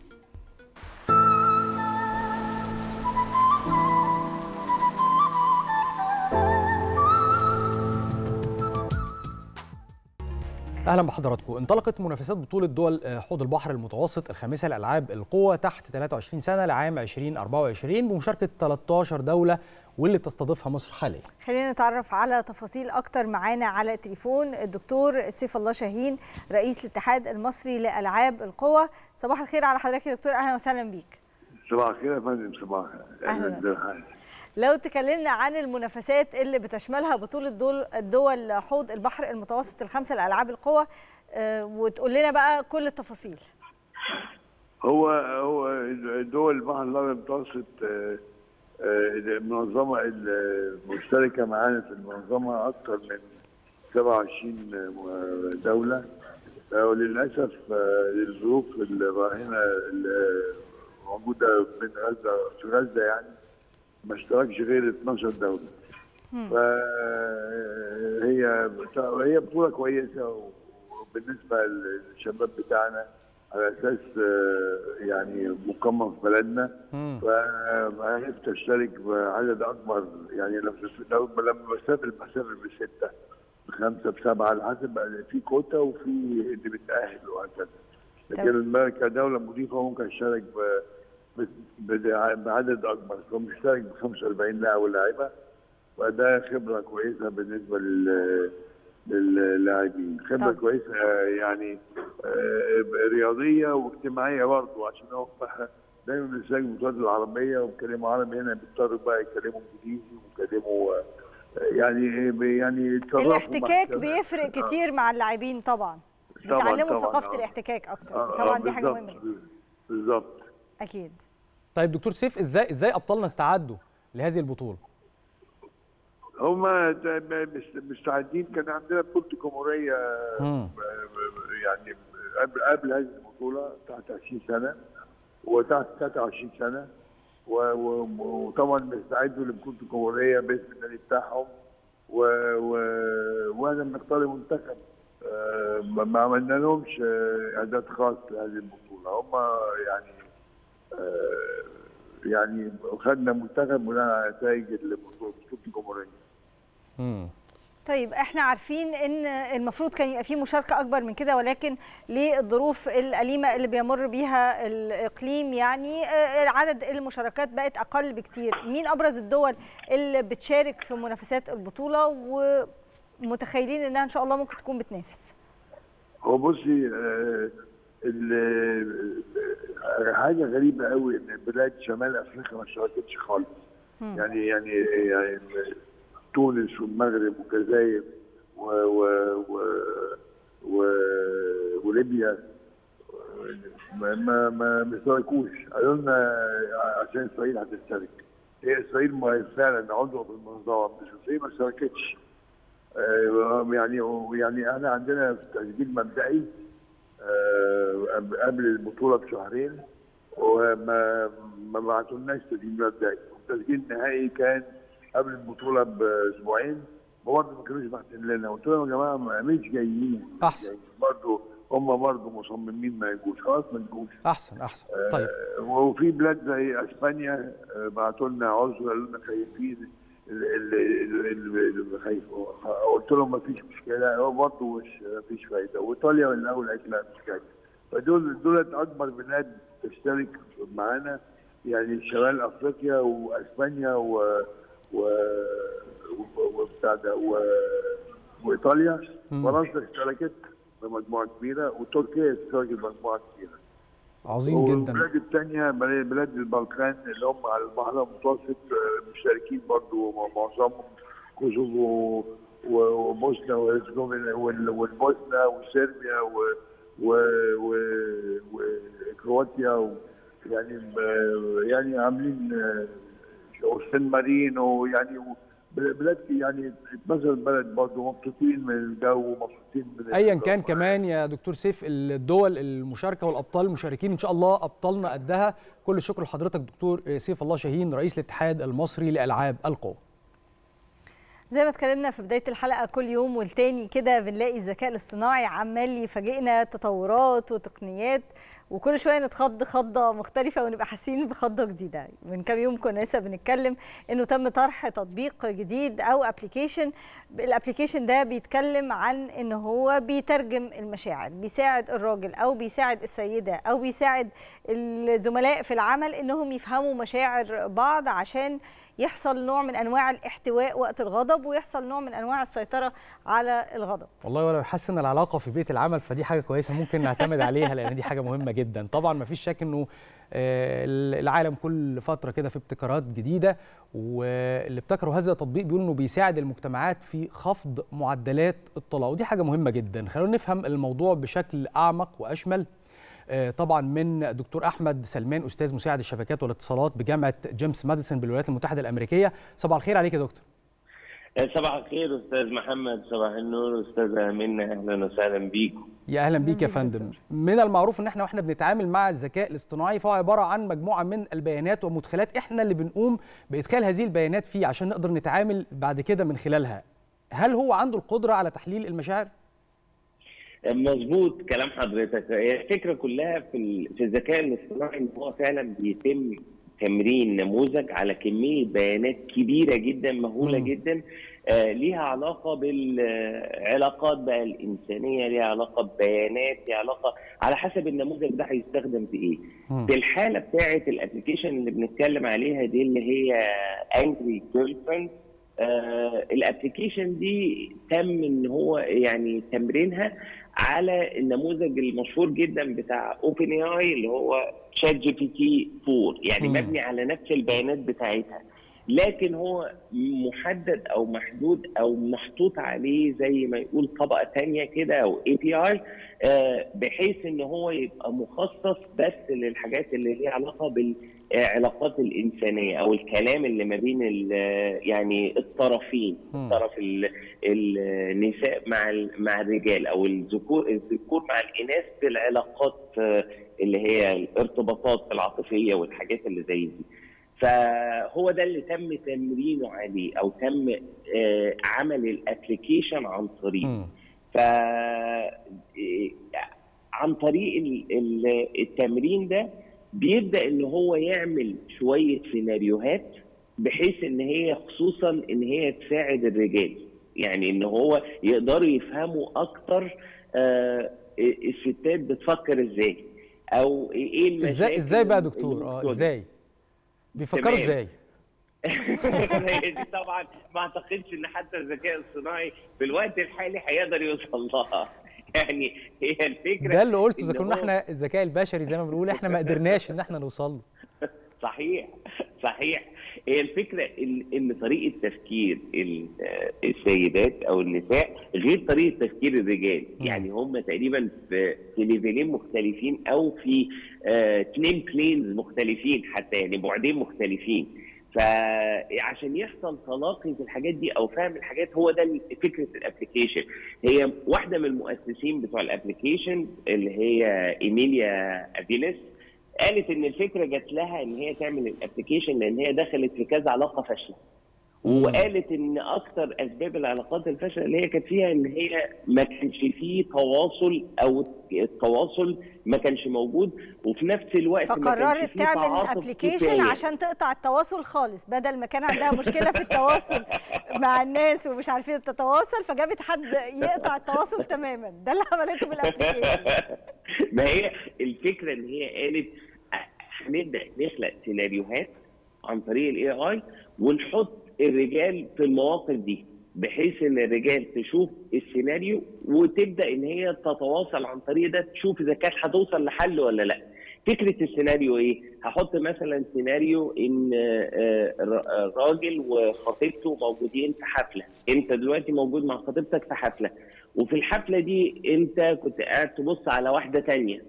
اهلا بحضراتكم انطلقت منافسات بطوله دول حوض البحر المتوسط الخامسه لالعاب القوه تحت 23 سنه لعام 2024 بمشاركه 13 دوله واللي تستضيفها مصر حاليا خلينا نتعرف على تفاصيل اكتر معانا على التليفون الدكتور سيف الله شاهين رئيس الاتحاد المصري لالعاب القوى صباح الخير على حضرتك يا دكتور اهلا وسهلا بيك صباح الخير يا فندم صباح اهلا وسهلا لو تكلمنا عن المنافسات اللي بتشملها بطولة دول الدول حوض البحر المتوسط الخمسة لألعاب القوى آه، وتقول لنا بقى كل التفاصيل هو هو دول البحر الابيض المتوسط آه، آه، المنظمه المشتركه معانا في المنظمه اكثر من 27 دوله وللاسف الظروف الراهنه اللي موجوده من غزه في غزه يعني ما اشتركش غير 12 دوله فهي هي بطوله كويسه وبالنسبه للشباب بتاعنا على اساس يعني مقمم في بلدنا فعرفت اشترك بعدد اكبر يعني لو لو لما بسافر بسافر بسته بخمسه بسبعه على حسب في كوتا وفي اللي بتاهل وهكذا لكن كدوله مضيفه ممكن اشترك بعدد اكبر فمشترك ب 45 لاعب ولاعيبه وده خبره كويسه بالنسبه لل للاعبين خبره طب. كويسه يعني رياضيه واجتماعيه برضه عشان هو دايما بنسجل البطولات العربيه وبيتكلموا عربي هنا بيضطروا بقى يتكلموا انجليزي ويتكلموا يعني يعني الاحتكاك بيفرق كتير مع اللاعبين طبعا بيتعلموا ثقافه الاحتكاك اكتر طبعا دي حاجه مهمه بالظبط اكيد طيب دكتور سيف ازاي ازاي ابطالنا استعدوا لهذه البطوله؟ هم مستعدين كان عندنا بطوله الجمهوريه يعني قبل قبل هذه البطوله تحت 20 سنه وتحت 23 سنه وطبعا بيستعدوا لبطوله الجمهوريه باسم النادي بتاعهم وانا بنختار المنتخب ما عملنا لهمش اعداد خاص لهذه البطوله هم يعني يعني خدنا منتخب بناء على نتائج بطوله الجمهوريه. طيب احنا عارفين ان المفروض كان يبقى في مشاركه اكبر من كده ولكن للظروف الاليمه اللي بيمر بيها الاقليم يعني عدد المشاركات بقت اقل بكتير مين ابرز الدول اللي بتشارك في منافسات البطوله ومتخيلين انها ان شاء الله ممكن تكون بتنافس هو بصي حاجه غريبه قوي ان بلاد شمال افريقيا ما اشتركتش خالص يعني يعني يعني تونس والمغرب والجزائر و و و و وليبيا ما ما ما ما اشتركوش قالوا لنا عشان اسرائيل هتشترك هي اسرائيل فعلا عضو في المنظمه بس اسرائيل ما اشتركتش يعني يعني احنا عندنا تسجيل مبدئي قبل البطوله بشهرين وما ما بعتولناش تسجيل مبدئي التسجيل النهائي كان قبل البطوله باسبوعين برضه ما كانوش باعتين لنا قلت لهم يا جماعه مش جايين احسن يعني برضه هم برضه مصممين ما يجوش خلاص ما يجوش احسن احسن طيب آه، وفي بلاد زي اسبانيا آه، بعتوا لنا عذر قالوا لنا خايفين ال- ال- ال- ال- ال- خايف قلت لهم ما فيش مشكله هو برضه مش ما فيش فايده وايطاليا من الاول قالت لا مش فايده فدول دولت اكبر بلاد تشترك معانا يعني شمال افريقيا واسبانيا و و و- وبتاع ده و... وايطاليا فرنسا اشتركت بمجموعه كبيره وتركيا اشتركت بمجموعه كبيره عظيم جدا والبلاد الثانيه بلاد البلقان اللي هم على البحر المتوسط آه، مشتركين برضو معظمهم كوسوفو و- وبوسنا وهرزيغوفينا وال- والبوسنه وصربيا و- و- و- وكرواتيا و- يعني ب- يعني عاملين آه، وسان مارينو يعني و- بلاد يعني 12 بلد برضه مبسوطين من الجو ومبسوطين من ايا كان كمان يا دكتور سيف الدول المشاركه والابطال المشاركين ان شاء الله ابطالنا قدها كل الشكر لحضرتك دكتور سيف الله شاهين رئيس الاتحاد المصري لالعاب القوى زي ما اتكلمنا في بدايه الحلقه كل يوم والتاني كده بنلاقي الذكاء الاصطناعي عمال يفاجئنا تطورات وتقنيات وكل شويه نتخض خضه مختلفه ونبقى حاسين بخضه جديده من كام يوم كنا لسه بنتكلم انه تم طرح تطبيق جديد او ابلكيشن الابلكيشن ده بيتكلم عن ان هو بيترجم المشاعر بيساعد الراجل او بيساعد السيده او بيساعد الزملاء في العمل انهم يفهموا مشاعر بعض عشان يحصل نوع من انواع الاحتواء وقت الغضب ويحصل نوع من انواع السيطره على الغضب والله ولو يحسن العلاقه في بيئه العمل فدي حاجه كويسه ممكن نعتمد عليها لان دي حاجه مهمه جدا طبعا ما فيش شك انه آه، العالم كل فتره كده في ابتكارات جديده واللي ابتكروا هذا التطبيق بيقولوا انه بيساعد المجتمعات في خفض معدلات الطلاق ودي حاجه مهمه جدا خلونا نفهم الموضوع بشكل اعمق واشمل آه، طبعا من دكتور احمد سلمان استاذ مساعد الشبكات والاتصالات بجامعه جيمس ماديسون بالولايات المتحده الامريكيه صباح الخير عليك يا دكتور صباح الخير استاذ محمد صباح النور استاذه منى اهلا وسهلا بيكم يا اهلا بيك يا فندم من المعروف ان احنا واحنا بنتعامل مع الذكاء الاصطناعي فهو عباره عن مجموعه من البيانات ومدخلات احنا اللي بنقوم بادخال هذه البيانات فيه عشان نقدر نتعامل بعد كده من خلالها هل هو عنده القدره على تحليل المشاعر مظبوط كلام حضرتك هي الفكره كلها في ال- في الذكاء الاصطناعي ان هو فعلا بيتم تمرين نموذج على كميه بيانات كبيره جدا مهوله مم. جدا آه ليها علاقه بالعلاقات بقى الانسانيه ليها علاقه ببيانات ليها علاقه على حسب النموذج ده هيستخدم في ايه في الحاله بتاعه الابلكيشن اللي بنتكلم عليها دي اللي هي انجري جيرل آه الابلكيشن دي تم ان هو يعني تمرينها على النموذج المشهور جدا بتاع اوبن اي اي اللي هو شات جي بي تي 4 يعني مم. مبني على نفس البيانات بتاعتها لكن هو محدد او محدود او محطوط عليه زي ما يقول طبقه تانية كده او اي بي اي بحيث ان هو يبقى مخصص بس للحاجات اللي ليها علاقه بالعلاقات الانسانيه او الكلام اللي ما بين ال- يعني الطرفين مم. الطرف ال- النساء مع ال- مع الرجال او الذكور الذكور مع الاناث في العلاقات آه، اللي هي الارتباطات العاطفيه والحاجات اللي زي دي فهو ده اللي تم تمرينه عليه او تم آه، عمل الابلكيشن عن طريقه ف آه، عن طريق ال- ال- التمرين ده بيبدا ان هو يعمل شويه سيناريوهات بحيث ان هي خصوصا ان هي تساعد الرجال يعني ان هو يقدروا يفهموا اكتر آه، الستات بتفكر ازاي او ايه المشاكل ازاي ازاي بقى يا اللي دكتور اه بتواجه. ازاي بيفكروا تمام. ازاي هي دي طبعا ما اعتقدش ان حتى الذكاء الصناعي في الوقت الحالي هيقدر يوصل لها يعني هي الفكره ده اللي قلته اذا إن كنا هو- احنا الذكاء البشري زي ما بنقول احنا ما قدرناش ان احنا نوصل له صحيح صحيح هي الفكره ان ان طريقه تفكير ال- السيدات او النساء غير طريقه تفكير الرجال يعني هم تقريبا في في ليفلين مختلفين او في اثنين بلينز مختلفين حتى يعني بعدين مختلفين فعشان يحصل تلاقي في الحاجات دي او فهم الحاجات هو ده ال- فكره الابلكيشن هي واحده من المؤسسين بتوع الابلكيشن اللي هي ايميليا افيلس قالت ان الفكره جات لها ان هي تعمل الابلكيشن لان هي دخلت في كذا علاقه فاشله وقالت ان اكثر اسباب العلاقات الفاشله اللي هي كانت فيها ان هي ما كانش فيه تواصل او التواصل ما كانش موجود وفي نفس الوقت ما كانش فقررت فيه تعمل تعاطف ابلكيشن كفاية. عشان تقطع التواصل خالص بدل ما كان عندها مشكله في التواصل مع الناس ومش عارفين تتواصل فجابت حد يقطع التواصل تماما ده اللي عملته بالابلكيشن ما هي الفكره ان هي قالت هنبدا نخلق سيناريوهات عن طريق الاي اي ونحط الرجال في المواقف دي بحيث ان الرجال تشوف السيناريو وتبدا ان هي تتواصل عن طريق ده تشوف اذا كانت هتوصل لحل ولا لا. فكره السيناريو ايه؟ هحط مثلا سيناريو ان آه، آه، راجل وخطيبته موجودين في حفله، انت دلوقتي موجود مع خطيبتك في حفله وفي الحفله دي انت كنت قاعد تبص على واحده تانية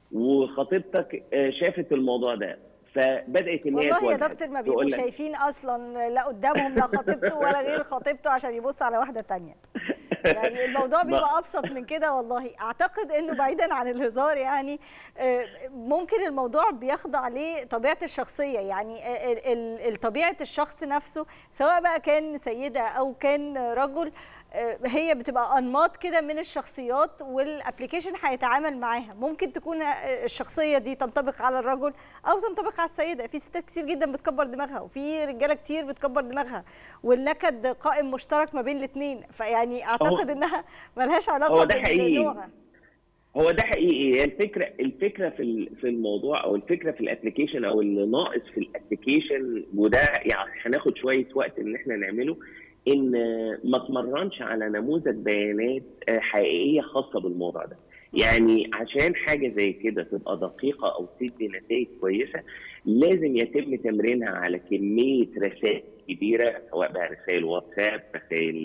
وخطيبتك آه، شافت الموضوع ده فبدات ان هي والله يا تواجهك. دكتور ما تقول بيبقوا لك شايفين اصلا لا قدامهم لا خطيبته ولا غير خطيبته عشان يبص على واحده تانية يعني الموضوع بيبقى ابسط من كده والله اعتقد انه بعيدا عن الهزار يعني آه، ممكن الموضوع بيخضع لطبيعه الشخصيه يعني آه، ال- ال- طبيعه الشخص نفسه سواء بقى كان سيده او كان رجل آه، هي بتبقى انماط كده من الشخصيات والابلكيشن هيتعامل معاها ممكن تكون آه، الشخصيه دي تنطبق على الرجل او تنطبق على السيده في ستات كتير جدا بتكبر دماغها وفي رجاله كتير بتكبر دماغها والنكد قائم مشترك ما بين الاثنين فيعني اعتقد انها ملهاش علاقه هو ده حقيقي. بالنوع هو ده حقيقي هي الفكره الفكره في ال- في الموضوع او الفكره في الابلكيشن او اللي ناقص في الابلكيشن وده يعني هناخد شويه وقت ان احنا نعمله ان ما اتمرنش على نموذج بيانات آه، حقيقيه خاصه بالموضوع ده يعني عشان حاجه زي كده تبقى دقيقه او تدي نتائج كويسه لازم يتم تمرينها على كميه رسائل كبيره سواء بقى رسائل واتساب رسائل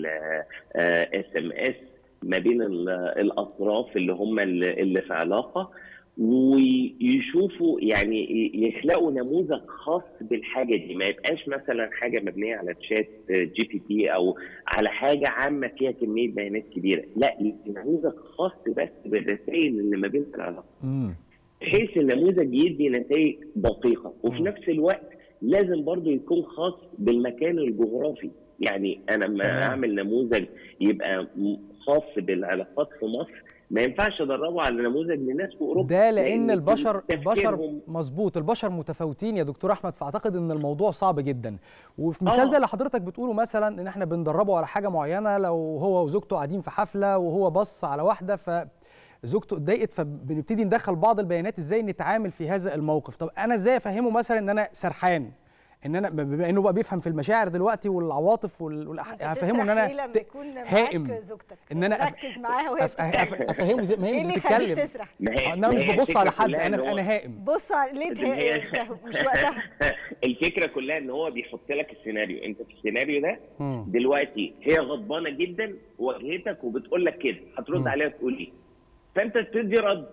اس ام اس ما بين ال- الاطراف اللي هم اللي اللي في علاقه ويشوفوا يعني يخلقوا نموذج خاص بالحاجه دي ما يبقاش مثلا حاجه مبنيه على تشات جي بي تي او على حاجه عامه فيها كميه بيانات كبيره لا يبقى نموذج خاص بس بالرسائل اللي ما بين العلاقه بحيث النموذج يدي نتائج دقيقه وفي نفس الوقت لازم برضو يكون خاص بالمكان الجغرافي يعني انا لما تمام. اعمل نموذج يبقى م- خاص بالعلاقات في مصر ما ينفعش ادربه على نموذج لناس في اوروبا ده لان لأن البشر البشر تفكيرهم مظبوط البشر متفاوتين يا دكتور احمد فاعتقد ان الموضوع صعب جدا وفي مثال آه. زي اللي حضرتك بتقوله مثلا ان احنا بندربه على حاجه معينه لو هو وزوجته قاعدين في حفله وهو بص على واحده ف زوجته اتضايقت فبنبتدي ندخل بعض البيانات ازاي نتعامل في هذا الموقف طب انا ازاي افهمه مثلا ان انا سرحان ان انا بما انه بقى بيفهم في المشاعر دلوقتي والعواطف وال... والأح- هفهمه ان تسرح ليه انا لما ت- يكون هائم معاك زوجتك ان انا أف... ركز معاها وهي أف... أف... بتتكلم افهمه زي ما هي ايه مش اللي يخليك بتتكلم تسرح ما هي انا ما مش هي ببص الفكرة على حد كلها إن انا هو- انا هائم بص على ليه إن هي- ته- مش وقتها الفكره كلها ان هو بيحط لك السيناريو انت في السيناريو ده مم. دلوقتي هي غضبانه جدا واجهتك وبتقول لك كده هترد مم. عليها تقول ايه فانت تدي رد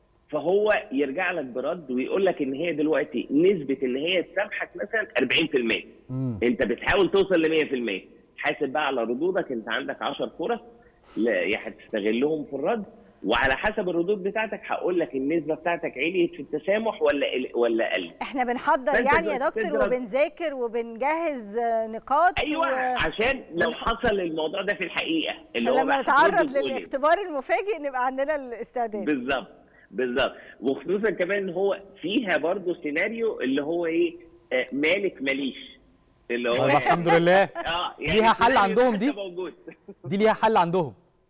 فهو يرجع لك برد ويقول لك ان هي دلوقتي نسبه ان هي تسامحك مثلا 40% مم. انت بتحاول توصل ل 100% حاسب بقى على ردودك انت عندك 10 فرص لا يا هتستغلهم في الرد وعلى حسب الردود بتاعتك هقول لك النسبه بتاعتك عليت في التسامح ولا ولا قل احنا بنحضر فأنت يعني يا دكتور تضرب- وبنذاكر وبنجهز آه، نقاط ايوه و... عشان لو حصل الموضوع ده في الحقيقه اللي عشان هو لما بقى نتعرض هترد تقول إيه. للاختبار المفاجئ نبقى عندنا الاستعداد بالظبط بالظبط وخصوصا كمان ان هو فيها برضو سيناريو اللي هو ايه آه، مالك ماليش اللي هو طيب الحمد لله اه ليها حل السيناريو عندهم ده دي؟ موجود دي ليها حل عندهم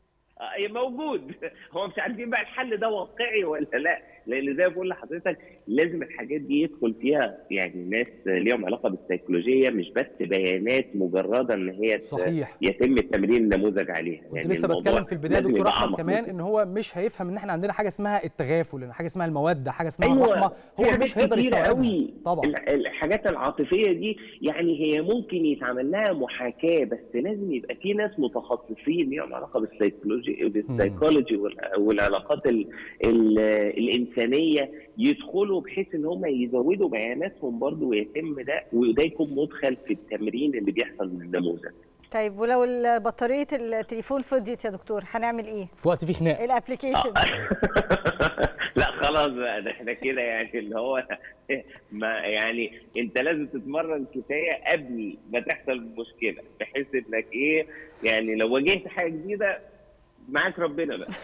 آه، موجود هو مش عارفين بقى الحل ده واقعي ولا لا لان زي ما بقول لحضرتك لازم الحاجات دي يدخل فيها يعني ناس ليهم علاقه بالسيكولوجيه مش بس بيانات مجرده ان هي ت- صحيح. يتم التمرين النموذج عليها كنت لسه الموضوع بتكلم في البدايه لازم دكتور يبقى احمد أعمق كمان من ان هو مش هيفهم ان احنا عندنا حاجه اسمها التغافل ان حاجه اسمها الموده حاجه اسمها أيوة، الرحمه في هو حاجات مش هيقدر كتيرة يستوعبها قوي. طبعا ال- الحاجات العاطفيه دي يعني هي ممكن يتعمل لها محاكاه بس لازم يبقى في ناس متخصصين ليهم علاقه بالسيكولوجي بالسيكولوجي وال- والعلاقات ال ال الانسانيه يدخلوا بحيث ان هم يزودوا بياناتهم برضو ويتم ده وده يكون مدخل في التمرين اللي بيحصل من النموذج طيب ولو ال- بطاريه التليفون فضيت يا دكتور هنعمل ايه في وقت فيه خناق الابلكيشن لا خلاص بقى ده احنا كده يعني اللي هو ما يعني انت لازم تتمرن كفايه قبل ما تحصل المشكله بحيث انك ايه يعني لو واجهت حاجه جديده معاك ربنا بقى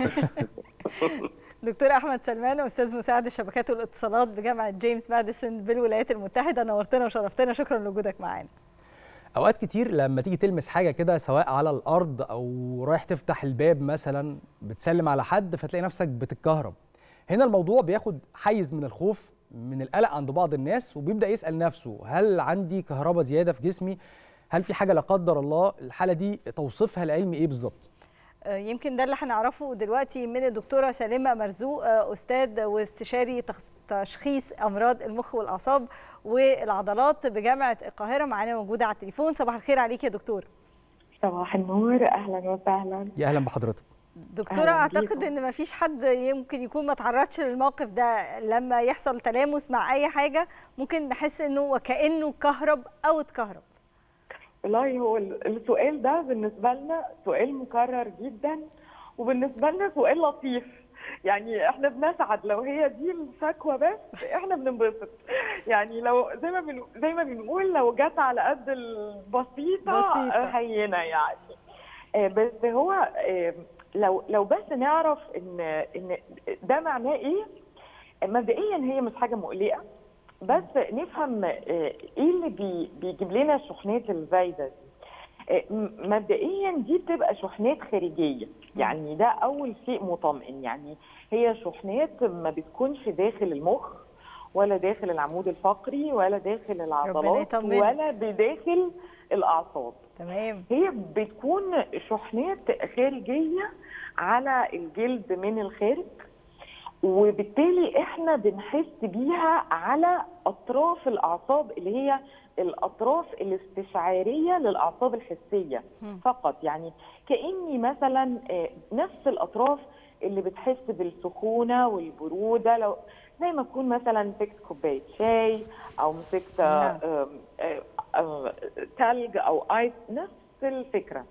دكتور احمد سلمان استاذ مساعد الشبكات والاتصالات بجامعه جيمس ماديسون بالولايات المتحده نورتنا وشرفتنا شكرا لوجودك معانا اوقات كتير لما تيجي تلمس حاجه كده سواء على الارض او رايح تفتح الباب مثلا بتسلم على حد فتلاقي نفسك بتتكهرب هنا الموضوع بياخد حيز من الخوف من القلق عند بعض الناس وبيبدا يسال نفسه هل عندي كهرباء زياده في جسمي هل في حاجه لا قدر الله الحاله دي توصيفها العلمي ايه بالظبط آه، يمكن ده اللي هنعرفه دلوقتي من الدكتوره سليمه مرزوق آه، استاذ واستشاري تخص- تشخيص امراض المخ والاعصاب والعضلات بجامعه القاهره معانا موجوده على التليفون صباح الخير عليك يا دكتور صباح النور اهلا وسهلا يا اهلا بحضرتك دكتوره أهلاً اعتقد بيكم. ان مفيش حد يمكن يكون ما تعرضش للموقف ده لما يحصل تلامس مع اي حاجه ممكن نحس انه وكانه كهرب او اتكهرب والله هو ال- السؤال ده بالنسبه لنا سؤال مكرر جدا وبالنسبه لنا سؤال لطيف يعني احنا بنسعد لو هي دي الشكوى بس احنا بننبسط يعني لو زي ما بن... زي ما بنقول لو جت على قد البسيطه بسيطة. آه، هينه يعني آه، بس هو آه، لو لو بس نعرف ان ان ده معناه ايه مبدئيا هي مش حاجه مقلقه بس نفهم آه، ايه اللي بي بيجيب لنا الشحنات الزايده دي آه، م- مبدئيا دي بتبقى شحنات خارجيه يعني ده اول شيء مطمئن يعني هي شحنات ما بتكونش داخل المخ ولا داخل العمود الفقري ولا داخل العضلات يطمنك. ولا بداخل الاعصاب تمام هي بتكون شحنات خارجيه على الجلد من الخارج وبالتالي احنا بنحس بيها على اطراف الاعصاب اللي هي الاطراف الاستشعاريه للاعصاب الحسيه مم. فقط يعني كاني مثلا آه، نفس الاطراف اللي بتحس بالسخونه والبروده لو زي ما تكون مثلا مسكت كوبايه شاي او مسكت نعم. آم، آه، آه، تلج او ايس نفس الفكره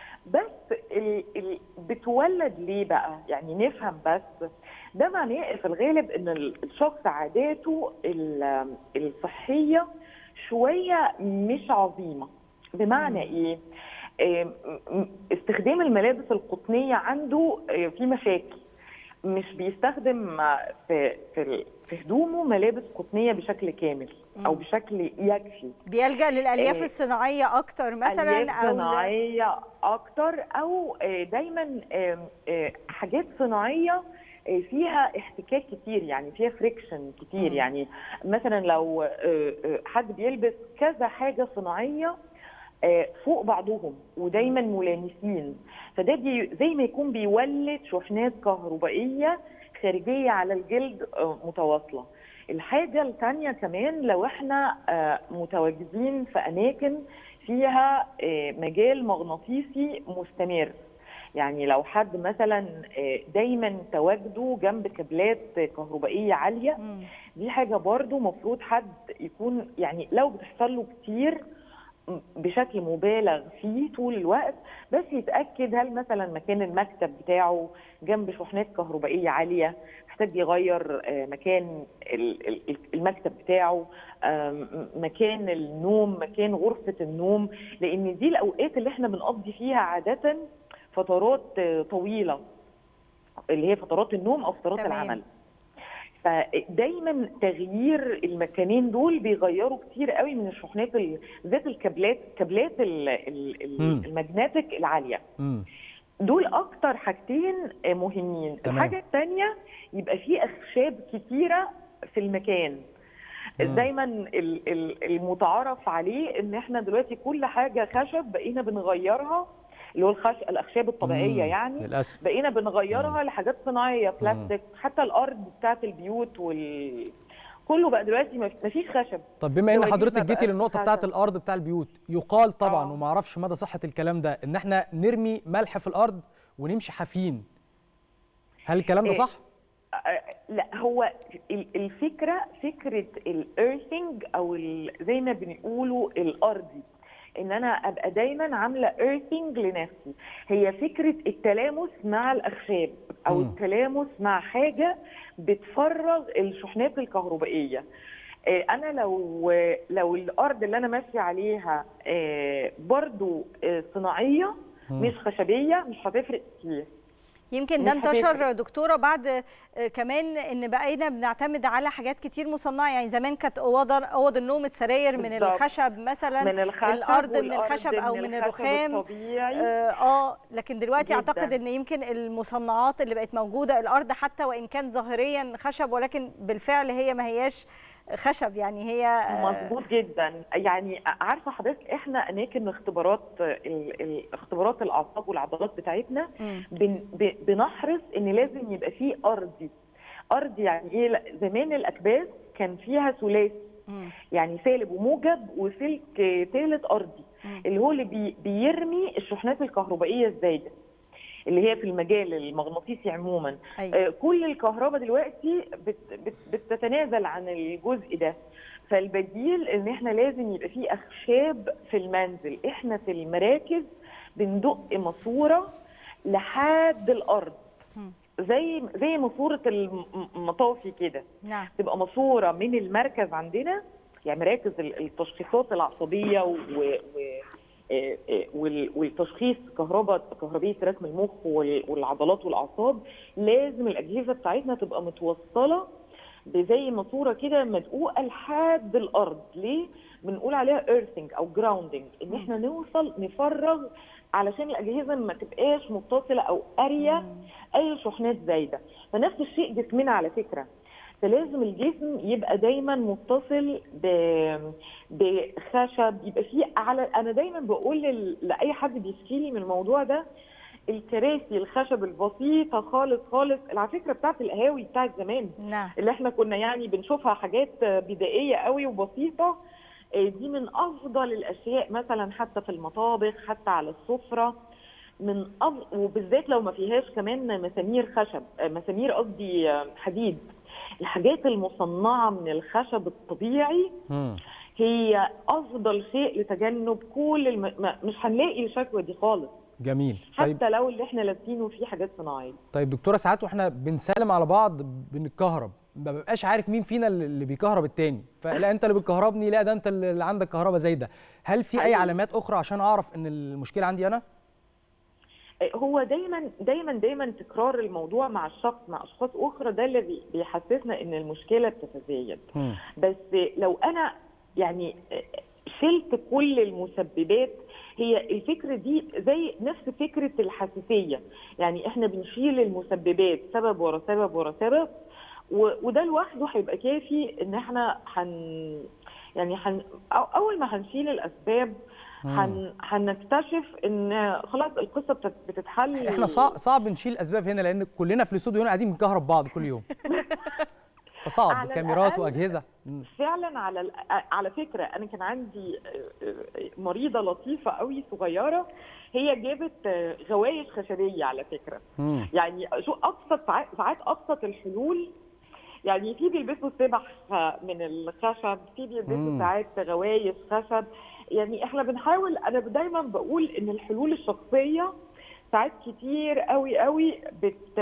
بس ال ال بتولد ليه بقى يعني نفهم بس ده معناه في الغالب ان ال- الشخص عاداته ال- الصحيه شويه مش عظيمه بمعنى ايه آه، م- م- استخدام الملابس القطنيه عنده آه، في مشاكل مش بيستخدم آه، في في ال- في هدومه ملابس قطنيه بشكل كامل او مم. بشكل يكفي بيلجا للالياف آه، الصناعيه اكتر مثلا ألياف او صناعيه اكتر او آه، دايما آم، آه، حاجات صناعيه آه، فيها احتكاك كتير يعني فيها فريكشن كتير مم. يعني مثلا لو آه، آه، حد بيلبس كذا حاجه صناعيه آه، فوق بعضهم ودايما ملامسين فده بي زي ما يكون بيولد شحنات كهربائيه خارجيه على الجلد آه، متواصله الحاجه الثانيه كمان لو احنا آه، متواجدين في اماكن فيها آه، مجال مغناطيسي مستمر يعني لو حد مثلا آه، دايما تواجده جنب كابلات كهربائيه عاليه دي حاجه برضو مفروض حد يكون يعني لو بتحصل له كتير بشكل مبالغ فيه طول الوقت بس يتاكد هل مثلا مكان المكتب بتاعه جنب شحنات كهربائيه عاليه محتاج يغير آه، مكان ال- ال- المكتب بتاعه آم، مكان النوم مكان غرفه النوم لان دي الاوقات اللي احنا بنقضي فيها عاده فترات آه، طويله اللي هي فترات النوم او فترات تمام. العمل فدايما تغيير المكانين دول بيغيروا كتير قوي من الشحنات ال- بالذات الكابلات كابلات ال- ال- ال- مم. الماجنتيك العاليه مم. دول اكتر حاجتين آه، مهمين تمام. الحاجه الثانيه يبقى في اخشاب كتيره في المكان مم. دايما ال- ال- المتعارف عليه ان احنا دلوقتي كل حاجه خشب بقينا بنغيرها اللي هو الخش... الاخشاب الطبيعيه مم. يعني للأسف. بقينا بنغيرها لحاجات صناعيه بلاستيك حتى الارض بتاعت البيوت وال كله بقى دلوقتي ما فيش خشب طب بما ان دواليب حضرتك ما جيتي بقاش للنقطه خشب. بتاعه الارض بتاع البيوت يقال طبعا وما اعرفش مدى صحه الكلام ده ان احنا نرمي ملح في الارض ونمشي حافيين هل الكلام ده إيه، صح آه، لا هو ال- الفكره فكره الايرثنج او ال- زي ما بنقولوا الارضي ان انا ابقى دايما عامله ايرثنج لنفسي هي فكره التلامس مع الاخشاب او مم. التلامس مع حاجه بتفرغ الشحنات الكهربائيه آه، انا لو لو الارض اللي انا ماشيه عليها آه، برضو آه، صناعيه مم. مش خشبيه مش هتفرق كتير يمكن ده مش هتفرق. انتشر دكتوره بعد آه، كمان ان بقينا بنعتمد على حاجات كتير مصنعه يعني زمان كانت اوض اوض النوم السراير من بالظبط. الخشب مثلا من الخشب الارض من والأرض الخشب او من من الخشب الرخام الطبيعي. اه آه، لكن دلوقتي جداً. اعتقد ان يمكن المصنعات اللي بقت موجوده الارض حتى وان كان ظاهريا خشب ولكن بالفعل هي ما هياش خشب يعني هي آه، مظبوط جدا يعني عارفه حضرتك احنا اماكن اختبارات ال- ال- اختبارات الاعصاب والعضلات بتاعتنا مم. بن ب- بنحرص ان لازم يبقى فيه ارضي ارضي يعني ايه لا، زمان الاكباس كان فيها ثلاثي يعني سالب وموجب وسلك ثالث ارضي اللي هو اللي بي بيرمي الشحنات الكهربائيه الزايده اللي هي في المجال المغناطيسي عموما أيوة. آه، كل الكهرباء دلوقتي بت بت بتتنازل عن الجزء ده فالبديل ان احنا لازم يبقى فيه اخشاب في المنزل احنا في المراكز بندق ماسوره لحد الارض زي زي ماسوره المطافي كده نعم تبقى ماسوره من المركز عندنا يعني مراكز ال- التشخيصات العصبيه و, و... آه، آه، وال- والتشخيص كهرباء كهربيه رسم المخ وال- والعضلات والاعصاب لازم الاجهزه بتاعتنا تبقى متوصله بزي ماسوره كده مدقوقه لحد الارض ليه بنقول عليها ايرثنج او جراوندنج ان احنا نوصل نفرغ علشان الاجهزه ما تبقاش متصله او قاريه اي شحنات زايده فنفس الشيء جسمنا على فكره فلازم الجسم يبقى دايما متصل ب... بخشب يبقى فيه على انا دايما بقول لل... لاي حد بيشكي لي من الموضوع ده الكراسي الخشب البسيطه خالص خالص على فكره بتاعت القهاوي بتاعت زمان نعم اللي احنا كنا يعني بنشوفها حاجات بدائيه قوي وبسيطه آه، دي من افضل الاشياء مثلا حتى في المطابخ حتى على السفره من أفضل وبالذات لو ما فيهاش كمان مسامير خشب آه، مسامير قصدي آه، حديد الحاجات المصنعه من الخشب الطبيعي هي افضل شيء لتجنب كل الم... ما- مش هنلاقي الشكوى دي خالص جميل حتى طيب لو اللي احنا لابسينه فيه حاجات صناعيه طيب دكتوره ساعات واحنا بنسلم على بعض بنتكهرب ما ببقاش عارف مين فينا اللي بيكهرب التاني فلا انت اللي بتكهربني لا ده انت اللي عندك كهرباء زايده هل في اي حقيقي. علامات اخرى عشان اعرف ان المشكله عندي انا هو دايما دايما دايما تكرار الموضوع مع الشخص مع اشخاص اخرى ده اللي بي- بيحسسنا ان المشكله بتتزايد بس لو انا يعني شلت كل المسببات هي الفكره دي زي نفس فكره الحساسيه يعني احنا بنشيل المسببات سبب ورا سبب ورا سبب و- وده لوحده هيبقى كافي ان احنا هن يعني هن أو- اول ما هنشيل الاسباب هن هنكتشف ان خلاص القصه بتت- بتتحل احنا صعب صعب نشيل الاسباب هنا لان كلنا في الاستوديو هنا قاعدين بنكهرب بعض كل يوم فصعب على كاميرات الأقل واجهزه مم. فعلا على الأ- على فكره انا كان عندي آه، آه، مريضه لطيفه قوي صغيره هي جابت آه، غوايش خشبيه على فكره مم. يعني شو ابسط ساعات ساعات ابسط الحلول يعني في بيلبسوا سبح من الخشب في بيلبسوا مم. ساعات غوايش خشب يعني احنا بنحاول انا دايما بقول ان الحلول الشخصيه ساعات كتير قوي قوي بت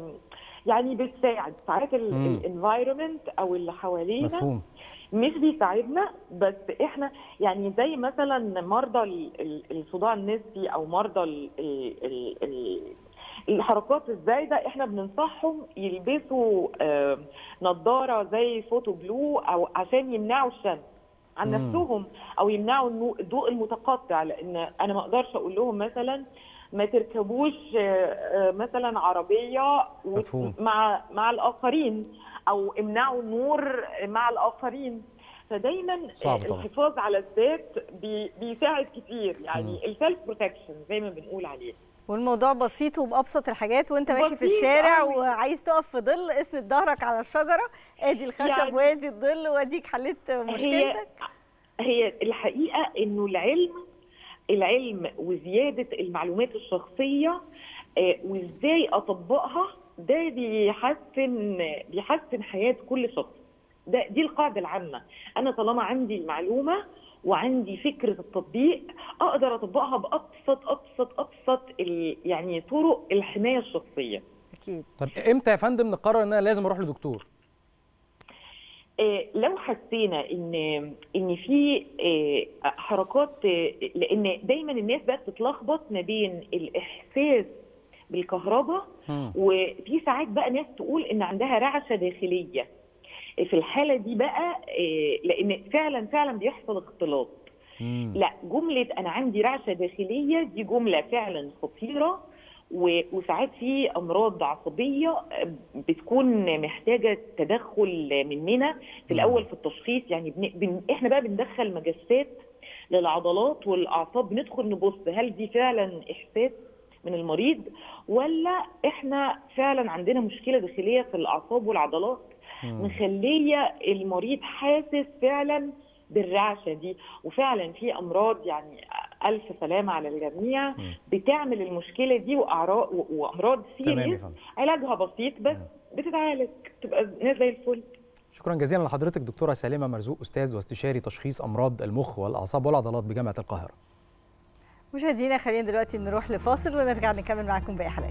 يعني بتساعد ساعات مم. الانفايرمنت او اللي حوالينا مفهوم مش بيساعدنا بس احنا يعني زي مثلا مرضى ال- ال- الصداع النسبي او مرضى ال ال ال ال الحركات الزايده احنا بننصحهم يلبسوا آه، نظاره زي فوتو بلو او عشان يمنعوا الشمس عن مم. نفسهم او يمنعوا النو- الضوء المتقطع لان انا ما اقدرش اقول لهم مثلا ما تركبوش آه، آه، مثلا عربيه وت- مفهوم. مع مع الاخرين او امنعوا النور مع الاخرين فدايما صعب طبعا. الحفاظ على الذات بي بيساعد كتير يعني السيلف بروتكشن زي ما بنقول عليه والموضوع بسيط وبأبسط الحاجات وانت ماشي في بسيط الشارع أوي. وعايز تقف في ظل اسند ظهرك على الشجره ادي الخشب يعني وادي الظل واديك حليت هي مشكلتك هي الحقيقه انه العلم العلم وزياده المعلومات الشخصيه آه، وازاي اطبقها ده بيحسن بيحسن حياه كل شخص ده دي القاعده العامه انا طالما عندي المعلومه وعندي فكره التطبيق اقدر اطبقها بابسط ابسط ابسط ال- يعني طرق الحمايه الشخصيه اكيد طب امتى يا فندم نقرر ان انا لازم اروح لدكتور آه، لو حسينا ان ان في آه، حركات آه، لان دايما الناس بقى بتتلخبط ما بين الاحساس بالكهرباء وفي ساعات بقى ناس تقول ان عندها رعشه داخليه في الحاله دي بقى آه، لان فعلا فعلا بيحصل اختلاط لا جمله انا عندي رعشه داخليه دي جمله فعلا خطيره و- وساعات في امراض عصبيه بتكون محتاجه تدخل مننا في الاول في التشخيص يعني بن... بن... احنا بقى بندخل مجسات للعضلات والاعصاب بندخل نبص هل دي فعلا احساس من المريض ولا احنا فعلا عندنا مشكله داخليه في الاعصاب والعضلات مخليه المريض حاسس فعلا بالرعشه دي وفعلا في امراض يعني الف سلامه على الجميع بتعمل المشكله دي واعراض وامراض تمام يا سيريس فندم. علاجها بسيط بس بتتعالج تبقى الناس زي الفل شكرا جزيلا لحضرتك دكتوره سليمه مرزوق استاذ واستشاري تشخيص امراض المخ والاعصاب والعضلات بجامعه القاهره مشاهدينا خلينا دلوقتي نروح لفاصل ونرجع نكمل معاكم باقي حلقات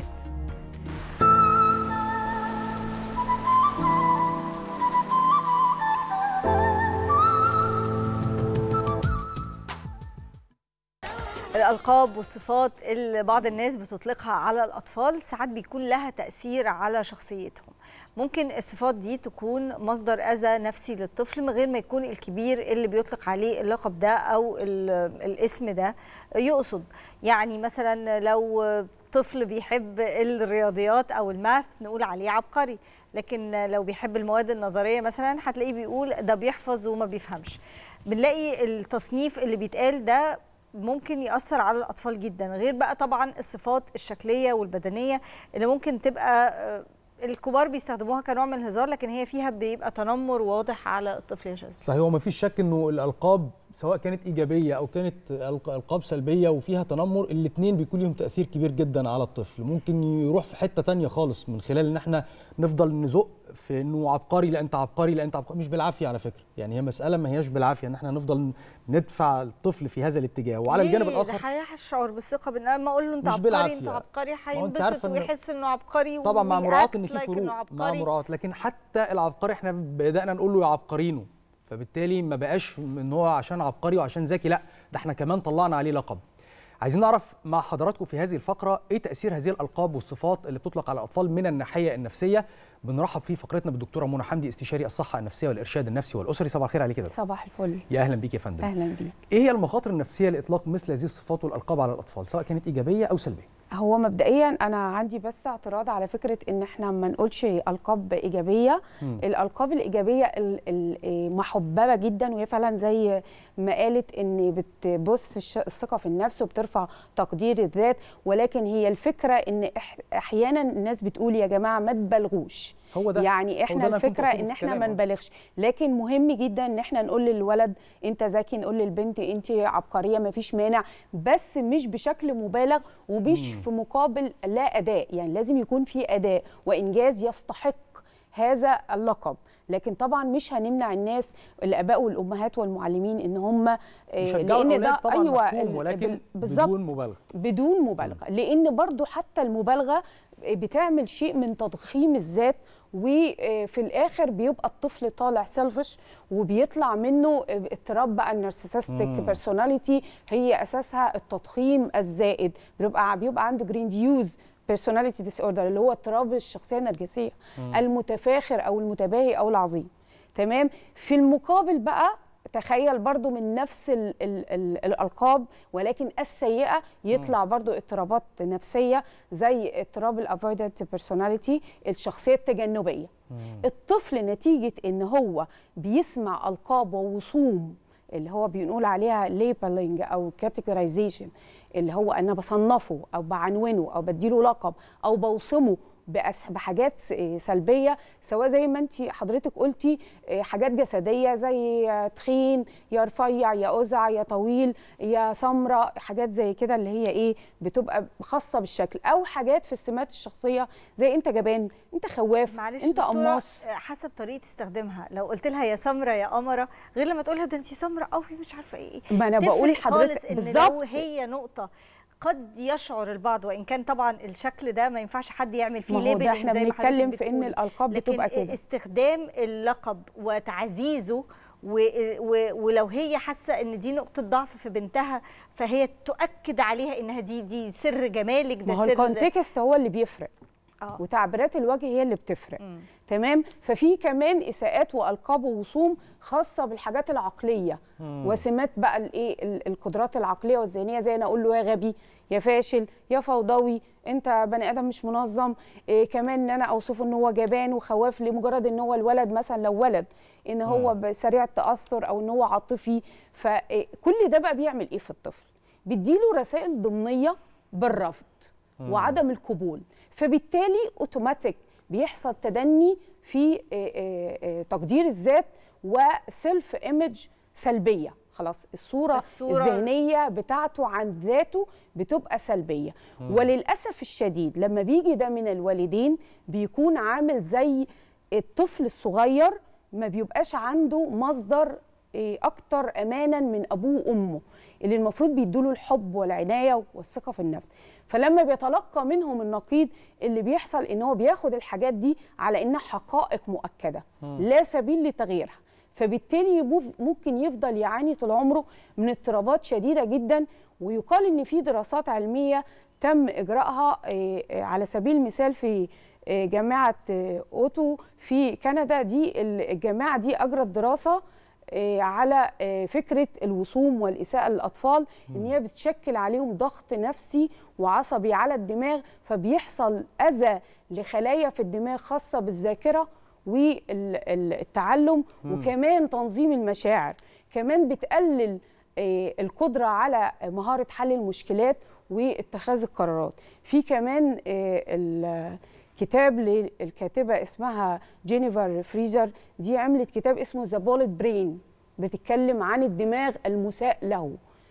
الألقاب والصفات اللي بعض الناس بتطلقها على الأطفال ساعات بيكون لها تأثير على شخصيتهم ممكن الصفات دي تكون مصدر أذى نفسي للطفل من غير ما يكون الكبير اللي بيطلق عليه اللقب ده أو ال- الاسم ده يقصد يعني مثلا لو طفل بيحب الرياضيات أو الماث نقول عليه عبقري لكن لو بيحب المواد النظرية مثلا هتلاقيه بيقول ده بيحفظ وما بيفهمش بنلاقي التصنيف اللي بيتقال ده ممكن يأثر على الأطفال جدا غير بقى طبعا الصفات الشكلية والبدنية اللي ممكن تبقى آه، الكبار بيستخدموها كنوع من الهزار لكن هي فيها بيبقى تنمر واضح على الطفل يا شاذ صحيح وما فيش شك انه الالقاب سواء كانت ايجابيه او كانت ألق- القاب سلبيه وفيها تنمر الاثنين بيكون لهم تاثير كبير جدا على الطفل ممكن يروح في حته تانية خالص من خلال ان احنا نفضل نزق في انه عبقري لا انت عبقري لا انت عبقري مش بالعافيه على فكره يعني هي مساله ما هياش بالعافيه ان احنا نفضل ندفع الطفل في هذا الاتجاه وعلى الجانب ليه؟ الاخر ده هيشعر بالثقه بان انا لما اقول له انت مش عبقري بالعافية. انت عبقري ما هو أنت هينبسط عارفة إن- ويحس انه عبقري طبعا مع ويact مراعاه ان في like فروق إنه مع عبقري. مراعاه لكن حتى العبقري احنا بدانا نقول له يا عبقرينه فبالتالي ما بقاش ان هو عشان عبقري وعشان ذكي لا ده احنا كمان طلعنا عليه لقب عايزين نعرف مع حضراتكم في هذه الفقره ايه تاثير هذه الالقاب والصفات اللي بتطلق على الاطفال من الناحيه النفسيه بنرحب في فقرتنا بالدكتوره منى حمدي استشاري الصحه النفسيه والارشاد النفسي والاسري صباح الخير عليك يا دكتور صباح الفل يا اهلا بيك يا فندم اهلا بيك ايه هي المخاطر النفسيه لاطلاق مثل هذه الصفات والالقاب على الاطفال سواء كانت ايجابيه او سلبيه هو مبدئيا انا عندي بس اعتراض على فكره ان احنا ما نقولش القاب ايجابيه مم. الالقاب الايجابيه ال- ال- محببه جدا وهي فعلا زي ما قالت ان بتبث الش- الثقه في النفس وبترفع تقدير الذات ولكن هي الفكره ان إح- احيانا الناس بتقول يا جماعه ما تبالغوش هو ده يعني هو ده احنا أنا كنت الفكره أقصده ان في احنا الكلام، ما آه. نبالغش لكن مهم جدا ان احنا نقول للولد انت ذكي نقول للبنت انت عبقريه ما فيش مانع بس مش بشكل مبالغ ومش مم. في مقابل لا اداء يعني لازم يكون في اداء وانجاز يستحق هذا اللقب لكن طبعا مش هنمنع الناس الاباء والامهات والمعلمين ان هم آه، يشجعوا لان الأولاد ده طبعا مفهوم ال- ولكن بال- بالظبط بدون مبالغه بدون مبالغه لان برضو حتى المبالغه بتعمل شيء من تضخيم الذات وفي الاخر بيبقى الطفل طالع سيلفش وبيطلع منه اضطراب بقى النارسيسستيك مم. بيرسوناليتي هي اساسها التضخيم الزائد بيبقى بيبقى عنده جرينديوز بيرسوناليتي ديس اوردر اللي هو اضطراب الشخصيه النرجسيه مم. المتفاخر او المتباهي او العظيم تمام في المقابل بقى تخيل برضو من نفس ال ال ال الالقاب ولكن السيئه يطلع برضو اضطرابات نفسيه زي اضطراب الافويدنت بيرسوناليتي الشخصيه التجنبيه الطفل نتيجه ان هو بيسمع القاب ووصوم اللي هو بنقول عليها ليبلينج او كاتيجورايزيشن اللي هو انا بصنفه او بعنونه او بديله لقب او بوصمه بأس- بحاجات س- آه، سلبيه سواء زي ما انت حضرتك قلتي آه، حاجات جسديه زي آه، تخين يا رفيع يا ازع يا طويل يا سمراء حاجات زي كده اللي هي ايه بتبقى خاصه بالشكل او حاجات في السمات الشخصيه زي انت جبان انت خواف معلش انت دكتورة، قماص حسب طريقه استخدامها لو قلت لها يا سمره يا قمره غير لما تقولها ده انت سمره قوي مش عارفه ايه ما أنا تفرق بقول لحضرتك خالص ان بالظبط. لو هي نقطه قد يشعر البعض وان كان طبعا الشكل ده ما ينفعش حد يعمل فيه ما هو ده ليبل احنا زي ما حضرتك بنتكلم في ان بتقولي. الالقاب لكن بتبقى كده استخدام اللقب وتعزيزه و... و... ولو هي حاسه ان دي نقطه ضعف في بنتها فهي تؤكد عليها انها دي دي سر جمالك ده ما هو سر الكونتكست هو اللي بيفرق آه. وتعبيرات الوجه هي اللي بتفرق تمام ففي كمان اساءات والقاب ووصوم خاصه بالحاجات العقليه مم. وسمات بقى الايه ال- القدرات العقليه والذهنيه زي انا اقول له يا غبي يا فاشل يا فوضوي انت بني ادم مش منظم إيه كمان ان انا اوصفه ان هو جبان وخواف لمجرد ان هو الولد مثلا لو ولد ان هو ب- سريع التاثر او ان هو عاطفي فكل ده بقى بيعمل ايه في الطفل بيديله رسائل ضمنيه بالرفض مم. وعدم القبول فبالتالي اوتوماتيك بيحصل تدني في آه، آه، آه، تقدير الذات وسيلف ايمج سلبيه خلاص الصوره, الصورة- الذهنيه بتاعته عن ذاته بتبقى سلبيه مم. وللاسف الشديد لما بيجي ده من الوالدين بيكون عامل زي الطفل الصغير ما بيبقاش عنده مصدر إيه، اكتر امانا من ابوه وامه اللي المفروض بيدوله الحب والعنايه والثقه في النفس فلما بيتلقى منهم النقيض اللي بيحصل ان هو بياخد الحاجات دي على انها حقائق مؤكده مم. لا سبيل لتغييرها فبالتالي يبوف- ممكن يفضل يعاني طول عمره من اضطرابات شديده جدا ويقال ان في دراسات علميه تم اجراءها آه، آه، على سبيل المثال في آه، جامعه آه، اوتو في كندا دي الجامعه دي اجرت دراسه آه، على آه، فكره الوصوم والاساءه للاطفال ان هي بتشكل عليهم ضغط نفسي وعصبي على الدماغ فبيحصل اذى لخلايا في الدماغ خاصه بالذاكره والتعلم مم. وكمان تنظيم المشاعر كمان بتقلل آه، القدره على مهاره حل المشكلات واتخاذ القرارات في كمان آه، ال- كتاب للكاتبه اسمها جينيفر فريزر دي عملت كتاب اسمه ذا بولت برين بتتكلم عن الدماغ المساء له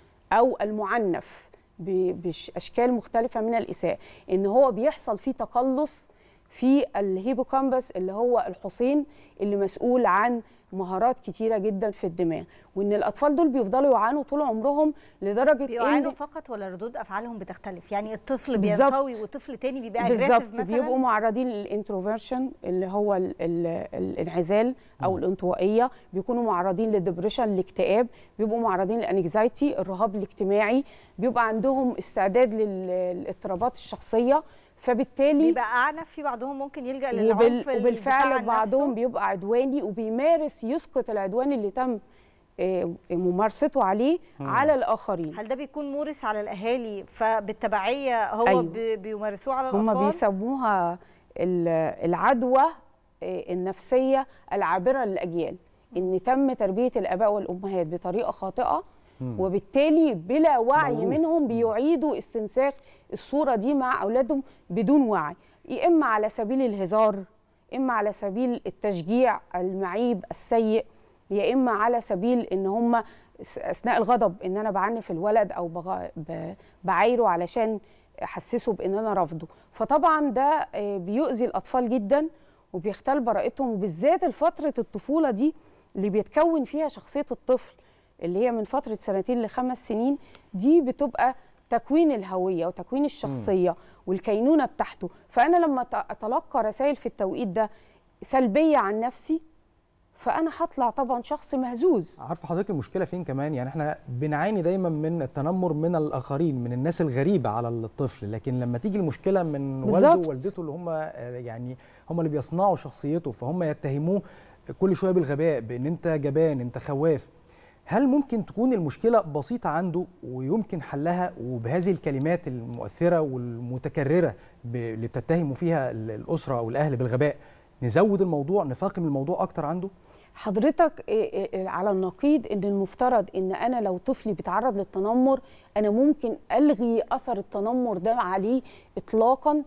او المعنف ب- باشكال مختلفه من الاساءه ان هو بيحصل فيه تقلص في الهيبوكامبس اللي هو الحصين اللي مسؤول عن مهارات كتيره جدا في الدماغ وان الاطفال دول بيفضلوا يعانوا طول عمرهم لدرجه بيعانوا ان فقط ولا ردود افعالهم بتختلف يعني الطفل بالظبط. بينطوي وطفل تاني بيبقى بالظبط اجريسيف مثلا بيبقوا معرضين للانتروفيرشن اللي هو ال ال الانعزال او الانطوائيه بيكونوا معرضين للدبريشن الاكتئاب بيبقوا معرضين للانكزايتي الرهاب الاجتماعي بيبقى عندهم استعداد لل- للاضطرابات الشخصيه فبالتالي بيبقى اعنف في بعضهم ممكن يلجا وبال للعنف الدفاع وبالفعل عن بعضهم نفسه. بيبقى عدواني وبيمارس يسقط العدوان اللي تم آه، ممارسته عليه مم. على الاخرين هل ده بيكون مورس على الاهالي فبالتبعيه هو أيوة. أيوه. بيمارسوه على هم الاطفال بيسموها ال- العدوى آه، النفسيه العابره للاجيال ان تم تربيه الاباء والامهات بطريقه خاطئه مم. وبالتالي بلا وعي موروث. منهم بيعيدوا استنساخ الصوره دي مع اولادهم بدون وعي يا اما على سبيل الهزار اما على سبيل التشجيع المعيب السيء يا اما على سبيل ان هم اثناء الغضب ان انا بعنف الولد او بغ... ب... بعايره علشان احسسه بان انا رافضه فطبعا ده آه، بيؤذي الاطفال جدا وبيختل براءتهم وبالذات الفتره الطفوله دي اللي بيتكون فيها شخصيه الطفل اللي هي من فتره سنتين لخمس سنين دي بتبقى تكوين الهويه وتكوين الشخصيه والكينونه بتاعته فانا لما ت- اتلقى رسائل في التوقيت ده سلبيه عن نفسي فانا هطلع طبعا شخص مهزوز عارفه حضرتك المشكله فين كمان يعني احنا بنعاني دايما من التنمر من الاخرين من الناس الغريبه على الطفل لكن لما تيجي المشكله من والده بالظبط. ووالدته اللي هم آه، يعني هم اللي بيصنعوا شخصيته فهم يتهموه كل شويه بالغباء بان انت جبان انت خواف هل ممكن تكون المشكله بسيطه عنده ويمكن حلها وبهذه الكلمات المؤثره والمتكرره ب- اللي بتتهموا فيها ال- الاسره او الاهل بالغباء نزود الموضوع نفاقم الموضوع اكتر عنده حضرتك إيه إيه على النقيض ان المفترض ان انا لو طفلي بيتعرض للتنمر انا ممكن الغي اثر التنمر ده عليه اطلاقا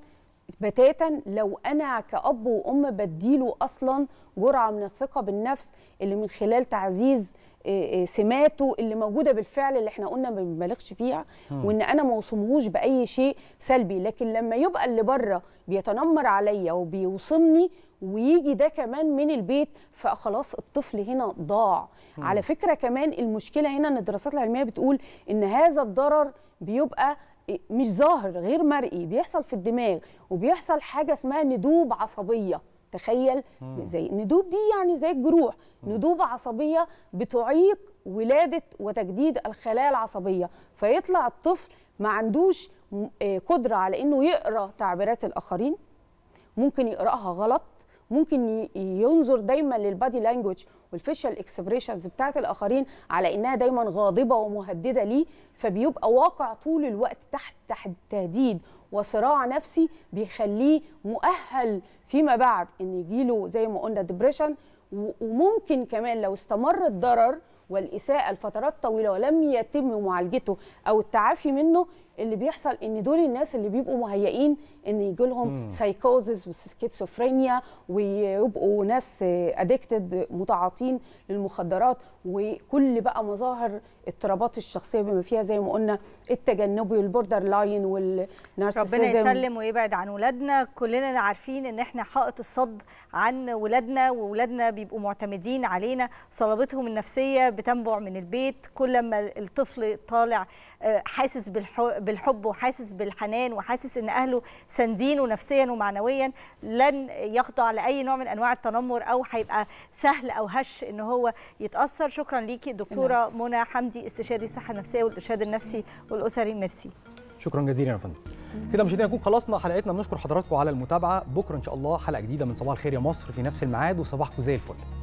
بتاتا لو انا كاب وام بديله اصلا جرعه من الثقه بالنفس اللي من خلال تعزيز آه، آه، سماته اللي موجوده بالفعل اللي احنا قلنا ما بنبالغش فيها مم. وان انا ما اوصمهوش باي شيء سلبي لكن لما يبقى اللي بره بيتنمر عليا وبيوصمني ويجي ده كمان من البيت فخلاص الطفل هنا ضاع مم. على فكره كمان المشكله هنا ان الدراسات العلميه بتقول ان هذا الضرر بيبقى مش ظاهر غير مرئي بيحصل في الدماغ وبيحصل حاجه اسمها ندوب عصبيه تخيل مم. زي ندوب دي يعني زي الجروح ندوب عصبيه بتعيق ولاده وتجديد الخلايا العصبيه فيطلع الطفل ما عندوش م- آه، قدره على انه يقرا تعبيرات الاخرين ممكن يقراها غلط ممكن ي- ينظر دايما للبادي لانجوج والفيشال اكسبريشنز بتاعت الاخرين على انها دايما غاضبه ومهدده ليه فبيبقى واقع طول الوقت تحت تحت تهديد وصراع نفسي بيخليه مؤهل فيما بعد ان يجيله زي ما قلنا ديبريشن وممكن كمان لو استمر الضرر والاساءه لفترات طويله ولم يتم معالجته او التعافي منه اللي بيحصل ان دول الناس اللي بيبقوا مهيئين ان يجي لهم مم. سايكوزز وسكيزوفرينيا ويبقوا ناس ادكتد متعاطين للمخدرات وكل بقى مظاهر اضطرابات الشخصيه بما فيها زي ما قلنا التجنبي والبوردر لاين والنارسيسيزم ربنا يسلم ويبعد عن ولادنا كلنا عارفين ان احنا حائط الصد عن ولادنا وولادنا بيبقوا معتمدين علينا صلابتهم النفسيه بتنبع من البيت كل ما الطفل طالع آه، حاسس بالح- بالحب وحاسس بالحنان وحاسس ان اهله ساندينه نفسيا ومعنويا لن يخضع لاي نوع من انواع التنمر او هيبقى سهل او هش ان هو يتاثر شكرا ليكي دكتوره منى حمدي استشاري الصحه النفسيه والارشاد النفسي والاسري ميرسي شكرا جزيلا يا فندم كده مشاهدينا نكون خلصنا حلقتنا بنشكر حضراتكم على المتابعه بكره ان شاء الله حلقه جديده من صباح الخير يا مصر في نفس الميعاد وصباحكم زي الفل